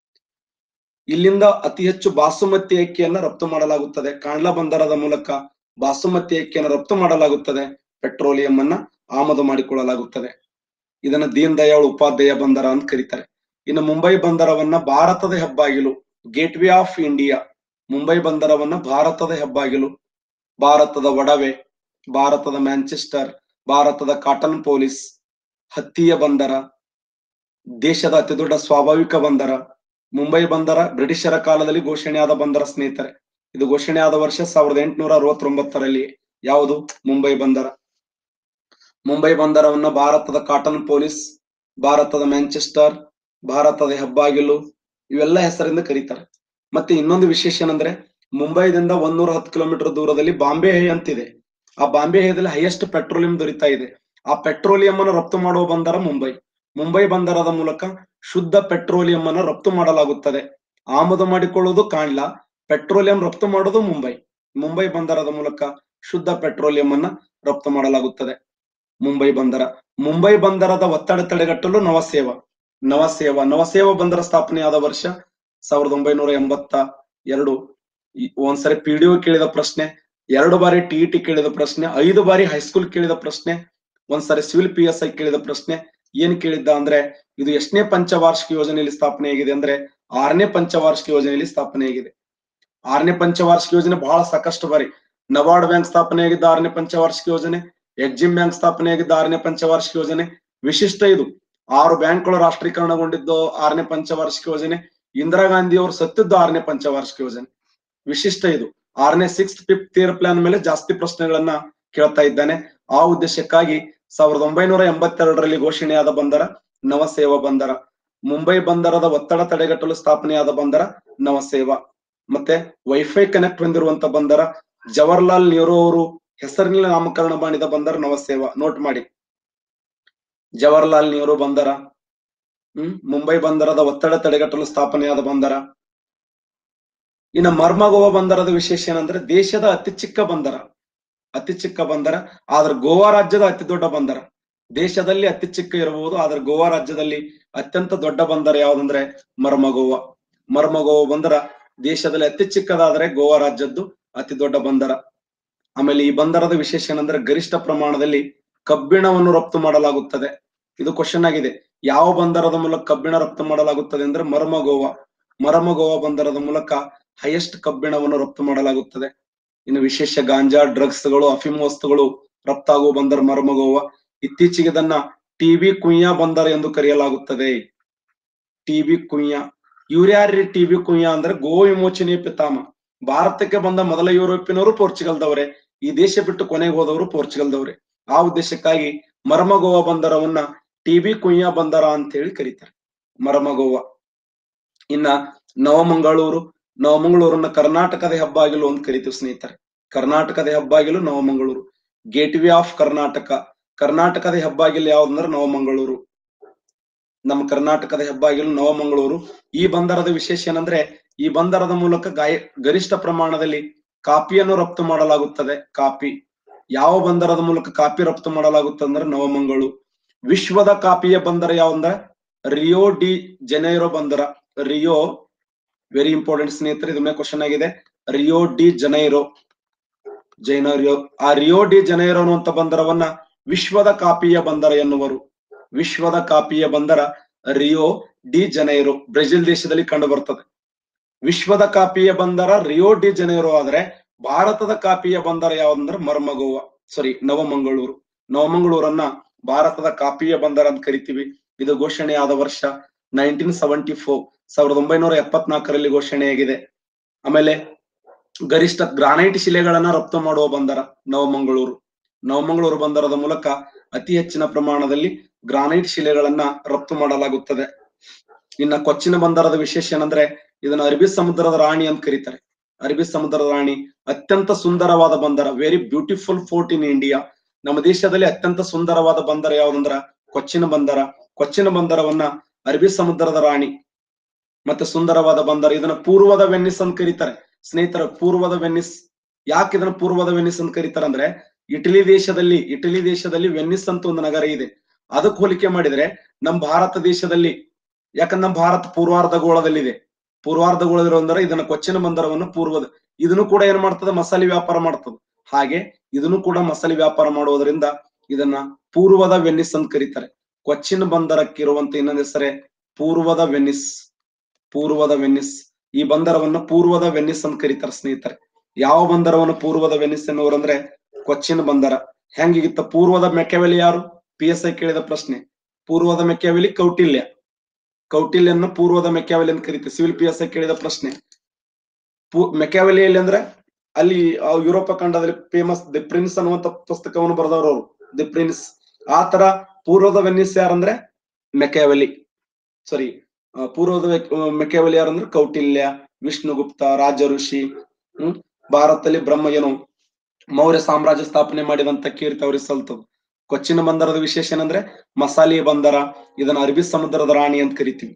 ಇಲ್ಲಿಂದ ಅತಿ ಹೆಚ್ಚು ಬಾಸುಮತಿ ಅಕ್ಕಿಯನ್ನ ರಫ್ತು ಮಾಡಲಾಗುತ್ತದೆ ಕಾಂಡ್ಲಾ ಬಂದರದ ಮೂಲಕ ಬಾಸುಮತಿ ಅಕ್ಕಿಯನ್ನು ರಫ್ತು ಮಾಡಲಾಗುತ್ತದೆ ಪೆಟ್ರೋಲಿಯಂ ಅನ್ನ ಆಮದು ಮಾಡಿಕೊಳ್ಳಲಾಗುತ್ತದೆ ಇದನ್ನ ದೀನ್ ದಯಾಳ್ ಉಪಾಧ್ಯಾಯ ಬಂದರ ಅಂತ ಕರೀತಾರೆ ಇನ್ನು ಮುಂಬೈ ಬಂದರವನ್ನ ಭಾರತದ ಹೆಬ್ಬಾಗಿಲು gateway of India Mumbai ಬಂದರವನ್ನ ಭಾರತದ ಹೆಬ್ಬಾಗಿಲು ಭಾರತದ ಒಡವೆ ಭಾರತದ ಮ್ಯಾಂಚೆಸ್ಟರ್ ಭಾರತದ ಕಾಟನ್ ಪೊಲೀಸ್ ಹತ್ತಿಯ ಬಂದರ ದೇಶದ ಅತಿದೊಡ್ಡ ಸ್ವಾಭಾವಿಕ ಬಂದರ ಮುಂಬೈ ಬಂದರ ಬ್ರಿಟಿಷರ ಕಾಲದಲ್ಲಿ ಘೋಷಣೆಯಾದ ಬಂದರ ಸ್ನೇಹಿತರೆ ಇದು ಘೋಷಣೆಯಾದ ವರ್ಷ ಸಾವಿರದ ಎಂಟುನೂರ ಅರವತ್ತೊಂಬತ್ತರಲ್ಲಿ ಯಾವುದು ಮುಂಬೈ ಬಂದರ ಮುಂಬೈ ಬಂದರವನ್ನ ಭಾರತದ ಕಾಟನ್ ಪೊಲೀಸ್ ಭಾರತದ ಮ್ಯಾಂಚೆಸ್ಟರ್ ಭಾರತದ ಹೆಬ್ಬಾಗಿಲು ಇವೆಲ್ಲ ಹೆಸರಿಂದ ಕರೀತಾರೆ ಮತ್ತೆ ಇನ್ನೊಂದು ವಿಶೇಷ ಏನಂದ್ರೆ ಮುಂಬೈದಿಂದ ಒಂದೂರ ಹತ್ತು ಕಿಲೋಮೀಟರ್ ದೂರದಲ್ಲಿ ಬಾಂಬೆ ಹೇ ಅಂತಿದೆ ಆ ಬಾಂಬೆ ಹೇದಲ್ಲಿ ಹೈಯೆಸ್ಟ್ ಪೆಟ್ರೋಲಿಯಂ ದೊರೀತಾ ಇದೆ ಆ ಪೆಟ್ರೋಲಿಯಂ ಅನ್ನು ರಫ್ತು ಮಾಡುವ ಬಂದರ ಮುಂಬೈ ಮುಂಬೈ ಬಂದರದ ಮೂಲಕ ಶುದ್ಧ ಪೆಟ್ರೋಲಿಯಂ ಅನ್ನು ರಫ್ತು ಮಾಡಲಾಗುತ್ತದೆ ಆಮದು ಮಾಡಿಕೊಳ್ಳುವುದು ಕಾಣ್ಲಾ ಪೆಟ್ರೋಲಿಯಂ ರಫ್ತು ಮಾಡೋದು ಮುಂಬೈ ಮುಂಬೈ ಬಂದರದ ಮೂಲಕ ಶುದ್ಧ ಪೆಟ್ರೋಲಿಯಂ ಅನ್ನ ರಫ್ತು ಮಾಡಲಾಗುತ್ತದೆ ಮುಂಬೈ ಬಂದರ ಮುಂಬೈ ಬಂದರದ ಒತ್ತಡ ತಡೆಗಟ್ಟಲು ನವಸೇವಾ ನವಸೇವಾ ನವಸೇವಾ ಬಂದರ ಸ್ಥಾಪನೆಯಾದ ವರ್ಷ ಸಾವಿರದ ಒಂಬೈನೂರ ಎಂಬತ್ತ ಎರಡು ಈ- ಒಂದ್ಸರಿ ಪಿ ಡಿ ಕೇಳಿದ ಪ್ರಶ್ನೆ ಎರಡು ಬಾರಿ ಟಿ ಟಿ ಕೇಳಿದ ಪ್ರಶ್ನೆ ಐದು ಬಾರಿ ಹೈಸ್ಕೂಲ್ ಕೇಳಿದ ಪ್ರಶ್ನೆ ಒಂದ್ಸರಿ ಸಿವಿಲ್ ಪಿ ಎಸ್ ಐ ಕೇಳಿದ ಪ್ರಶ್ನೆ ಏನ್ ಕೇಳಿದ್ದ ಅಂದ್ರೆ ಇದು ಎಷ್ಟನೇ ಪಂಚವಾರ್ಷಿಕ ಯೋಜನೆಯಲ್ಲಿ ಸ್ಥಾಪನೆಯಾಗಿದೆ ಅಂದ್ರೆ ಆರನೇ ಪಂಚವಾರ್ಷಿಕ ಯೋಜನೆಯಲ್ಲಿ ಸ್ಥಾಪನೆಯಾಗಿದೆ ಆರನೇ ಪಂಚವಾರ್ಷಿಕ ಯೋಜನೆ ಬಹಳ ಸಾಕಷ್ಟು ಬಾರಿ ನಬಾರ್ಡ್ ಬ್ಯಾಂಕ್ ಸ್ಥಾಪನೆಯಾಗಿದ್ದ ಆರನೇ ಪಂಚವಾರ್ಷಿಕ ಯೋಜನೆ ಎಕ್ಸಿಮ್ ಬ್ಯಾಂಕ್ ಸ್ಥಾಪನೆಯಾಗಿದ್ದ ಆರನೇ ಪಂಚವಾರ್ಷಿಕ ಯೋಜನೆ ವಿಶಿಷ್ಟ ಇದು ಆರು ಬ್ಯಾಂಕ್ಗಳು ರಾಷ್ಟ್ರೀಕರಣಗೊಂಡಿದ್ದು ಆರನೇ ಪಂಚವಾರ್ಷಿಕ ಯೋಜನೆ ಇಂದಿರಾ ಗಾಂಧಿ ಅವರು ಸತ್ತಿದ್ದು ಆರನೇ ಪಂಚವಾರ್ಷಿಕ ಯೋಜನೆ ವಿಶಿಷ್ಟ ಇದು ಆರನೇ ಸಿಕ್ಸ್ ಫಿಫ್ತ್ ಇಯರ್ ಪ್ಲಾನ್ ಮೇಲೆ ಜಾಸ್ತಿ ಪ್ರಶ್ನೆಗಳನ್ನ ಕೇಳ್ತಾ ಇದ್ದಾನೆ ಆ ಉದ್ದೇಶಕ್ಕಾಗಿ ಸಾವಿರದ ಒಂಬೈನೂರ ಎಂಬತ್ತೆರಡರಲ್ಲಿ ಘೋಷಣೆಯಾದ ಬಂದರ ನವಸೇವಾ ಬಂದರ ಮುಂಬೈ ಬಂದರದ ಒತ್ತಡ ತಡೆಗಟ್ಟಲು ಸ್ಥಾಪನೆಯಾದ ಬಂದರ ನವಸೇವಾ ಮತ್ತೆ ವೈಫೈ ಕನೆಕ್ಟ್ ಹೊಂದಿರುವಂತ ಬಂದರ ಜವಾಹರ್ಲಾಲ್ ನೆಹರು ಅವರು ಹೆಸರಿನಲ್ಲಿ ನಾಮಕರಣ ಮಾಡಿದ ಬಂದರ ನವಸೇವಾ ನೋಟ್ ಮಾಡಿ ಜವಾಹರ್ಲಾಲ್ ನೆಹರು ಬಂದರ ಹ್ಮ್ ಮುಂಬೈ ಬಂದರದ ಒತ್ತಡ ತಡೆಗಟ್ಟಲು ಸ್ಥಾಪನೆಯಾದ ಬಂದರ ಇನ್ನು ಮರ್ಮಗೋವಾ ಬಂದರದ ವಿಶೇಷ ಏನಂದ್ರೆ ದೇಶದ ಅತಿ ಚಿಕ್ಕ ಬಂದರ ಅತಿ ಚಿಕ್ಕ ಬಂದರ ಆದ್ರೆ ಗೋವಾ ರಾಜ್ಯದ ಅತಿ ದೊಡ್ಡ ಬಂದರ ದೇಶದಲ್ಲಿ ಅತಿ ಚಿಕ್ಕ ಇರಬಹುದು ಆದ್ರೆ ಗೋವಾ ರಾಜ್ಯದಲ್ಲಿ ಅತ್ಯಂತ ದೊಡ್ಡ ಬಂದರ ಯಾವ್ದಂದ್ರೆ ಮರ್ಮಗೋವಾ ಮರ್ಮಗೋವಾ ಬಂದರ ದೇಶದಲ್ಲಿ ಅತಿ ಚಿಕ್ಕದಾದ್ರೆ ಗೋವಾ ರಾಜ್ಯದ್ದು ಅತಿ ದೊಡ್ಡ ಬಂದರ ಆಮೇಲೆ ಈ ಬಂದರದ ವಿಶೇಷ ಏನಂದ್ರೆ ಗರಿಷ್ಠ ಪ್ರಮಾಣದಲ್ಲಿ ಕಬ್ಬಿಣವನ್ನು ರಫ್ತು ಮಾಡಲಾಗುತ್ತದೆ ಇದು ಕ್ವಶನ್ ಆಗಿದೆ ಯಾವ ಬಂದರದ ಮೂಲಕ ಕಬ್ಬಿಣ ರಫ್ತು ಮಾಡಲಾಗುತ್ತದೆ ಅಂದ್ರೆ ಮರ್ಮಗೋವಾ ಮರಮಗೋವಾ ಬಂದರದ ಮೂಲಕ ಹೈಯೆಸ್ಟ್ ಕಬ್ಬಿಣವನ್ನು ರಫ್ತು ಮಾಡಲಾಗುತ್ತದೆ ಇನ್ನು ವಿಶೇಷ ಗಾಂಜಾ ಡ್ರಗ್ಸ್ ಗಳು ಅಫೀಮ್ ವಸ್ತುಗಳು ರಫ್ತಾಗುವ ಬಂದರ್ ಮರಮಗೋವಾ ಇತ್ತೀಚೆಗೆ ಇದನ್ನ ಟಿಬಿ ಕುಯ್ಯಾ ಬಂದರ್ ಎಂದು ಕರೆಯಲಾಗುತ್ತದೆ ಟಿಬಿ ಕುಯ್ಯಾ ಇವ್ರ್ಯಾರ್ರಿ ಟಿಬಿ ಕುಯ್ಯಾ ಅಂದ್ರೆ ಗೋ ವಿಮೋಚನೆ ಪಿತಾಮ ಭಾರತಕ್ಕೆ ಬಂದ ಮೊದಲ ಯುರೋಪಿನವರು ಪೋರ್ಚುಗಲ್ದವರೇ ಈ ದೇಶ ಬಿಟ್ಟು ಕೊನೆಗೆ ಹೋದವರು ಪೋರ್ಚುಗಲ್ದವರೇ ಆ ಉದ್ದೇಶಕ್ಕಾಗಿ ಮರಮಗೋವಾ ಬಂದರವನ್ನ ಟಿಬಿ ಕುಯ್ಯಾ ಬಂದರ ಅಂತ ಹೇಳಿ ಕರೀತಾರೆ ಮರಮಗೋವಾ ಇನ್ನ ನವಮಂಗಳೂರು ನವಮಂಗಳೂರನ್ನ ಕರ್ನಾಟಕದ ಹೆಬ್ಬಾಗಿಲು ಅಂತ ಕರಿತೀವಿ ಸ್ನೇಹಿತರೆ ಕರ್ನಾಟಕದ ಹೆಬ್ಬಾಗಿಲು Navamangaluru gateway of Karnataka ಕರ್ನಾಟಕದ ಹೆಬ್ಬಾಗಿಲು ಯಾವ್ದಂದ್ರೆ ನವಮಂಗಳೂರು ನಮ್ಮ ಕರ್ನಾಟಕದ ಹೆಬ್ಬಾಗಿಲು ನವಮಂಗಳೂರು ಈ ಬಂದರದ ವಿಶೇಷ ಏನಂದ್ರೆ ಈ ಬಂದರದ ಮೂಲಕ ಗಾಯ ಗರಿಷ್ಠ ಪ್ರಮಾಣದಲ್ಲಿ ಕಾಪಿಯನ್ನು ರಫ್ತು ಮಾಡಲಾಗುತ್ತದೆ ಕಾಪಿ ಯಾವ ಬಂದರದ ಮೂಲಕ ಕಾಪಿ ರಫ್ತು ಮಾಡಲಾಗುತ್ತದೆ ಅಂದ್ರೆ ನವಮಂಗಳೂರು ವಿಶ್ವದ ಕಾಪಿಯ ಬಂದರ ಯಾವಂದ್ರೆ ರಿಯೋ ಡಿ ಜೆನೈರೋ ಬಂದರ ರಿಯೋ ವೆರಿ ಇಂಪಾರ್ಟೆಂಟ್ ಸ್ನೇಹಿತರೆ ಇದು ಮೇಲೆ ಕ್ವಶನ್ ಆಗಿದೆ ರಿಯೋ ಡಿ ಜನೈರೋ ಜೈನರಿಯೋ ಆ ರಿಯೋ ಡಿ ಜನೈರೋ ಅನ್ನುವಂತ ಬಂದರವನ್ನ ವಿಶ್ವದ ಕಾಪಿಯ ಬಂದರ ಎನ್ನುವರು ವಿಶ್ವದ ಕಾಪಿಯ ಬಂದರ ರಿಯೋ ಡಿ ಜನೈರೋ ಬ್ರೆಜಿಲ್ ದೇಶದಲ್ಲಿ ಕಂಡು ಬರ್ತದೆ ವಿಶ್ವದ ಕಾಪಿಯ ಬಂದರ ರಿಯೋ ಡಿ ಜನೈರೋ ಆದ್ರೆ ಭಾರತದ ಕಾಪಿಯ ಬಂದರ ಯಾವ್ದಂದ್ರೆ ಮರ್ಮಗೋವಾ ಸಾರಿ ನವಮಂಗಳೂರು ನವಮಂಗಳೂರನ್ನ ಭಾರತದ ಕಾಪಿಯ ಬಂದರ ಅಂತ ಕರಿತೀವಿ ಇದು ಘೋಷಣೆಯಾದ ವರ್ಷ ನೈನ್ಟೀನ್ ಸೆವೆಂಟಿ ಫೋರ್ ಸಾವಿರದ ಒಂಬೈನೂರ ಎಪ್ಪತ್ನಾಲ್ಕರಲ್ಲಿ ಘೋಷಣೆಯಾಗಿದೆ ಆಮೇಲೆ ಗರಿಷ್ಠ ಗ್ರಾನೈಟ್ ಶಿಲೆಗಳನ್ನ ರಫ್ತು ಮಾಡುವ ಬಂದರ ನವಮಂಗಳೂರು ನವಮಂಗಳೂರು ಬಂದರದ ಮೂಲಕ ಅತಿ ಹೆಚ್ಚಿನ ಪ್ರಮಾಣದಲ್ಲಿ ಗ್ರಾನೈಟ್ ಶಿಲೆಗಳನ್ನ ರಫ್ತು ಮಾಡಲಾಗುತ್ತದೆ ಇನ್ನ ಕೊಚ್ಚಿನ ಬಂದರದ ವಿಶೇಷ ಏನಂದ್ರೆ ಇದನ್ನ ಅರಬ್ಬಿ ಸಮುದ್ರದ ರಾಣಿ ಅಂತ ಕರೀತಾರೆ ಅರಬ್ಬಿ ಸಮುದ್ರದ ರಾಣಿ ಅತ್ಯಂತ ಸುಂದರವಾದ ಬಂದರ very beautiful port in India ನಮ್ಮ ದೇಶದಲ್ಲಿ ಅತ್ಯಂತ ಸುಂದರವಾದ ಬಂದರ ಯಾವ್ದಂದ್ರ ಕೊಚ್ಚಿನ ಬಂದರ ಕೊಚ್ಚಿನ ಬಂದರವನ್ನ ಅರಬ್ಬಿ ಸಮುದ್ರದ ರಾಣಿ ಮತ್ತೆ ಸುಂದರವಾದ ಬಂದರ ಇದನ್ನ ಪೂರ್ವದ ವೆನ್ನಿಸ್ ಅಂತ ಕರೀತಾರೆ ಸ್ನೇಹಿತರ ಪೂರ್ವದ ವೆನ್ನಿಸ್ ಯಾಕೆ ಇದನ್ನ ಪೂರ್ವದ ವೆನ್ನಿಸ್ ಅಂತ ಕರೀತಾರೆ ಅಂದ್ರೆ ಇಟಲಿ ದೇಶದಲ್ಲಿ ಇಟಲಿ ದೇಶದಲ್ಲಿ ವೆನ್ನಿಸ್ ಅಂತ ಒಂದು ನಗರ ಇದೆ ಅದಕ್ಕೆ ಹೋಲಿಕೆ ಮಾಡಿದ್ರೆ ನಮ್ಮ ಭಾರತ ದೇಶದಲ್ಲಿ ಯಾಕಂದ್ರೆ ನಮ್ಮ ಭಾರತ ಪೂರ್ವಾರ್ಧ ಗೋಳದಲ್ಲಿದೆ ಪೂರ್ವಾರ್ಧ ಗೋಳದಿರೋದ್ರ ಇದನ್ನ ಕೊಚ್ಚಿನ ಬಂದರವನ್ನು ಪೂರ್ವದ ಇದನ್ನು ಕೂಡ ಏನ್ ಮಾಡ್ತದೆ ಮಸಾಲೆ ವ್ಯಾಪಾರ ಮಾಡ್ತದೆ ಹಾಗೆ ಇದನ್ನು ಕೂಡ ಮಸಾಲೆ ವ್ಯಾಪಾರ ಮಾಡುವುದರಿಂದ ಇದನ್ನ ಪೂರ್ವದ ವೆನ್ನಿಸ್ ಅಂತ ಕರೀತಾರೆ ಕೊಚ್ಚಿನ ಬಂದರಕ್ಕಿರುವಂತ ಇನ್ನೊಂದು ಹೆಸರೇ ಪೂರ್ವದ ವೆನ್ನಿಸ್ ಪೂರ್ವದ ವೆನ್ನಿಸ್ ಈ ಬಂದರವನ್ನು ಪೂರ್ವದ ವೆನ್ನಿಸ್ ಅಂತ ಕರೀತಾರೆ ಸ್ನೇಹಿತರೆ ಯಾವ ಬಂದರವನ್ನು ಪೂರ್ವದ ವೆನ್ನಿಸ್ ಎನ್ನುವರಂದ್ರೆ ಕೊಚ್ಚಿನ ಬಂದರ ಹೆಂಗಿಗಿತ್ತ ಪೂರ್ವದ ಮೆಕ್ಯಾವೆಲಿ ಯಾರು ಪಿ ಎಸ್ ಐ ಕೇಳಿದ ಪ್ರಶ್ನೆ ಪೂರ್ವದ ಮೆಕ್ಯಾವೆಲಿ ಕೌಟಿಲ್ಯ ಕೌಟಿಲ್ಯನ್ನು ಪೂರ್ವದ ಮೆಕ್ಯಾವೆಲಿ ಅಂತ ಕರೀತಾರೆ ಸಿವಿಲ್ ಪಿ ಎಸ್ ಐ ಕೇಳಿದ ಪ್ರಶ್ನೆ ಪೂ ಮೆಕ್ಯಾವೆಲಿಯಲ್ಲಿ ಅಂದ್ರೆ ಅಲ್ಲಿ ಆ ಯುರೋಪ ಖಂಡದಲ್ಲಿ ಫೇಮಸ್ ದಿ ಪ್ರಿನ್ಸ್ ಅನ್ನುವಂತ ಪುಸ್ತಕವನ್ನು ಬರೆದವರು ಅವರು ದಿ ಪ್ರಿನ್ಸ್ ಆ ತರ ಪೂರ್ವದ ವೆನ್ನಿಸ್ ಯಾರಂದ್ರೆ ಮೆಕ್ಯಾವೆಲಿ ಸಾರಿ ಪೂರ್ವದ ಮೆಕ್ಯಾವೆಲಿ ಯಾರಂದ್ರೆ ಕೌಟಿಲ್ಯ ವಿಷ್ಣುಗುಪ್ತ ರಾಜ ಋಷಿ ಹ್ಮ್ ಭಾರತದಲ್ಲಿ ಬ್ರಹ್ಮ ಏನು ಮೌರ್ಯ ಸಾಮ್ರಾಜ್ಯ ಸ್ಥಾಪನೆ ಮಾಡಿದಂತ ಕೀರ್ತಿ ಅವ್ರಿಗೆ ಸಲ್ತದ ಕೊಚ್ಚಿನ ಬಂದರದ ವಿಶೇಷ ಏನಂದ್ರೆ ಮಸಾಲೆ ಬಂದರ ಇದನ್ನ ಅರಬ್ಬಿ ಸಮುದ್ರದ ರಾಣಿ ಅಂತ ಕರಿತೀವಿ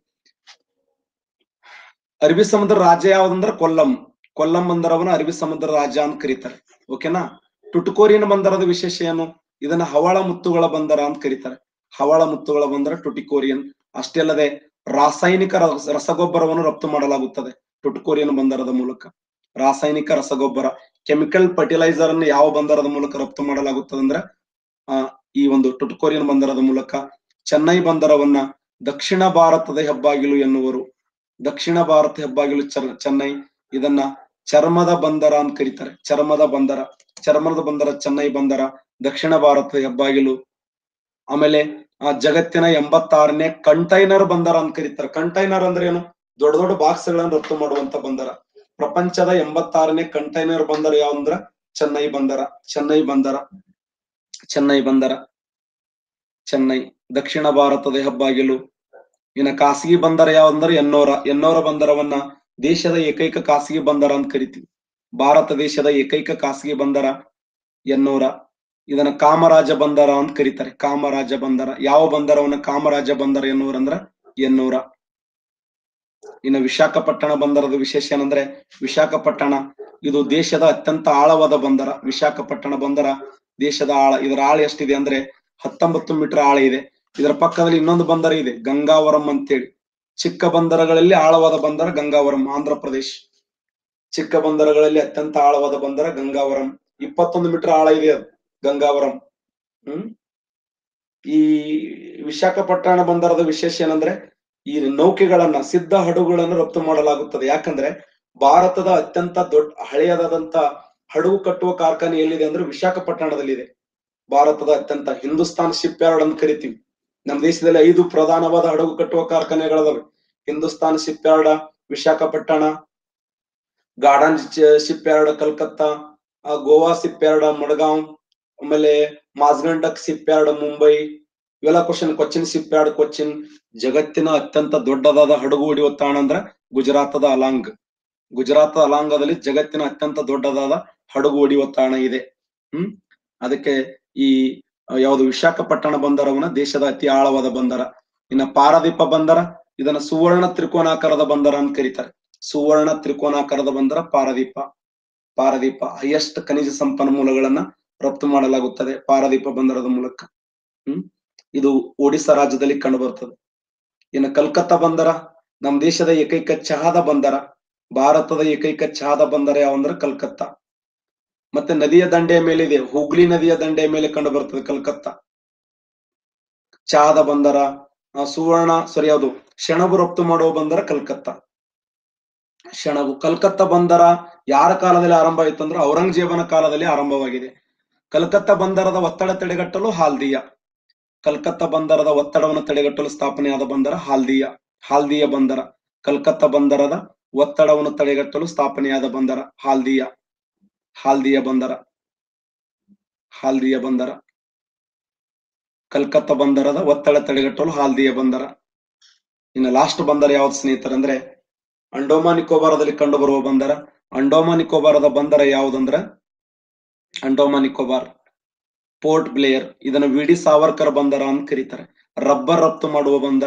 ಅರಬ್ಬಿ ಸಮುದ್ರ ರಾಜ್ಯ ಯಾವ್ದಂದ್ರ ಕೊಲ್ಲಂ ಕೊಲ್ಲಂ ಬಂದರವನ್ನ ಅರಬ್ಬಿ ಸಮುದ್ರ ರಾಜ್ಯ ಅಂತ ಕರೀತಾರೆ ಓಕೆನಾ ಟುಟುಕೋರಿಯನ್ ಬಂದರದ ವಿಶೇಷ ಏನು ಇದನ್ನ ಹವಳ ಮುತ್ತುಗಳ ಬಂದರ ಅಂತ ಕರೀತಾರೆ ಹವಳ ಮುತ್ತುಗಳ ಬಂದರ ಟುಟಿಕೋರಿಯನ್ ಅಷ್ಟೇ ಅಲ್ಲದೆ ರಾಸಾಯನಿಕ ರಸ- ರಸಗೊಬ್ಬರವನ್ನು ರಫ್ತು ಮಾಡಲಾಗುತ್ತದೆ ಟುಟುಕೋರಿಯನ್ ಬಂದರದ ಮೂಲಕ ರಾಸಾಯನಿಕ ರಸಗೊಬ್ಬರ ಕೆಮಿಕಲ್ ಫರ್ಟಿಲೈಸರ್ ಅನ್ನು ಯಾವ ಬಂದರದ ಮೂಲಕ ರಫ್ತು ಮಾಡಲಾಗುತ್ತದೆ ಅಂದ್ರೆ ಆ ಈ ಒಂದು ಟುಟುಕೋರಿಯನ್ ಬಂದರದ ಮೂಲಕ ಚೆನ್ನೈ ಬಂದರವನ್ನ ದಕ್ಷಿಣ ಭಾರತದ ಹೆಬ್ಬಾಗಿಲು ಎನ್ನುವರು ದಕ್ಷಿಣ ಭಾರತ ಹೆಬ್ಬಾಗಿಲು ಚರ್- ಚೆನ್ನೈ ಇದನ್ನ ಚರ್ಮದ ಬಂದರ ಅಂತ ಕರೀತಾರೆ ಚರ್ಮದ ಬಂದರ ಚರ್ಮದ ಬಂದರ ಚೆನ್ನೈ ಬಂದರ ದಕ್ಷಿಣ ಭಾರತದ ಹೆಬ್ಬಾಗಿಲು ಆಮೇಲೆ ಆ ಜಗತ್ತಿನ ಎಂಬತ್ತಾರನೇ ಕಂಟೈನರ್ ಬಂದರ ಅಂತ ಕರೀತಾರೆ ಕಂಟೈನರ್ ಅಂದ್ರೆ ಏನು ದೊಡ್ಡ ದೊಡ್ಡ ಬಾಕ್ಸ್ ಗಳನ್ನ ರಫ್ತು ಮಾಡುವಂತ ಬಂದರ ಪ್ರಪಂಚದ ಎಂಬತ್ತಾರನೇ ಕಂಟೈನರ್ ಬಂದರ ಯಾವಂದ್ರ ಚೆನ್ನೈ ಬಂದರ ಚೆನ್ನೈ ಬಂದರ ಚೆನ್ನೈ ಬಂದರ ಚೆನ್ನೈ ದಕ್ಷಿಣ ಭಾರತದ ಹೆಬ್ಬಾಗಿಲು ಇನ್ನ ಖಾಸಗಿ ಬಂದರ ಯಾವಂದ್ರೆ ಎನ್ನೋರ ಎನ್ನೋರ ಬಂದರವನ್ನ ದೇಶದ ಏಕೈಕ ಖಾಸಗಿ ಬಂದರ ಅಂತ ಕರಿತೀವಿ ಭಾರತ ದೇಶದ ಏಕೈಕ ಖಾಸಗಿ ಬಂದರ ಎನ್ನೋರ ಇದನ್ನ ಕಾಮರಾಜ ಬಂದರ ಅಂತ ಕರೀತಾರೆ ಕಾಮರಾಜ ಬಂದರ ಯಾವ ಬಂದರವನ್ನ ಕಾಮರಾಜ ಬಂದರ ಎನ್ನುವರ ಅಂದ್ರ ಎನ್ನೂರ ಇನ್ನು ವಿಶಾಖಪಟ್ಟಣ ಬಂದರದ ವಿಶೇಷ ಏನಂದ್ರೆ ವಿಶಾಖಪಟ್ಟಣ ಇದು ದೇಶದ ಅತ್ಯಂತ ಆಳವಾದ ಬಂದರ ವಿಶಾಖಪಟ್ಟಣ ಬಂದರ ದೇಶದ ಆಳ ಇದರ ಆಳ ಎಷ್ಟಿದೆ ಅಂದ್ರೆ ಹತ್ತೊಂಬತ್ತು ಮೀಟರ್ ಆಳ ಇದೆ ಇದರ ಪಕ್ಕದಲ್ಲಿ ಇನ್ನೊಂದು ಬಂದರ ಇದೆ ಗಂಗಾವರಂ ಅಂತೇಳಿ ಚಿಕ್ಕ ಬಂದರಗಳಲ್ಲಿ ಆಳವಾದ ಬಂದರ ಗಂಗಾವರಂ ಆಂಧ್ರ ಪ್ರದೇಶ್ ಚಿಕ್ಕ ಬಂದರಗಳಲ್ಲಿ ಅತ್ಯಂತ ಆಳವಾದ ಬಂದರ ಗಂಗಾವರಂ ಇಪ್ಪತ್ತೊಂದು ಮೀಟರ್ ಆಳ ಇದೆ ಅದು ಗಂಗಾವರಂ ಹ್ಮ್ ಈ ವಿಶಾಖಪಟ್ಟಣ ಬಂದರದ ವಿಶೇಷ ಏನಂದ್ರೆ ಈ ನೌಕೆಗಳನ್ನ ಸಿದ್ಧ ಹಡಗುಗಳನ್ನು ರಫ್ತು ಮಾಡಲಾಗುತ್ತದೆ ಯಾಕಂದ್ರೆ ಭಾರತದ ಅತ್ಯಂತ ದೊಡ್ಡ ಹಳೆಯದಾದಂತ ಹಡಗು ಕಟ್ಟುವ ಕಾರ್ಖಾನೆ ಎಲ್ಲಿದೆ ಅಂದ್ರೆ ವಿಶಾಖಪಟ್ಟಣದಲ್ಲಿದೆ ಭಾರತದ ಅತ್ಯಂತ ಹಿಂದೂಸ್ತಾನ್ ಶಿಪ್ ಯಾರ್ಡ್ ಅಂತ ಕರಿತೀವಿ ನಮ್ಮ ದೇಶದಲ್ಲಿ ಐದು ಪ್ರಧಾನವಾದ ಹಡಗು ಕಟ್ಟುವ ಕಾರ್ಖಾನೆಗಳಿದಾವೆ Hindustan ship yard Visakhapatnam garden ship yard Calcutta ಆ, ಗೋವಾ ಶಿಪ್ ಯಾರ್ಡ್ ಮಡ್ಗಾಂವ್ ಆಮೇಲೆ ಮಾಜ್ಗಂಡಕ್ ಶಿಪ್ ಯಾರ್ಡ್ ಮುಂಬೈ ಇವೆಲ್ಲ question Cochin shipyard Cochin ಜಗತ್ತಿನ ಅತ್ಯಂತ ದೊಡ್ಡದಾದ ಹಡಗು ಹೊಡೆಯುವ ತಾಣ ಅಂದ್ರ ಗುಜರಾತದ ಅಲಾಂಗ್ ಗುಜರಾತ್ ಅಲಾಂಗದಲ್ಲಿ ಜಗತ್ತಿನ ಅತ್ಯಂತ ದೊಡ್ಡದಾದ ಹಡಗು ಹೊಡೆಯುವ ತಾಣ ಇದೆ ಹ್ಮ್ ಅದಕ್ಕೆ ಈ ಆ, ಯಾವುದು ವಿಶಾಖಪಟ್ಟಣ ಬಂದರವನ್ನ ದೇಶದ ಅತಿ ಆಳವಾದ ಬಂದರ ಇನ್ನ ಪಾರದೀಪ ಬಂದರ ಇದನ್ನ ಸುವರ್ಣ ತ್ರಿಕೋನಾಕಾರದ ಬಂದರ ಅಂತ ಕರೀತಾರೆ ಸುವರ್ಣ ತ್ರಿಕೋನಾಕಾರದ ಬಂದರ ಪಾರದೀಪ ಪಾರದೀಪ ಹೈಯೆಸ್ಟ್ ಖನಿಜ ಸಂಪನ್ಮೂಲಗಳನ್ನ ರಫ್ತು ಮಾಡಲಾಗುತ್ತದೆ ಪಾರದೀಪ ಬಂದರದ ಮೂಲಕ ಹ್ಮ್ ಇದು ಒಡಿಶಾ ರಾಜ್ಯದಲ್ಲಿ ಕಂಡು ಬರ್ತದೆ ಇನ್ನು ಕಲ್ಕತ್ತಾ ಬಂದರ ನಮ್ಮ ದೇಶದ ಏಕೈಕ ಚಹಾದ ಬಂದರ ಭಾರತದ ಏಕೈಕ ಚಹಾದ ಬಂದರ ಯಾವಂದ್ರೆ ಕಲ್ಕತ್ತಾ ಮತ್ತೆ ನದಿಯ ದಂಡೆಯ ಮೇಲೆ ಇದೆ ಹುಗ್ಲಿ ನದಿಯ ದಂಡೆಯ ಮೇಲೆ ಕಂಡು ಬರ್ತದೆ ಕಲ್ಕತ್ತಾ ಚಹಾದ ಬಂದರ ಆ, ಸುವರ್ಣ ಸರಿ ಯಾವುದು ಸೆಣಬು ರಫ್ತು ಮಾಡುವ ಬಂದರ ಕಲ್ಕತ್ತಾ ಸೆಣಬು ಕಲ್ಕತ್ತಾ ಬಂದರ ಯಾರ ಕಾಲದಲ್ಲಿ ಆರಂಭ ಆಯಿತು ಅಂದ್ರೆ ಔರಂಗಜೇಬನ ಕಾಲದಲ್ಲಿ ಆರಂಭವಾಗಿದೆ ಕಲ್ಕತ್ತಾ ಬಂದರದ ಒತ್ತಡ ತಡೆಗಟ್ಟಲು ಹಾಲ್ದಿಯ ಕಲ್ಕತ್ತಾ ಬಂದರದ ಒತ್ತಡವನ್ನು ತಡೆಗಟ್ಟಲು ಸ್ಥಾಪನೆಯಾದ ಬಂದರ ಹಾಲ್ದಿಯ ಹಾಲ್ದಿಯ ಬಂದರ ಕಲ್ಕತ್ತಾ ಬಂದರದ ಒತ್ತಡವನ್ನು ತಡೆಗಟ್ಟಲು ಸ್ಥಾಪನೆಯಾದ ಬಂದರ ಹಾಲ್ದಿಯ ಹಾಲ್ದಿಯ ಬಂದರ ಹಾಲ್ದಿಯ ಬಂದರ ಕಲ್ಕತ್ತಾ ಬಂದರದ ಒತ್ತಡ ತಡೆಗಟ್ಟಲು ಹಾಲ್ದಿಯ ಬಂದರ ಇನ್ನು ಲಾಸ್ಟ್ ಬಂದರ ಯಾವ್ದು ಸ್ನೇಹಿತರಂದ್ರೆ ಅಂಡೋಮಾ ನಿಕೋಬಾರದಲ್ಲಿ ಕಂಡು ಬರುವ ಬಂದರ ಅಂಡೋಮಾ ನಿಕೋಬಾರದ ಬಂದರ ಯಾವುದಂದ್ರ ಅಂಡೋಮಾ ನಿಕೋಬಾರ್ ಪೋರ್ಟ್ ಬ್ಲೇಯರ್ ಇದನ್ನ ವಿ ಡಿ ಸಾವರ್ಕರ್ ಬಂದರ ಅಂತ ಕರೀತಾರೆ ರಬ್ಬರ್ ರಫ್ತು ಮಾಡುವ ಬಂದರ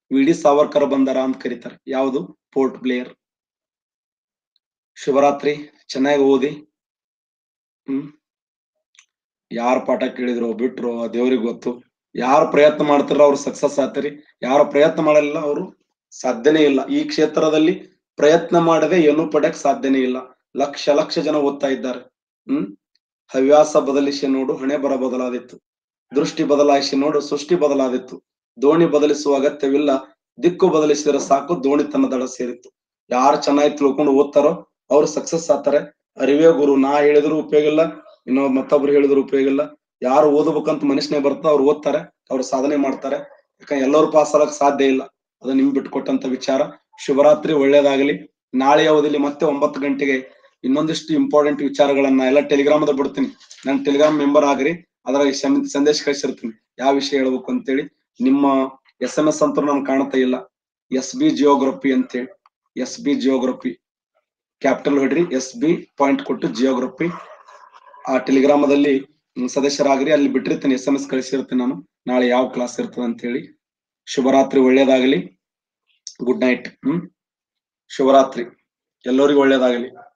ವಿ ಡಿ ಸಾವರ್ಕರ್ ಬಂದರ ಅಂತ ಕರೀತಾರೆ ಯಾವುದು ಪೋರ್ಟ್ ಬ್ಲೇಯರ್ ಶಿವರಾತ್ರಿ ಚೆನ್ನಾಗಿ ಓದಿ ಹ್ಮ್ ಯಾರ ಪಾಠ ಕೇಳಿದ್ರು ಬಿಟ್ರು ಆ ದೇವ್ರಿಗೆ ಗೊತ್ತು ಯಾರು ಪ್ರಯತ್ನ ಮಾಡ್ತಾರ ಅವ್ರು ಸಕ್ಸಸ್ ಆಗ್ತಾರಿ ಯಾರು ಪ್ರಯತ್ನ ಮಾಡಲ್ಲ ಅವರು ಸಾಧ್ಯನೇ ಇಲ್ಲ ಈ ಕ್ಷೇತ್ರದಲ್ಲಿ ಪ್ರಯತ್ನ ಮಾಡದೆ ಏನು ಪಡೆಯಕ್ ಸಾಧ್ಯನೇ ಇಲ್ಲ ಲಕ್ಷ ಲಕ್ಷ ಜನ ಓದ್ತಾ ಇದ್ದಾರೆ ಹ್ಮ್ ಹವ್ಯಾಸ ಬದಲಿಸಿ ನೋಡು ಹಣೆ ಬರ ಬದಲಾದಿತ್ತು ದೃಷ್ಟಿ ಬದಲಾಯಿಸಿ ನೋಡು ಸೃಷ್ಟಿ ಬದಲಾದಿತ್ತು ದೋಣಿ ಬದಲಿಸುವ ಅಗತ್ಯವಿಲ್ಲ ದಿಕ್ಕು ಬದಲಿಸಿದರೆ ಸಾಕು ದೋಣಿ ತನ್ನ ದಡ ಸೇರಿತ್ತು ಯಾರು ಚೆನ್ನಾಗಿ ತಿಳ್ಕೊಂಡು ಓದ್ತಾರೋ ಅವ್ರು ಸಕ್ಸಸ್ ಆಗ್ತಾರೆ ಅರಿವೇ ಗುರು ನಾ ಹೇಳಿದ್ರು ಉಪಯೋಗ ಇಲ್ಲ ಇನ್ನೊಬ್ಬ ಮತ್ತೊಬ್ರು ಹೇಳಿದ್ರು ಉಪಯೋಗ ಇಲ್ಲ ಯಾರು ಓದಬೇಕಂತ ಮನುಷ್ಯನೇ ಬರ್ತಾ ಅವ್ರು ಓದ್ತಾರೆ ಅವ್ರು ಸಾಧನೆ ಮಾಡ್ತಾರೆ ಯಾಕಂದ್ರೆ ಎಲ್ಲರೂ ಪಾಸ್ ಆಗಕ್ ಸಾಧ್ಯ ಇಲ್ಲ ಅದು ನಿಮ್ ಬಿಟ್ಕೊಟ್ಟಂತ ವಿಚಾರ ಶಿವರಾತ್ರಿ ಒಳ್ಳೇದಾಗಲಿ ನಾಳೆ ಅವಧಿಯಲ್ಲಿ ಮತ್ತೆ ಒಂಬತ್ತು ಗಂಟೆಗೆ ಇನ್ನೊಂದಿಷ್ಟು ಇಂಪಾರ್ಟೆಂಟ್ ವಿಚಾರಗಳನ್ನ ಎಲ್ಲ ಟೆಲಿಗ್ರಾಮದ ಬಿಡ್ತೀನಿ ನಾನು ಟೆಲಿಗ್ರಾಮ್ ಮೆಂಬರ್ ಆಗ್ರಿ ಅದ್ರಾಗ ಶಂ- ಸಂದೇಶ ಕಳಿಸಿರ್ತೀನಿ ಯಾವ ವಿಷಯ ಹೇಳ್ಬೇಕು ಅಂತೇಳಿ ನಿಮ್ಮ ಎಸ್ ಎಂ ಎಸ್ ಅಂತೂ ನಮ್ಗೆ ಕಾಣ್ತಾ ಇಲ್ಲ ಎಸ್ ಬಿ ಜಿಯೋಗ್ರಫಿ ಅಂತೇಳಿ ಎಸ್ ಬಿ ಜಿಯೋಗ್ರಫಿ ಕ್ಯಾಪಿಟಲ್ ಹೊಡ್ರಿ ಎಸ್ ಬಿ ಪಾಯಿಂಟ್ ಕೊಟ್ಟು ಜಿಯೋಗ್ರಫಿ ಆ ಟೆಲಿಗ್ರಾಮದಲ್ಲಿ ಹ್ಮ್, ಸದಸ್ಯರಾಗ್ರಿ ಅಲ್ಲಿ ಬಿಟ್ಟಿರ್ತೀನಿ ಎಸ್ ಎಂ ಎಸ್ ಕಳಿಸಿರ್ತೀನಿ ನಾನು ನಾಳೆ ಯಾವ ಕ್ಲಾಸ್ ಇರ್ತದೆ ಅಂತ ಹೇಳಿ ಶುಭರಾತ್ರಿ ಒಳ್ಳೇದಾಗಲಿ ಗುಡ್ ನೈಟ್ ಹ್ಮ್ ಶುಭರಾತ್ರಿ ಎಲ್ಲರಿಗೂ ಒಳ್ಳೇದಾಗಲಿ